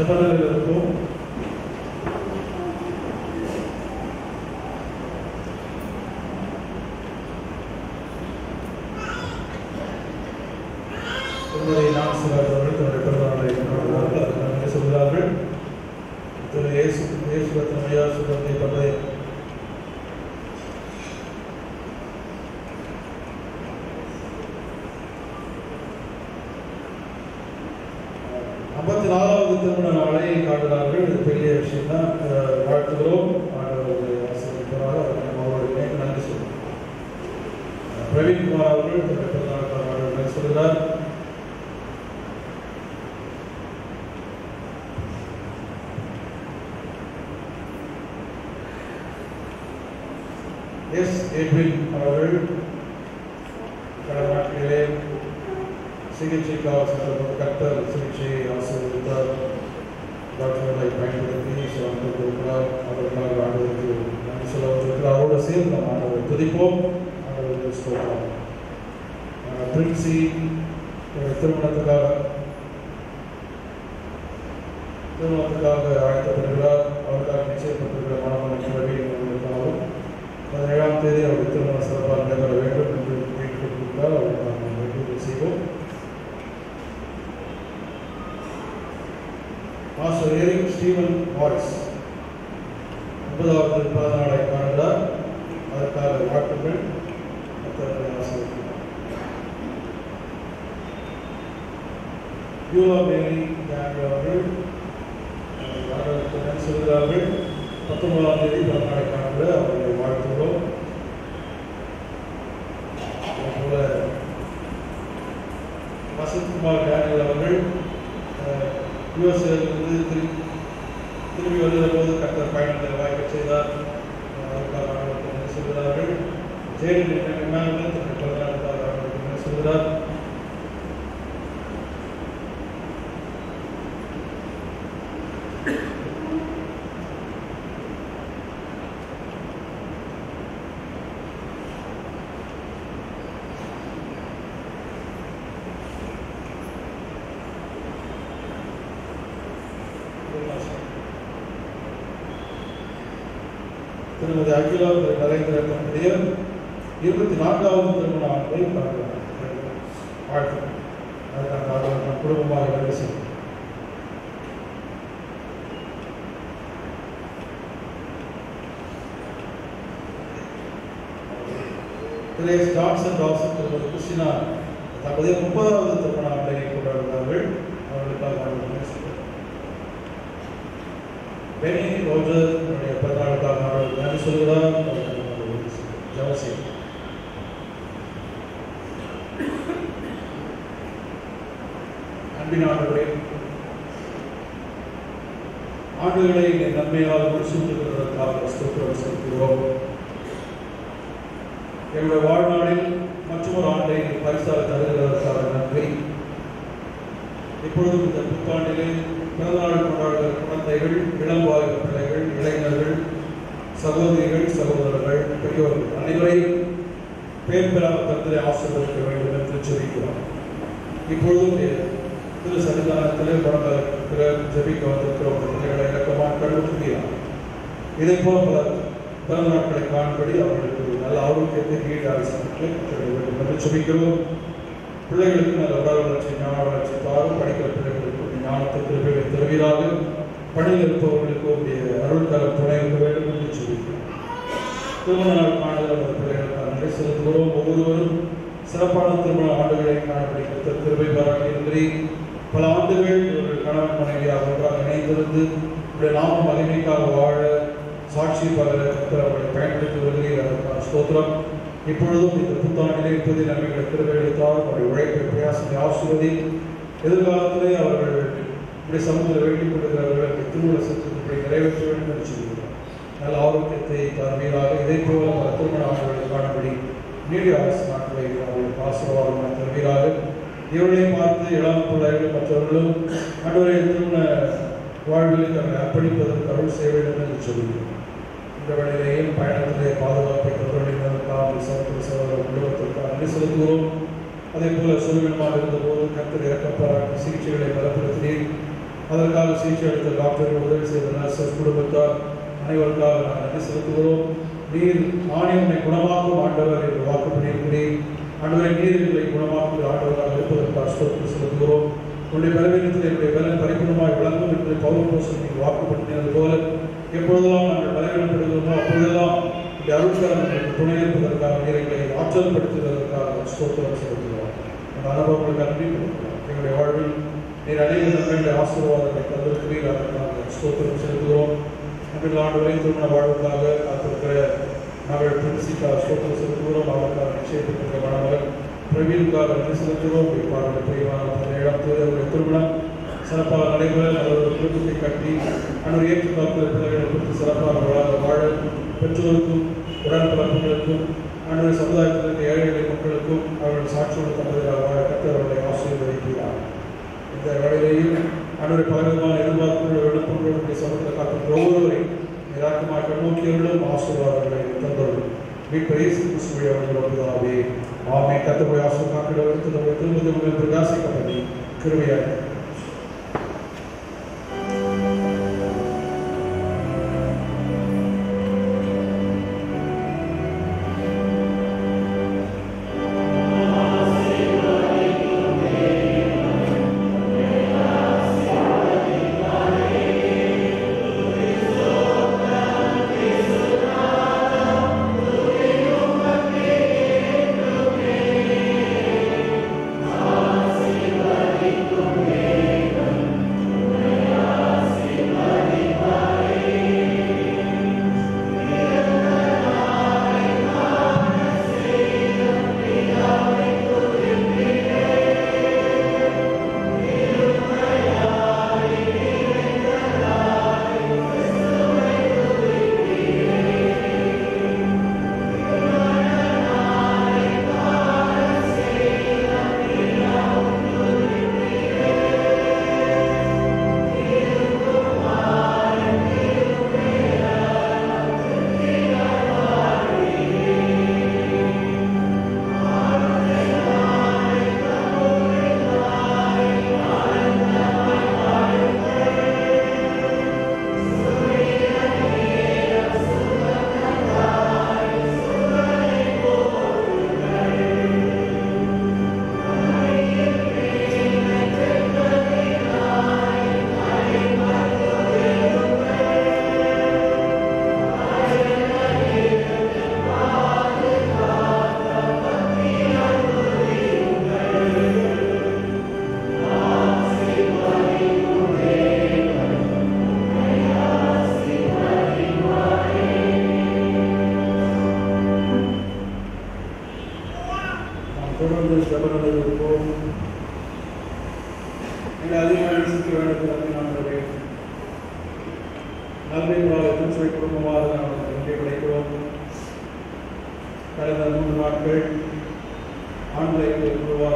ஜபநிலையில் இருக்கும் திருமதி நாம் சிவாஜர்கள் தன்னுடைய பிறந்தநாளை கொண்டாடுகிறார்கள் அதற்கு நன்றி சொல்கிறார்கள் திரு இயேசு இயேசு ரத்னமையா சுகந்தை பந்தை ஐம்பத்தி நாலாவது திருமண நாளை காட்டுகிறார்கள் இது பெரிய விஷயம் தான் வாழ்த்துகிறோம் ஆண்டவருடைய ஆசீர்வதிப்பாராக அதற்கு நம்ம அவருடைய இணைந்து நன்றி சொல்கிறோம் பிரவீன்குமார் அவர்கள் தன்னுடைய பிறந்தநாளுக்காக ஆண்டவரை சொல்கிறார் எஸ் எட்வின் அவர்கள் கடந்த நாட்களிலே சிகிச்சைக்காக சென்றபோது கர்த்தர் சிகிச்சையை ஆசீர்வதித்தார் டாக்டர்களை பயன்படுத்தி சிறந்திருக்கிறார் அவர்களால் ஆண்டவருக்கு நன்றி சொல்ல வந்திருக்கிறார் அவரோடு சேர்ந்து நாம் ஆண்டவரை துதிப்போம் ஆண்டவருக்கு ஸ்தோத்திரம் அஹ் பிரின்சி அஹ் திருமணத்துக்காக திருமணத்துக்காக அழைக்கப்படுகிறார் அவருக்காக நிச்சயப்பட்டிருக்கிற மாணவன் கிழவி அவர்களுக்காகவும் பதினேழாம் தேதி அவருடைய திருமணம் சிறப்பாக நடைபெற வேண்டும் என்று கேட்டுக்கொண்டிருக்கிறார் அவருக்கு நாம் வேண்டுகோள் செய்வோம் மாஸ்டர் எரிக் ஸ்டீவன் வாய்ஸ் ஒன்பதாவது பிறந்த நாளை காணுகிறார் அதற்காக வாழ்த்துக்கள் கர்த்தருடைய ஆசீர்வாதம் யூலா மேரி டேனியல் அவர்கள் அஹ், ஆண்டவருக்கு நன்றி சொல்கிறார்கள் பத்தொன்பதாம் தேதி பிறந்த நாளை காணுகிற அவர்களை வாழ்த்துகிறோம் அதேபோல வசந்த்குமார் டேனியல் அவர்கள் யுஎஸ்ஏலிருந்து திரு திரும்பி வருகிற போது கர்த்தர் பயணத்தை வாய்க்க செய்தார் அஹ் அதற்காக அவர்களுக்கு நன்றி சொல்கிறார்கள் ஜெயலலிதா இமானுவேல் தன்னுடைய பிறந்த நாளுக்காக அவர்களுக்கு நன்றி சொல்கிறார் திருமதி அகிலா திரு நரேந்திர தன்னுடைய இருபத்தி நான்காவது திருமண ஆண்டை கொண்டாடுகிறார். வாழ்த்துக்கள் அதுக்காக அவர்கள் நம் குடும்பமாக வேலை செய்யும் திரு எஸ் ஜான்சன் டாக்சன் திருமதி கிருஷ்ணா தங்களுடைய முப்பதாவது திருமண ஆண்டை கொண்டாடுகிறார்கள் அவர்களுக்காக அவர்கள் நன்றி சொல்கிறேன். பெனி ரோஜர் என்னுடைய பிறந்தநாளுக்காக அவர்கள் நன்றி சொல்கிறார் ஜவசி அன்பின் ஆண்டுகளே ஆண்டுகளை என் நன்மையால் முடிசூட்டுகிறதற்காக ஸ்தோத்திரம் செலுத்துகிறோம் என்னுடைய வாழ்நாளில் மற்றொரு ஆண்டை பரிசாக தருகிறதற்காக நன்றி இப்பொழுதும் இந்த புத்தாண்டிலே பிறந்தநாள் கொண்டாடுகிற குழந்தைகள் இளம் வாழ்கிற பிள்ளைகள் இளைஞர்கள் சகோதரிகள் சகோதரர்கள் பெரியோர்கள் அனைவரையும் பேர் பெறாத தந்தை ஆசீர்வதிக்க வேண்டும் என்று ஜெபிக்கிறோம் இப்பொழுதும் எ- திரு சன்னிதானத்தில் பிற ஜெபிக்க வந்திருக்கிற உங்கள் பிள்ளைகளை இறக்கமாக கண்டுபிடிக்கிறார் இதே போல பல பிறந்த நாட்களை காணும்படி அவர்களுக்கு நல்ல ஆரோக்கியத்தை ஈடு அரசுக்கு வேண்டும் என்று ஜெபிக்கிறோம் பிள்ளைகளுக்கு நல்ல உடல் வளர்ச்சி ஞான வளர்ச்சி தாரும் படிக்கிற பிள்ளைகளுக்கு உடைய ஞானத்தை திருப்பிகளை தருவீராக பணியில் இருப்பவர்களுக்கு உடைய அருள்கரம் துணை இருக்க வேண்டும் என்று சொல்லிக்கிறோம் திருமண நாள் காணுதல் அந்த பிள்ளைகளுக்கு நன்றி செலுத்துகிறோம் ஒவ்வொருவரும் சிறப்பான திருமண ஆண்டுகளை காணப்படி கர்த்தர் திருவை பாராட்டியிருக்கிறீர் பல ஆண்டுகள் ஒரு கணவன் மனைவியாக ஒன்றாக இணைந்திருந்து உடைய நாம மகிமைக்காக வாழ சாட்சி பகர கர்த்தர் அவர்களை பயன்படுத்தி வருகிறீர் அதற்கான ஸ்தோத்திரம் இப்பொழுதும் இந்த புத்தாண்டிலே இப்போது நன்மைகளை திருவையெடுத்தால் அவருடைய உழைப்பை பிரயாசத்தை ஆசிர்வதி எதிர்காலத்திலே அவர்கள் இப்படி சமூகத்தில் வேண்டிக் கொண்டிருக்கிறவர்களுக்கு திருமண சட்டத்தை நிறைவேற்ற வேண்டும் என்று சொல்கிறார் நல்ல ஆரோக்கியத்தை தருவீராக இதே போல பல திருமண ஆண்டுகளை காணபடி நீடிய அரசு நாட்களை அவர்களுக்கு ஆசீர்வாதமாக தருவீராக இவர்களை பார்த்து இளம் பிள்ளைகள் மற்றவர்களும் ஆண்டவரை திருமண வாழ்வில் தன்னை அர்ப்பணிப்பதற்கு அருள் செய்ய வேண்டும் என்று சொல்கிறோம் இந்த வேளையிலேயும் பயணத்திலே பாதுகாப்பை கற்றொழிந்ததற்காக சகோதர சகோதர குடும்பத்திற்கு நன்றி செலுத்துகிறோம் அதே போல சுருவினமாக இருந்தபோது கர்த்தர் இறக்கப்பாராட்டி சிகிச்சைகளை பலப்படுத்தினீர் அதற்காக சிகிச்சை அளித்த டாக்டர் உதவி செய்த நர்சஸ் குடும்பத்தார் அனைவருக்காக நான் நன்றி செலுத்துகிறோம் நீர் நானே உன்னை குணமாக்கும் ஆண்டவர் என்று வாக்கு பண்ணியிருக்கிறேன் ஆண்டவரை நீர் எங்களை குணமாக்கும் ஆண்டவராக இருப்பதற்காக ஸ்தோத்திரம் செலுத்துகிறோம் உன்னுடைய பலவீனத்தில் என்னுடைய பலன் பரிபூர்ணமாய் விளங்கும் என்று பவுல் போசன் நீங்கள் வாக்கு பண்ணினது போல எப்பொழுதெல்லாம் நாங்கள் பலவீனப்படுகிறோமோ அப்பொழுதெல்லாம் இந்த அருட்காரம் எங்களுக்கு துணை இருப்பதற்காக நீர் எங்களை ஆற்றல் படுத்துவதற்காக ஸ்தோத்திரம் செலுத்துகிறோம் அந்த அனுபவங்களுக்கு நன்றி கொடுக்கிறோம் எங்களுடைய வாழ்வில் நீர் அநேக நன்மைகளை ஆசீர்வாதங்களை தந்திருக்கிறீர் அதற்காக ஸ்தோத்திரம் செலுத்துகிறோம் எங்கள் ஆண்டு வரை திருமண வாழ்வுக்காக காத்திருக்கிற மகள் பிரின்சிகா ஸ்தோத்திரம் செலுத்துகிறோம் அவருக்காக நிச்சயத்திற்கிற மாணவர் பிரவீனுக்காக நன்றி செலுத்துகிறோம் இவ்வாறு பிரியமான பதினேழாம் தேதி அவருடைய திருமணம் சிறப்பாக நடைபெற நல்ல ஒரு குடும்பத்தை கட்டி அன்று ஏற்று பார்க்கிற பிள்ளைகளை குறித்து சிறப்பாக வாழ வாழ பெற்றோருக்கும் உடன்பிறப்புகளுக்கும் அன்றைய சமுதாயத்தில் இருக்க ஏழை மக்களுக்கும் அவர்கள் சாட்சியோடு தந்ததாக வாழ கற்று அவர்களை ஆசீர்வதிக்கிறார் இந்த வேளையிலேயும் அன்றைய பலவிதமான எதிர்பார்ப்புகள் விண்ணப்பங்களுடைய சமூகத்தில் காத்திருக்கிற ஒவ்வொருவரையும் நிராக்கமாக கண்ணோக்கியவர்களும் ஆசீர்வாதங்களை தந்தவர்கள் மீட்பர் இயேசு கிறிஸ்துவை அவர்கள் பிதாவே ஆமே கத்தபடி ஆசீர்வாதங்களை எடுத்து நம்முடைய திருமதி பிரகாசிக்கப்படி கிருமையாக நாம் தொடர்ந்து ஜபநடை இருப்போம் எங்களை அதிகமாக நேசிக்க வேண்டும் அபிமானங்களே நன்மைகளாக திருச்சுவை குடும்பமாக நாம் இங்கே கிடைக்கிறோம் கடந்த மூன்று நாட்கள் ஆண்களுக்கு குழுவாக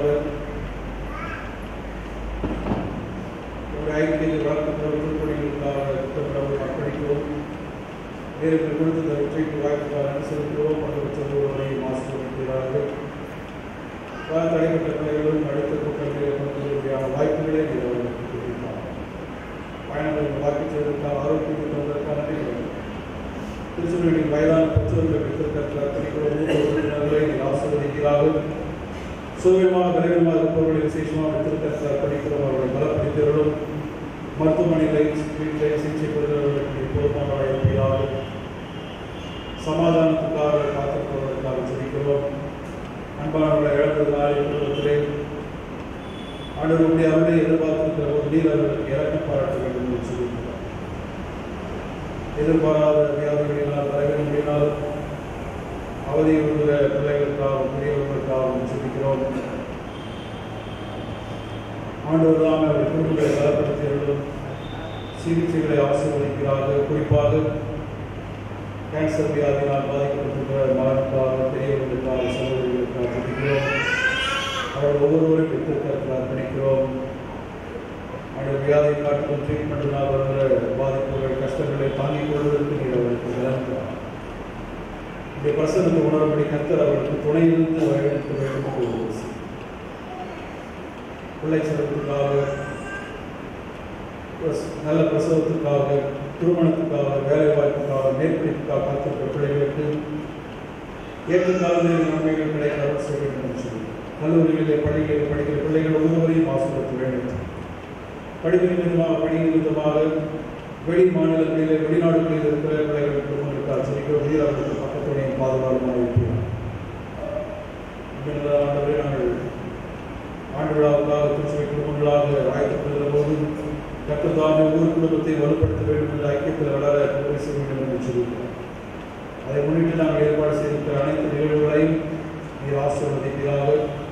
ஒரு ஐக்கிய வழக்கத்தில் திருப்பணிகளுக்காக திட்டமிடவும் அர்ப்பணிக்கிறோம் நேருக்கு கொடுத்த இந்த வெற்றிக்கு வாய்ப்புக்காக செலுத்துகிறோம் மற்றும் செல்வர்களை ஆசீர்வதிக்கிறார்கள் பல தடைப்பட்ட பிள்ளைகளும் அடுத்த கூட்டங்களில் கொண்டிருக்கிற வாய்ப்புகளை நீங்கள் அவர்களுக்கு கொடுத்தார் பயணங்கள் வாக்கு செய்வதற்காக ஆரோக்கியத்தை தந்ததற்கான திருச்செந்தூரின் வயதான பெற்றோர்கள் வைத்திருக்கிற அர்ப்பணிக்கிறவர்களை நீங்கள் ஆசீர்வதிக்கிறார்கள் சுயமாக விரைவமாக இருப்பவர்களை விசேஷமாக வைத்திருக்கிற அர்ப்பணிக்கிறோம் அவர்களை பலப்படுத்தியவர்களும் மருத்துவமனைகளை வீட்டிலே சிகிச்சை பெறுகிறவர்களுக்கு பொறுப்பாக இருக்கிறார்கள் சமாதானத்துக்காக காத்திருப்பவர்களுக்காக ஜெபிக்கிறோம் அன்பானவர்களை இழந்ததினால் குடும்பத்திலே ஆண்டவருடைய அவரை எதிர்பார்த்திருக்கிற ஒரு நீர் அவர்களுக்கு இறக்கம் பாராட்ட வேண்டும் என்று சொல்லியிருக்கிறார் எதிர்பாராத வியாதிகளினால் தலைவர்களினால் அவதியுறுகிற பிள்ளைகளுக்காகவும் பெரியவர்களுக்காகவும் ஜெபிக்கிறோம் ஆண்டவர் தான் அவர்கள் குடும்பங்களை பலப்படுத்தியவர்களும் சிகிச்சைகளை ஆசீர்வதிக்கிறார்கள் குறிப்பாக கேன்சர் வியாதியினால் பாதிக்கப்பட்டிருக்கிற மகனுக்காக பெரியவர்களுக்காக சகோதரிகளுக்காக ஜெபிக்கிறோம் அவர்கள் ஒவ்வொருவரும் பெற்றிருக்கிறதுக்கு அர்ப்பணிக்கிறோம் அந்த வியாதியை காட்டிலும் ட்ரீட்மெண்ட்டினால் வருகிற பாதிப்புகள் கஷ்டங்களை தாங்கிக் கொள்வதற்கு நீர் அவர்களுக்கு நிலந்தார் இந்த பிரசனத்தை உணரும்படி கத்தர் அவர்களுக்கு துணை இருந்து வழிநடத்த வேண்டும் என்று உபதேசி. பிள்ளை சிறப்புக்காக பிரஸ்- நல்ல பிரசவத்துக்காக திருமணத்துக்காக வேலை வாய்ப்புக்காக மேற்படிப்புக்காக காத்திருக்கிற பிள்ளைகளுக்கு ஏற்ற காலங்களில் நன்மைகள் கிடைக்க அருள் செய்ய வேண்டும் என்று சொல்லி கல்லூரிகளிலே பள்ளிகளில் படிக்கிற பிள்ளைகள் ஒவ்வொருவரையும் ஆசீர்வதிக்க வேண்டும் படிப்பு நிமித்தமாக பணி நிமித்தமாக வெளி மாநிலங்களிலே வெளிநாடுகளில் இருக்கிற பிள்ளைகள் குடும்பங்களுக்கு ஆச்சரிக்க வீரர்களுக்கு பக்கத்துணையும் பாதுகாப்புமாக இருக்கிறோம் இந்த ஆண்டவரே நாங்கள் ஆண்டு விழாவுக்காக திருச்சபை குடும்பங்களாக ஆயத்தம் பெறுகிற போது கட்டுத்தாமே ஊர் குடும்பத்தை வலுப்படுத்த வேண்டும் என்ற ஐக்கியத்தில் வளர உதவி செய்ய வேண்டும் என்று சொல்லியிருக்கிறோம் அதை முன்னிட்டு நாங்கள் ஏற்பாடு செய்திருக்கிற அனைத்து நிகழ்வுகளையும் நீர் ஆசீர்வதிப்பீராக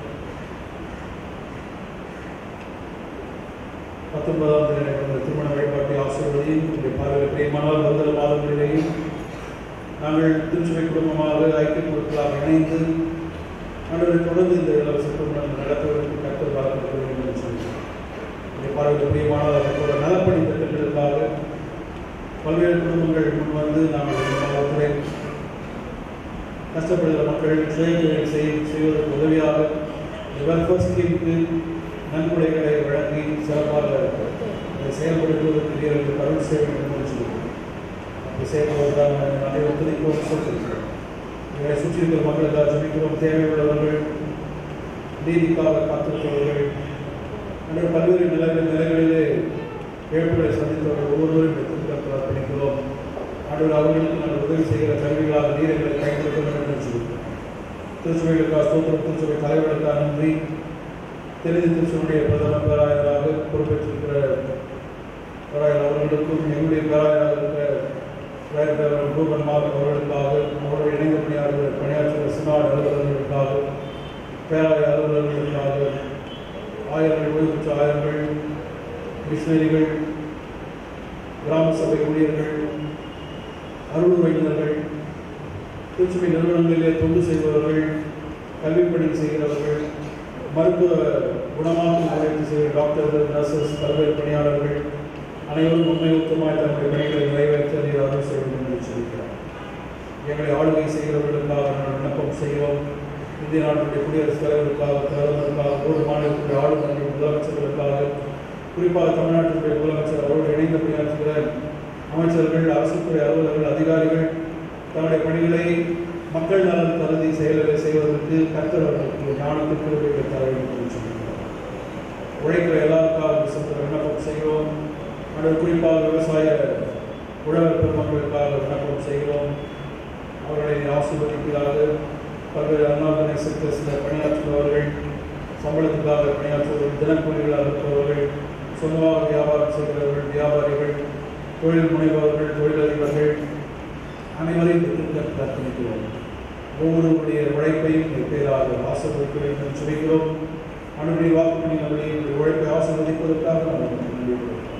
பத்தொன்பதாம் தேதி நடைபெறும் திருமண வழிபாட்டை ஆசீர்வதியும் உங்களுடைய பார்வையில் பிரியமானால் வருகிற மாதங்களிலேயும் நாங்கள் திருச்சபை குடும்பமாக ஐக்கிய குழுக்களாக இணைந்து நாங்கள் தொடர்ந்து இந்த இலவச திருமணம் நடத்துவதற்கு கற்று பார்க்க வேண்டும் என்று சொல்லி உங்களுடைய பார்வையில் பிரியமானால் அதற்கோட நலப்பணி திட்டங்களுக்காக பல்வேறு குடும்பங்கள் முன் வந்து நாங்கள் இந்த மாதத்திலே கஷ்டப்படுகிற மக்கள் சுயதொழில் செய் செய்வதற்கு உதவியாக இந்த வெல்ஃபேர் ஸ்கீமுக்கு நன்கொடைகளை வழங்கி சிறப்பாக அதை செயல்படுத்துவதற்கு வீரர்கள் அருள் செய்ய வேண்டும் என்று சொல்லுவோம் அப்படி செயல்படுவதால் அனைவரும் துதிக்கவும் சொல்லியிருக்கிறோம் இவரை சுற்றி இருக்கிற மக்களுக்காக ஜபிக்கிறோம் தேவையுள்ளவர்கள் நீதிக்காக காத்திருப்பவர்கள் மற்றும் பல்வேறு நிலைகள் நிலைகளிலே இழப்புகளை சந்தித்தவர்கள் ஒவ்வொருவரும் எடுத்துக்கிறார்கள் அர்ப்பணிக்கிறோம் ஆண்டவர் அவர்களுக்கு நாங்கள் உதவி செய்கிற கருவிகளாக நீரங்களை பயன்படுத்த வேண்டும் என்று சொல்லுவோம் திருச்சுவைகளுக்காக ஸ்தோத்திரம் திருச்சுவை தலைவர்களுக்காக நன்றி தெரிந்து திருச்சுவனுடைய பிரதம பேராயராக பொறுப்பேற்றிருக்கிற பேராயர் அவர்களுக்கும் எங்களுடைய பேராயராக இருக்கிற பேராயர் ரூபன் மாதம் அவர்களுக்காக அவருடைய இணைந்த பணியாளர்கள் பணியாற்றுகிற சினாடு அலுவலர்களுக்காக பேராய அலுவலர்களுக்காக ஆயிரங்கள் ஓய்வு பெற்ற ஆயிரங்கள் மிஷினரிகள் கிராம சபை ஊழியர்கள் அருள் வைத்தியர்கள் திருச்சுமை நிறுவனங்களிலே தொண்டு செய்பவர்கள் கல்விப் பணி செய்கிறவர்கள் மருத்துவ குணமாக்கும் முறைக்கு செய்கிற டாக்டர்கள் நர்சஸ் பல்வேறு பணியாளர்கள் அனைவரும் உண்மை உத்தமாய் தங்களுடைய பணிகளை நிறைவேற்ற நீர் அருள் செய்ய வேண்டும் என்று சொல்லிக்கிறார் எங்களை ஆளுகை செய்கிறவர்களுக்காக நாங்கள் விண்ணப்பம் செய்கிறோம் இந்திய நாட்டுடைய குடியரசுத் தலைவருக்காக பிரதமருக்காக ஒவ்வொரு மாநிலத்துடைய ஆளுநர்கள் முதலமைச்சர்களுக்காக குறிப்பாக தமிழ்நாட்டினுடைய முதலமைச்சர் அவரோடு இணைந்து பணியாற்றுகிற அமைச்சர்கள் அரசுத்துறை அலுவலர்கள் அதிகாரிகள் தன்னுடைய பணிகளை மக்கள் நலன் கருதி செயல்களை செய்வதற்கு கர்த்தவர்களுக்கு ஞானத்திற்கு உதவிகளை தர வேண்டும் என்று சொல்லுகிறார் உழைக்கிற எல்லாருக்காக சென்ற விண்ணப்பம் செய்கிறோம் ஆனால் குறிப்பாக விவசாய உழவர் பெருமக்களுக்காக விண்ணப்பம் செய்கிறோம் அவர்களை ஆசீர்வதிக்கிறாக பல்வேறு அண்ணாதனை செக்டர்ஸில் பணியாற்றுபவர்கள் சம்பளத்துக்காக பணியாற்றுபவர்கள் தினக்கூலிகளாக இருப்பவர்கள் சொந்தமாக வியாபாரம் செய்கிறவர்கள் வியாபாரிகள் தொழில் முனைபவர்கள் தொழிலதிபர்கள் அனைவரையும் பெற்றிருக்க பிரார்த்தனைக்கிறோம் ஒவ்வொருவருடைய உழைப்பையும் நீர் பேராக ஆசீர்வதிக்க வேண்டும் என்று சொல்கிறோம் அனுடைய வாக்குப்படி நம்முடைய உங்களுடைய உழைப்பை ஆசீர்வதிப்பதற்காக நாங்கள் உங்களுக்கு நன்றி கொடுக்கிறோம்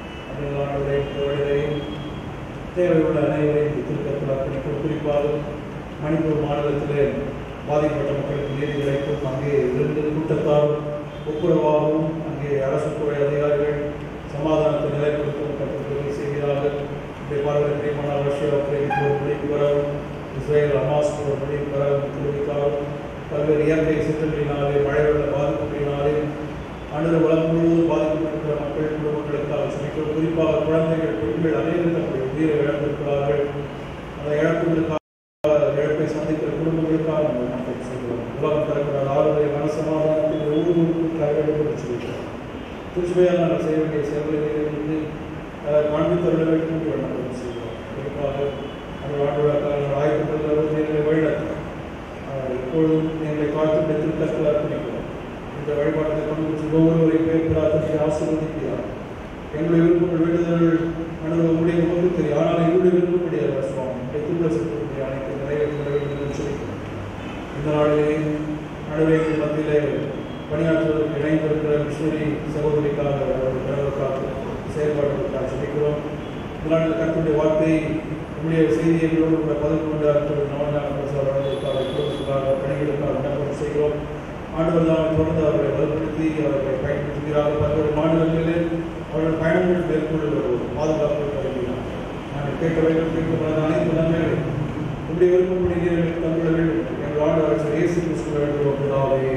அன்றைய தொழிலையும் தேவையுள்ள அனைவரையும் பெற்றிருக்க பிரார்த்தனைக்கிறோம் குறிப்பாக மணிப்பூர் மாநிலத்திலே பாதிக்கப்பட்ட மக்களுக்கு நீதி கிடைக்கும் அங்கே இருந்து கூட்டத்தால் ஒப்புரவாகவும் அங்கே அரசு துறை அதிகாரிகள் சமாதானத்தை நிலைப்படுத்தும் கருத்து உதவி செய்கிறார்கள் இன்றைய பார்வை பிரியமான ரஷ்யா உக்ரைனுக்கு ஒரு முடிவு வரவும் இஸ்ரேல் ஹமாஸ் ஒரு முடிவு வரவும் தெரிவித்தாலும் பல்வேறு இயற்கை சிற்றங்களினாலே மழை வெள்ள பாதிப்புகளினாலே அன்று உலகம் முழுவதும் பாதிக்கப்பட்டிருக்கிற மக்கள் குடும்பங்களுக்காக சொல்லிக்கிறோம் குறிப்பாக குழந்தைகள் பெண்கள் அனைவரும் தங்களுடைய உயிரை இழந்திருக்கிறார்கள் அந்த இழப்புகளுக்காக இழப்பை சந்திக்கிற குடும்பங்களுக்காக நம்ம விண்ணப்பம் செய்கிறோம் உலகம் தரக்கூடாத ஆறுதலை மனசமாதானத்தில் ஒவ்வொருவருக்கும் தலைவர்கள் சொல்லிக்கிறோம் திருச்சுவையால் நாங்கள் செய்ய வேண்டிய செயல்களை இருந்து காண்பித்தருள வேண்டும் என்று விண்ணப்பம் செய்கிறோம் குறிப்பாக அந்த ஆண்டு விழாக்காரர்கள் ஆய்வுகள் எங்களை வழிநடத்தும் எப்பொழுதும் எங்களை காத்து பெற்று அர்ப்பணிக்கிறோம் இந்த வழிபாட்டை கொண்டு செல்லும் ஒவ்வொருவரை பேர் பிரார்த்தனை ஆசீர்வதிக்கிறார் எங்களுடைய விருப்பங்கள் வேண்டுதல்கள் அனுபவம் முடிய போது தெரியும் ஆனால் எங்களுடைய விருப்பப்படி அல்ல சுவாமி திருவிழா செலுத்தக்கூடிய அனைத்து நிறைவேற்ற வேண்டும் என்று சொல்லிக்கிறோம் இந்த நாளிலே நடுவேக்கு மத்தியிலே பணியாற்றுவதற்கு இணைந்திருக்கிற மிஷனரி சகோதரிக்காக அவர்கள் பிறருக்காக செயல்பாடுகளுக்காக சொல்லிக்கிறோம் இந்த நாளில் கற்றுடைய வார்த்தை நம்முடைய செய்திகளோடு கூட பதில் கொண்டு அர்த்தம் நவஞான பிரசார வழங்குவதற்காக குடும்பத்துக்காக பணிகளுக்காக விண்ணப்பம் செய்கிறோம் ஆண்டவர் தான் தொடர்ந்து அவர்களை வலுப்படுத்தி அவர்களை பயன்படுத்துகிறார்கள் பல்வேறு மாநிலங்களிலே அவர்கள் பயணங்கள் மேற்கொள்ளுகிற ஒரு பாதுகாப்பு கருவினார் நாங்கள் கேட்க வேண்டும் கேட்கப்படாத அனைத்து நன்மைகளை உங்களுடைய விருப்பப்படி நீர்கள் தந்துள்ள வேண்டும் எங்கள் ஆண்டு அரசு இயேசு கிறிஸ்துவ வேண்டும் பிதாவே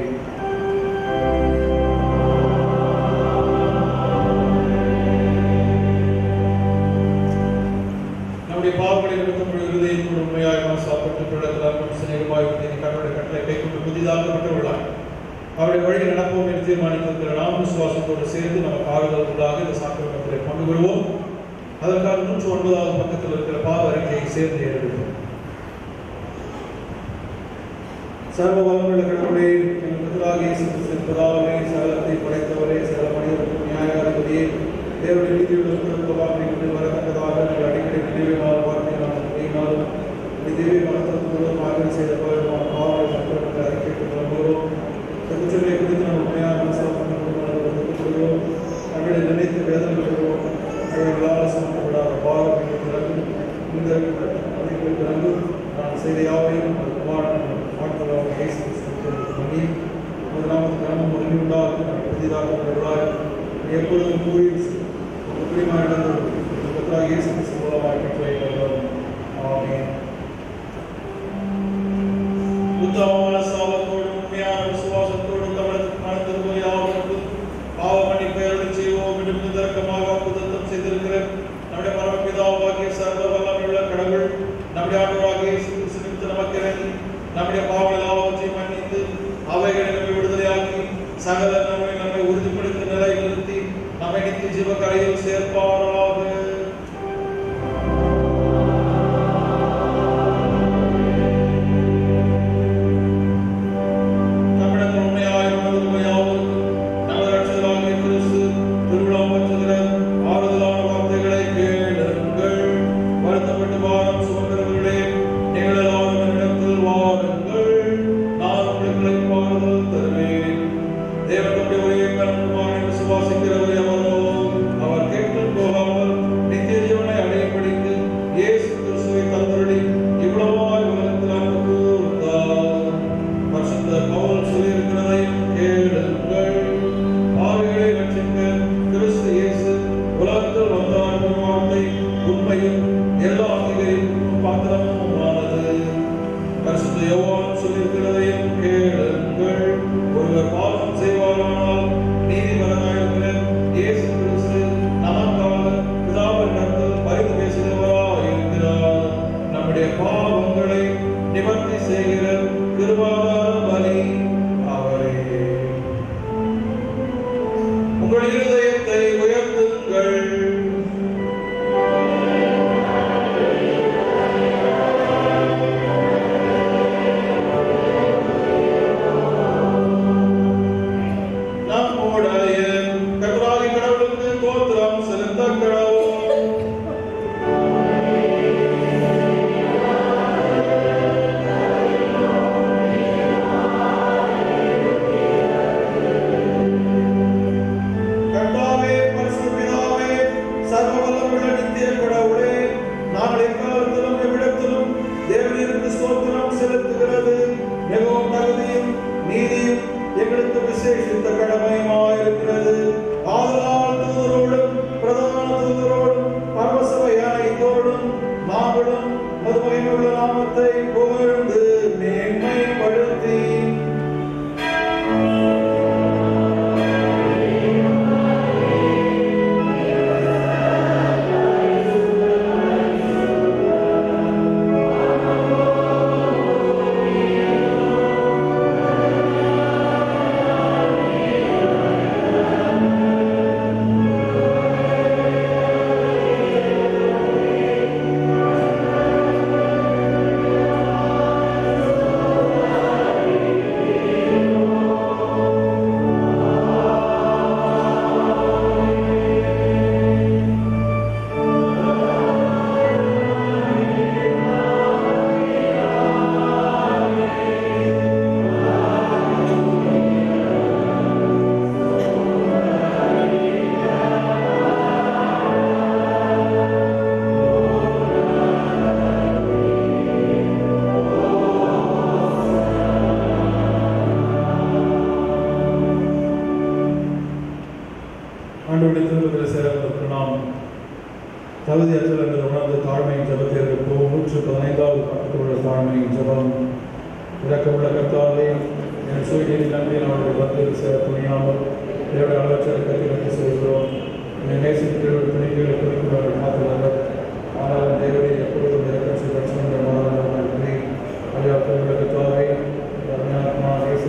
புதிதாக்கப்பட்டவர்களாய் அவருடைய வழி நடப்போம் என்று தீர்மானித்திருக்கிற நாம் விசுவாசத்தோடு சேர்ந்து நமக்கு ஆறுதல் உண்டாக இந்த சாக்கிரமத்திலே பங்கு பெறுவோம் அதற்காக நூற்று ஒன்பதாவது பக்கத்தில் இருக்கிற பாவ அறிக்கையை சேர்ந்து எழுதுவோம் சர்வ வளமுள்ள கடவுளே எங்கள் பிதராகிய இயேசு கிறிஸ்துவின் பிதாவே சகலத்தை படைத்தவரே சகல மனிதர்களுக்கும் நியாயாதிபதியே தேவனுடைய நீதியுள்ள குடும்பமாக கொண்டு வரத்தக்கதாக நாங்கள் அடிக்கடி நினைவுமான வார்த்தை நாம் செய்யினாலும் திவ்ய மனத்திற்கு மூலமாக செய்த பலமான பாவங்களை மக்களுக்கு அறிக்கைக்கு விரும்புகிறோம் குற்றங்களை குறித்து நாம் உண்மையான மனசாக தங்களை நினைத்து வேதனை பெறுவோம் அவர்களால் சுமக்கப்படாத பாவம் இந்த பிறகு நான் செய்த யாவையும் ஆட்களாக இயேசு கிறிஸ்துவுக்கு பண்ணி ஒரு நாமத்து கிராமம் உதவி உண்டாக புதிதாக வருவாய் எப்பொழுதும் கூறி முக்கியமாக நடந்தது கத்தராக இயேசு கிறிஸ்து மூலமாக பெற்ற ஆமென் உத்தமமான சாபத்தோடும் உண்மையான விசுவாசத்தோடும் தமிழகத்தில் மனத்திற்கு யாவருக்கும் பாவ மன்னிப்பை அருள் செய்வோம் என்று நிதர்க்கமாக வாக்குத்தத்தம் செய்திருக்கிற நம்முடைய பரமபிதாவாகிய சர்வ வல்லமையுள்ள கடவுள் நம்முடைய ஆண்டவராகிய இயேசு கிறிஸ்து நிமித்த நமக்கு இறங்கி நம்முடைய பாவங்கள் எல்லாவற்றையும் மன்னித்து அவைகளை நம்மை விடுதலையாக்கி சகல நம்மை நம்மை உறுதிப்படுத்த நிலையில் நிறுத்தி நம்மை நித்திய ஜீவ கரையில் சேர்ப்பாராக நம்மிடத்தில் உண்மையாய் உணர்வுமையாவது நமது ரட்சகராகிய கிறிஸ்து திருவிழா பற்றுகிற ஆறுதலான வார்த்தைகளை கேளுங்கள் வருத்தப்பட்டு வாரம் சுமக்கிறவர்களே நீங்கள் எல்லாரும் என்னிடத்தில் வாருங்கள் நான் உங்களுக்கு ஆறுதல் தருவேன் தேவனுடைய ஒரே கருணை விசுவாசிக்கிறவரே அவரோ அவர் கேட்கும் போகாமல் நித்திய ஜீவனை அடையும்படிக்கு இயேசு கிறிஸ்துவை தந்தருளி இவ்வளவாய் உலகத்தில் அன்பு கூர்ந்தார் பரிசுத்த பவுல் சொல்லியிருக்கிறதையும் கேளுங்கள் ஆவிகளை ரட்சிக்க கிறிஸ்து இயேசு உலகத்தில் வந்தார் என்ற வார்த்தை உண்மையும் எல்லா அங்கீகரிப்பும் பாத்திரமுமானது பரிசுத்த யோவான் சொல்லியிருக்கிறதையும் கேளுங்கள் ஒருவர் பாவம் செய்வாரானால் நீதிபரனாயிருக்கிற இயேசு கிறிஸ்து நமக்காக பிதாவினிடத்தில் பரிந்து பேசுகிறவராயிருக்கிறார் நம்முடைய பாவங்களை நிவர்த்தி செய்கிற கிருபாதார பலி அவரே உங்கள் இருதயத்தை உயர்த்துங்கள் நம்முடைய கர்த்தராகிய கடவுளுக்கு தோத்திரம் செலுத்த கடவுள் கர்த்தாவே பரிசுத்த பிதாவே சர்வ வல்லமையுள்ள நித்திய கடவுளே நாங்கள் எக்காலத்திலும் எவ்விடத்திலும் தேவனிற்கு ஸ்தோத்திரம் செலுத்துகிறது மிகவும் தகுதியும் நீதியும் எங்களுக்கு விசேஷித்த கடமையுமாயிருக்கிறது ஆதலால் தூதரோடும் பிரதான தூதரோடும் பரவசபை அனைத்தோடும் நாங்களும் மதுமையுள்ள நாமத்தை புகழ்ந்து மேன்மைப்படுத்தி ஆண்டவருடைய திருவிழா சேரவதற்கு நாம் தகுதியற்ற என்று உணர்ந்து தாழ்மையின் ஜபத்தை இருப்போம் நூற்று பதினைந்தாவது பக்கத்துள்ள தாழ்மையின் ஜபம் இறக்கமுள்ள கர்த்தாவே என் சூழ்நிலை நம்பி நம்முடைய பக்தியில் சேர துணியாமல் என்னுடைய அளவற்ற கத்திரத்தை செய்கிறோம் என்னை நேசித்து துணிகளை குறிப்பிடுவார்கள் காத்துள்ளனர் ஆனால் தேவனை எப்பொழுதும் இறக்கம் செய்ய ரட்சணங்கள் மாறாமல் நன்றி ஐயா திருவிழா கர்த்தாவே அருமையான இயேசு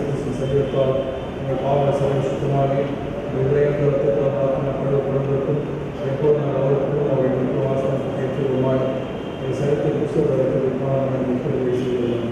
உங்கள் பாவ சபை சுத்தமாகி உங்கள் இதயங்களுக்கு ஆத்மா கழுவு குழந்தைக்கும் எப்போது நாங்கள் அவருக்கும் அவர்களுக்கு வாசம் ஏற்றுவோமாய் எங்கள் சரித்து கிறிஸ்துவர்களுக்கு விற்பான பேசுகிறோம்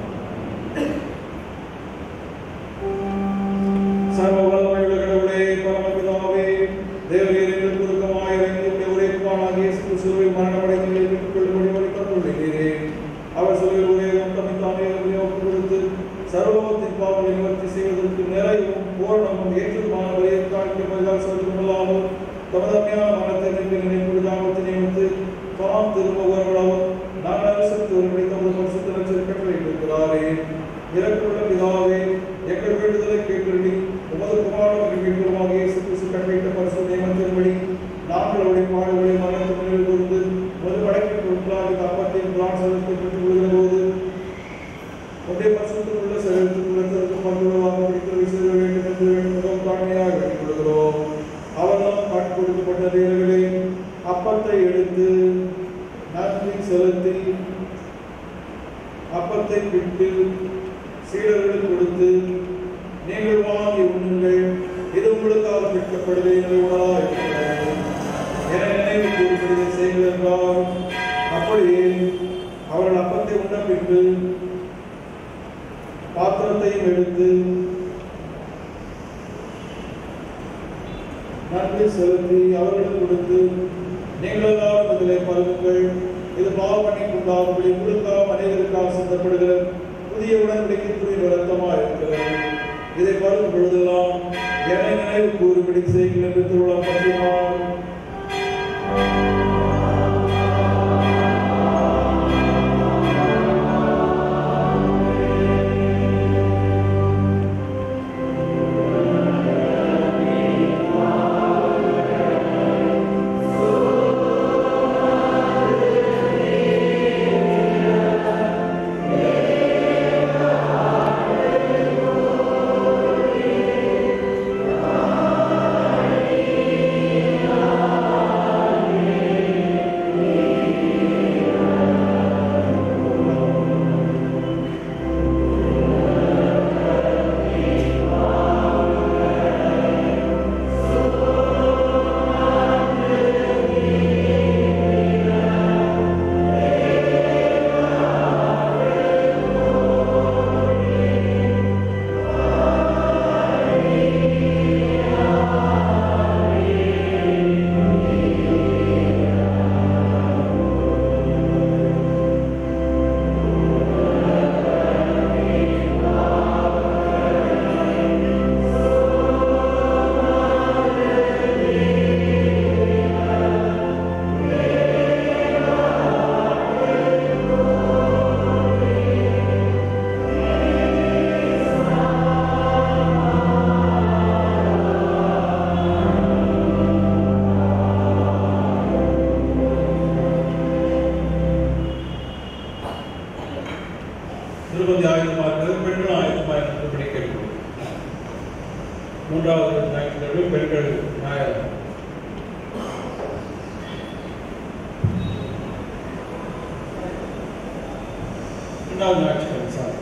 சர்வ வல்லமையுள்ள கடவுளே பரமபிதாவே தேவரீர் என்று குறுக்கமாய் இறங்கி உடைய ஒரே குமாரனாகிய இயேசு சிலுவை மரணமடைந்து ஏற்றுக் கொள்ளும்படி வழிபட்டுள்ளீரே அவர் சிலுவையில் ஒரே தம்மை தாமே ஒப்பு கொடுத்து சர்வத்தின் பாவங்களை நிவர்த்தி செய்வதற்கு நிறைவும் பூரணமும் ஏற்றுமான வரையை காணிக்க மனிதால் செலுத்தமில்லாமல் தமது அம்மையான மரணத்தை நினைத்து நினைப்பு தாமத்தை நியமித்து தாம் திரும்ப வருவதாகவும் நாங்கள் அரசுக்கு ஒருபடி தமது பரிசுத்த லட்சம் கட்டளையிட்டிருக்கிறாரே இறக்குள்ள பிதாவே எங்கள் வேண்டுதலை கேட்டருளி உமது குமாரனுக்கு மீண்டுமாக இயேசு கிறிஸ்து கட்டளையிட்ட பரிசு நியமனத்தின்படி நாங்கள் அவருடைய பாடுகளை மரணத்தை நினைவு கூர்ந்து ஒரு படைப்பிற்கு உண்டாகி காப்பாற்றிய பிரான் சதத்தை பெற்றுக் கொள்கிற போது உடைய பரிசுத்தில் உள்ள சரீரத்துக்குள்ள திறக்கும் பங்குகளாக பிடித்து செய்ய வேண்டும் என்று மிகவும் தாழ்மையாக வேண்டிக் கொள்கிறோம் அவர்தான் காட்டு கொடுக்கப்பட்ட நேரங்களே அப்பத்தை எடுத்து நன்றி செலுத்தி அப்பத்தை பிட்டு சீடர்களுக்கு கொடுத்து நீங்கள் வாங்கி உண்ணுங்கள் இது உங்களுக்காக பிற்கப்படுது என்று உணராக இருக்கிறது என நினைவு கூறுகிறது செய்யுங்கள் என்றால் அப்படியே அவர்கள் அப்பத்தை உண்ட பின்பு பாத்திரத்தையும் எடுத்து நன்றி செலுத்தி அவர்களுக்கு கொடுத்து நீங்கள் எல்லாரும் அதிலே பருகுங்கள் இது பாவமன்னிப்பு உண்டாகும்படி உங்களுக்காக அனைவருக்காக சிந்தப்படுகிற புதிய உடன்படிக்கைக்குரிய ரத்தமாக இருக்கிறது இதை பருகும் பொழுதெல்லாம் என்னை நினைவு கூறுபடி செய்யுங்கள் என்று திருவிழா பற்றினார் திருப்பதி ஆயுதமாக பெண்கள் ஆயுதமாக இருந்தபடி கேட்கிறோம் மூன்றாவது ஞாயிற்றுக்கிழமை பெண்கள் ஞாயிறு இரண்டாவது ஞாயிற்றுக்கிழமை சார்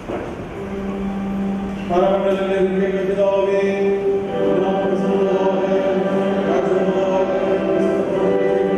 பரமண்டலங்களில் இருக்கிற பிதாவே, உமது நாமம் பரிசுத்தமாக, ராஜ்யம் வருவதாக,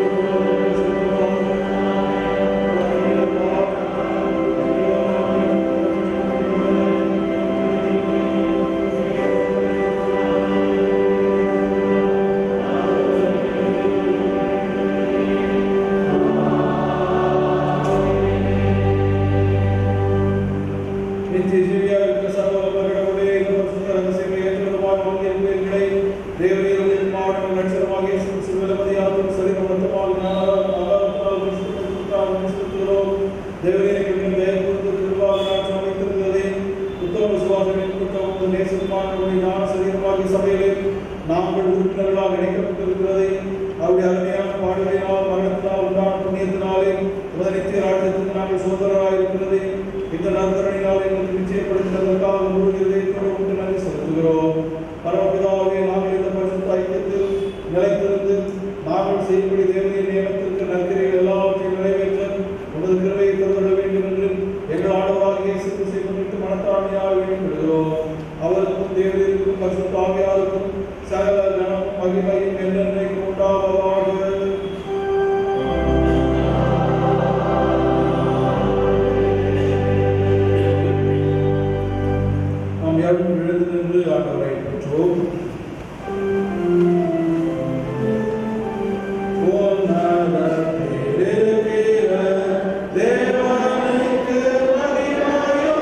நித்திய ஜீவியாக இருக்கிற சர்வ வல்லவர்களே, இந்த பரிசுத்த ரகசியங்களை ஏற்றுக்கொள்ளுமாறு வாங்கிய உயிர்களை, தேவரீருடைய மாவட்டம் லட்சணமாக இயேசு கிறிஸ்து விலமதியாகும் சரீரம் ரத்தமாக ஞானத்தால் ஆதாரத்தால் பரிசுத்தப்படுத்தப்பட்டால் பரிசுத்தப்படுகிறோம். தேவரீரை எங்கள் தயவு கூர்ந்து கிருபாக நாட்டம் அமைத்திருந்ததே. உத்தம விசுவாசங்களின் கூட்டம் உமது நேசமான உம்முடைய ஞான சரீரமாகிய சபையிலே நாங்கள் உறுப்பினர்களாக இணைக்கப்பட்டிருக்கிறதை அவருடைய அருமையான பாடுகளினால் மரணத்தினால் உண்டான புண்ணியத்தினாலே உமது நித்திய ராஜ்யத்துக்கு நாங்கள் சுதந்திரராக இருக்கிறதை இந்த நற்கரணினால் எங்களுக்கு நிச்சயப்படுத்தினதற்காக உங்களுடைய இதயத்தோடு உண்டு நன்றி செலுத்துகிறோம் பரமபிதாவே நாங்கள் இந்த பரிசுத்த ஐக்கியத்தில் நிலைத்திருந்து நாங்கள் செய்யும்படி தேவனின் நியமத்திற்கு நற்கிரைகள் எல்லாவற்றையும் நிறைவேற்ற உமது கிருபையை தந்துவிட வேண்டும் என்று எங்கள் ஆண்டவராக இயேசு கிறிஸ்துவை முன்னிட்டு மனத்தாழ்மையாக வேண்டிவிடுகிறோம் அவருக்கும் தேவனிற்கும் பரிசுத்த ஆவியாருக்கும் சகல கனமும் மகிமையும் என்றென்றைக்கும் உண்டாவதாக நாம் யாரும் எழுந்து நின்று ஆண்டவரை பெற்றோம் தேவனுக்கு மகிமையோ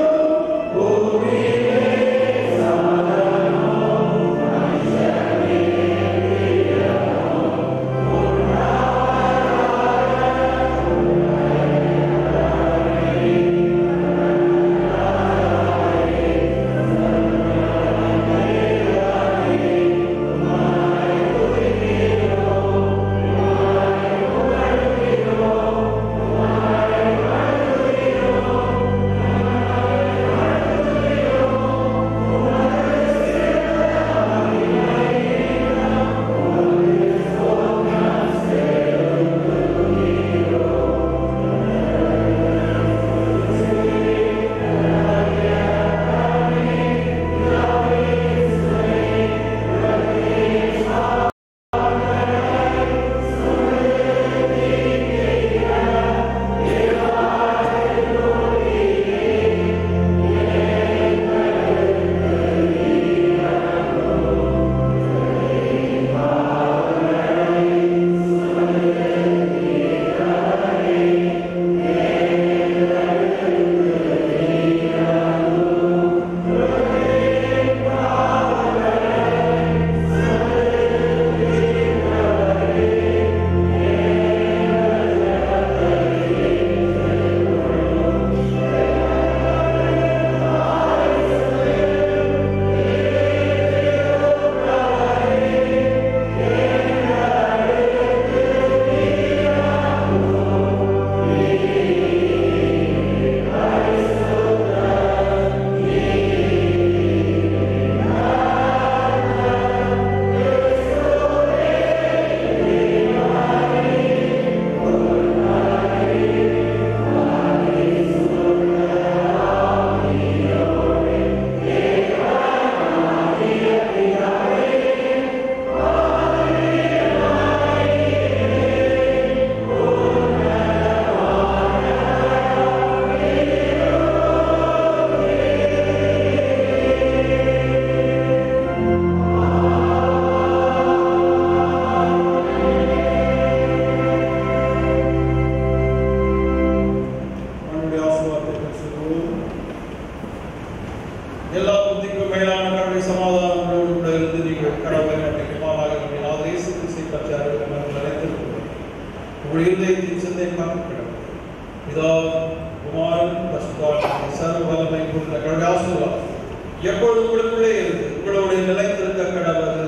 எல்லா புத்திக்கும் மேலான கடவுளை சமாதானங்களோடு கூட இருந்து நீங்கள் கடவுளை நம்பிக்கைமாக நம்முடைய நாதர் இயேசு கிறிஸ்தை பற்றி அறிவு நாங்கள் நினைத்திருக்கிறோம் உங்களுடைய இருதயத்தின் சிந்தை பார்க்கிறோம் இதோ குமாரன் பசுதாட்சி சர்வ வல்லமை கொண்ட கடவுளை ஆசீர்வாதம் எப்பொழுது உங்களுக்குள்ளே இருந்து உங்களுடைய நிலைத்திருக்க கடவுள்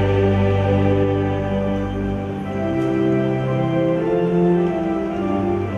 ஆ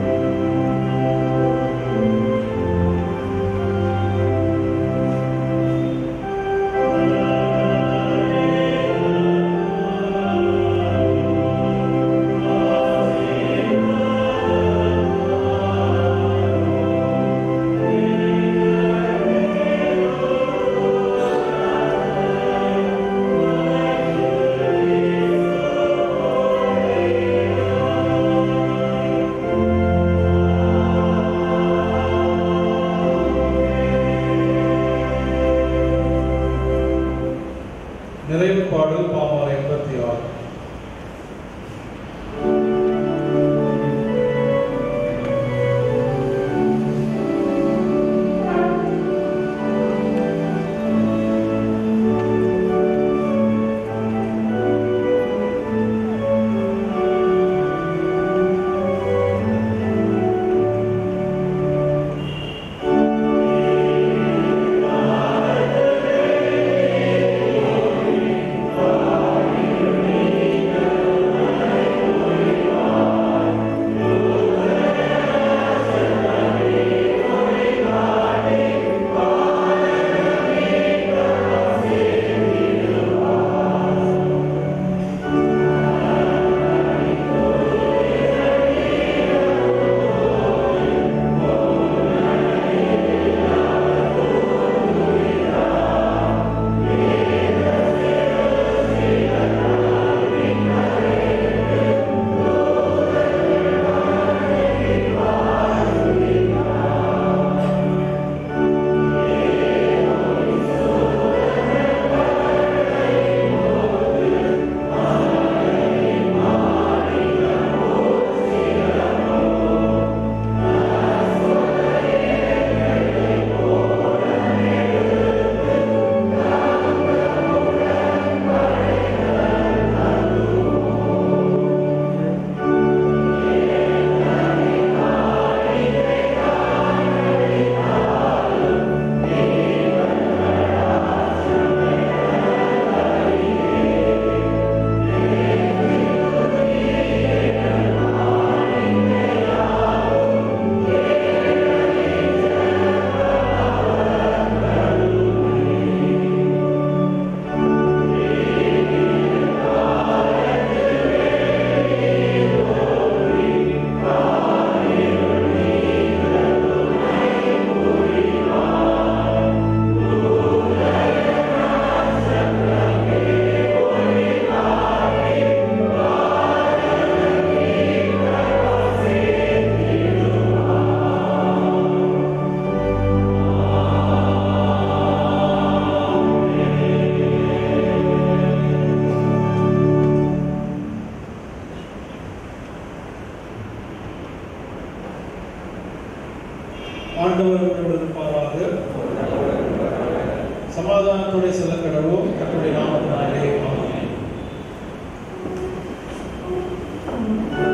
ஆண்டவர் உங்களோடு இருப்பாராக சமாதானத்தோടെ செல்ல கடவோம் கர்த்தருடைய நாமத்தினாலே ஆமென்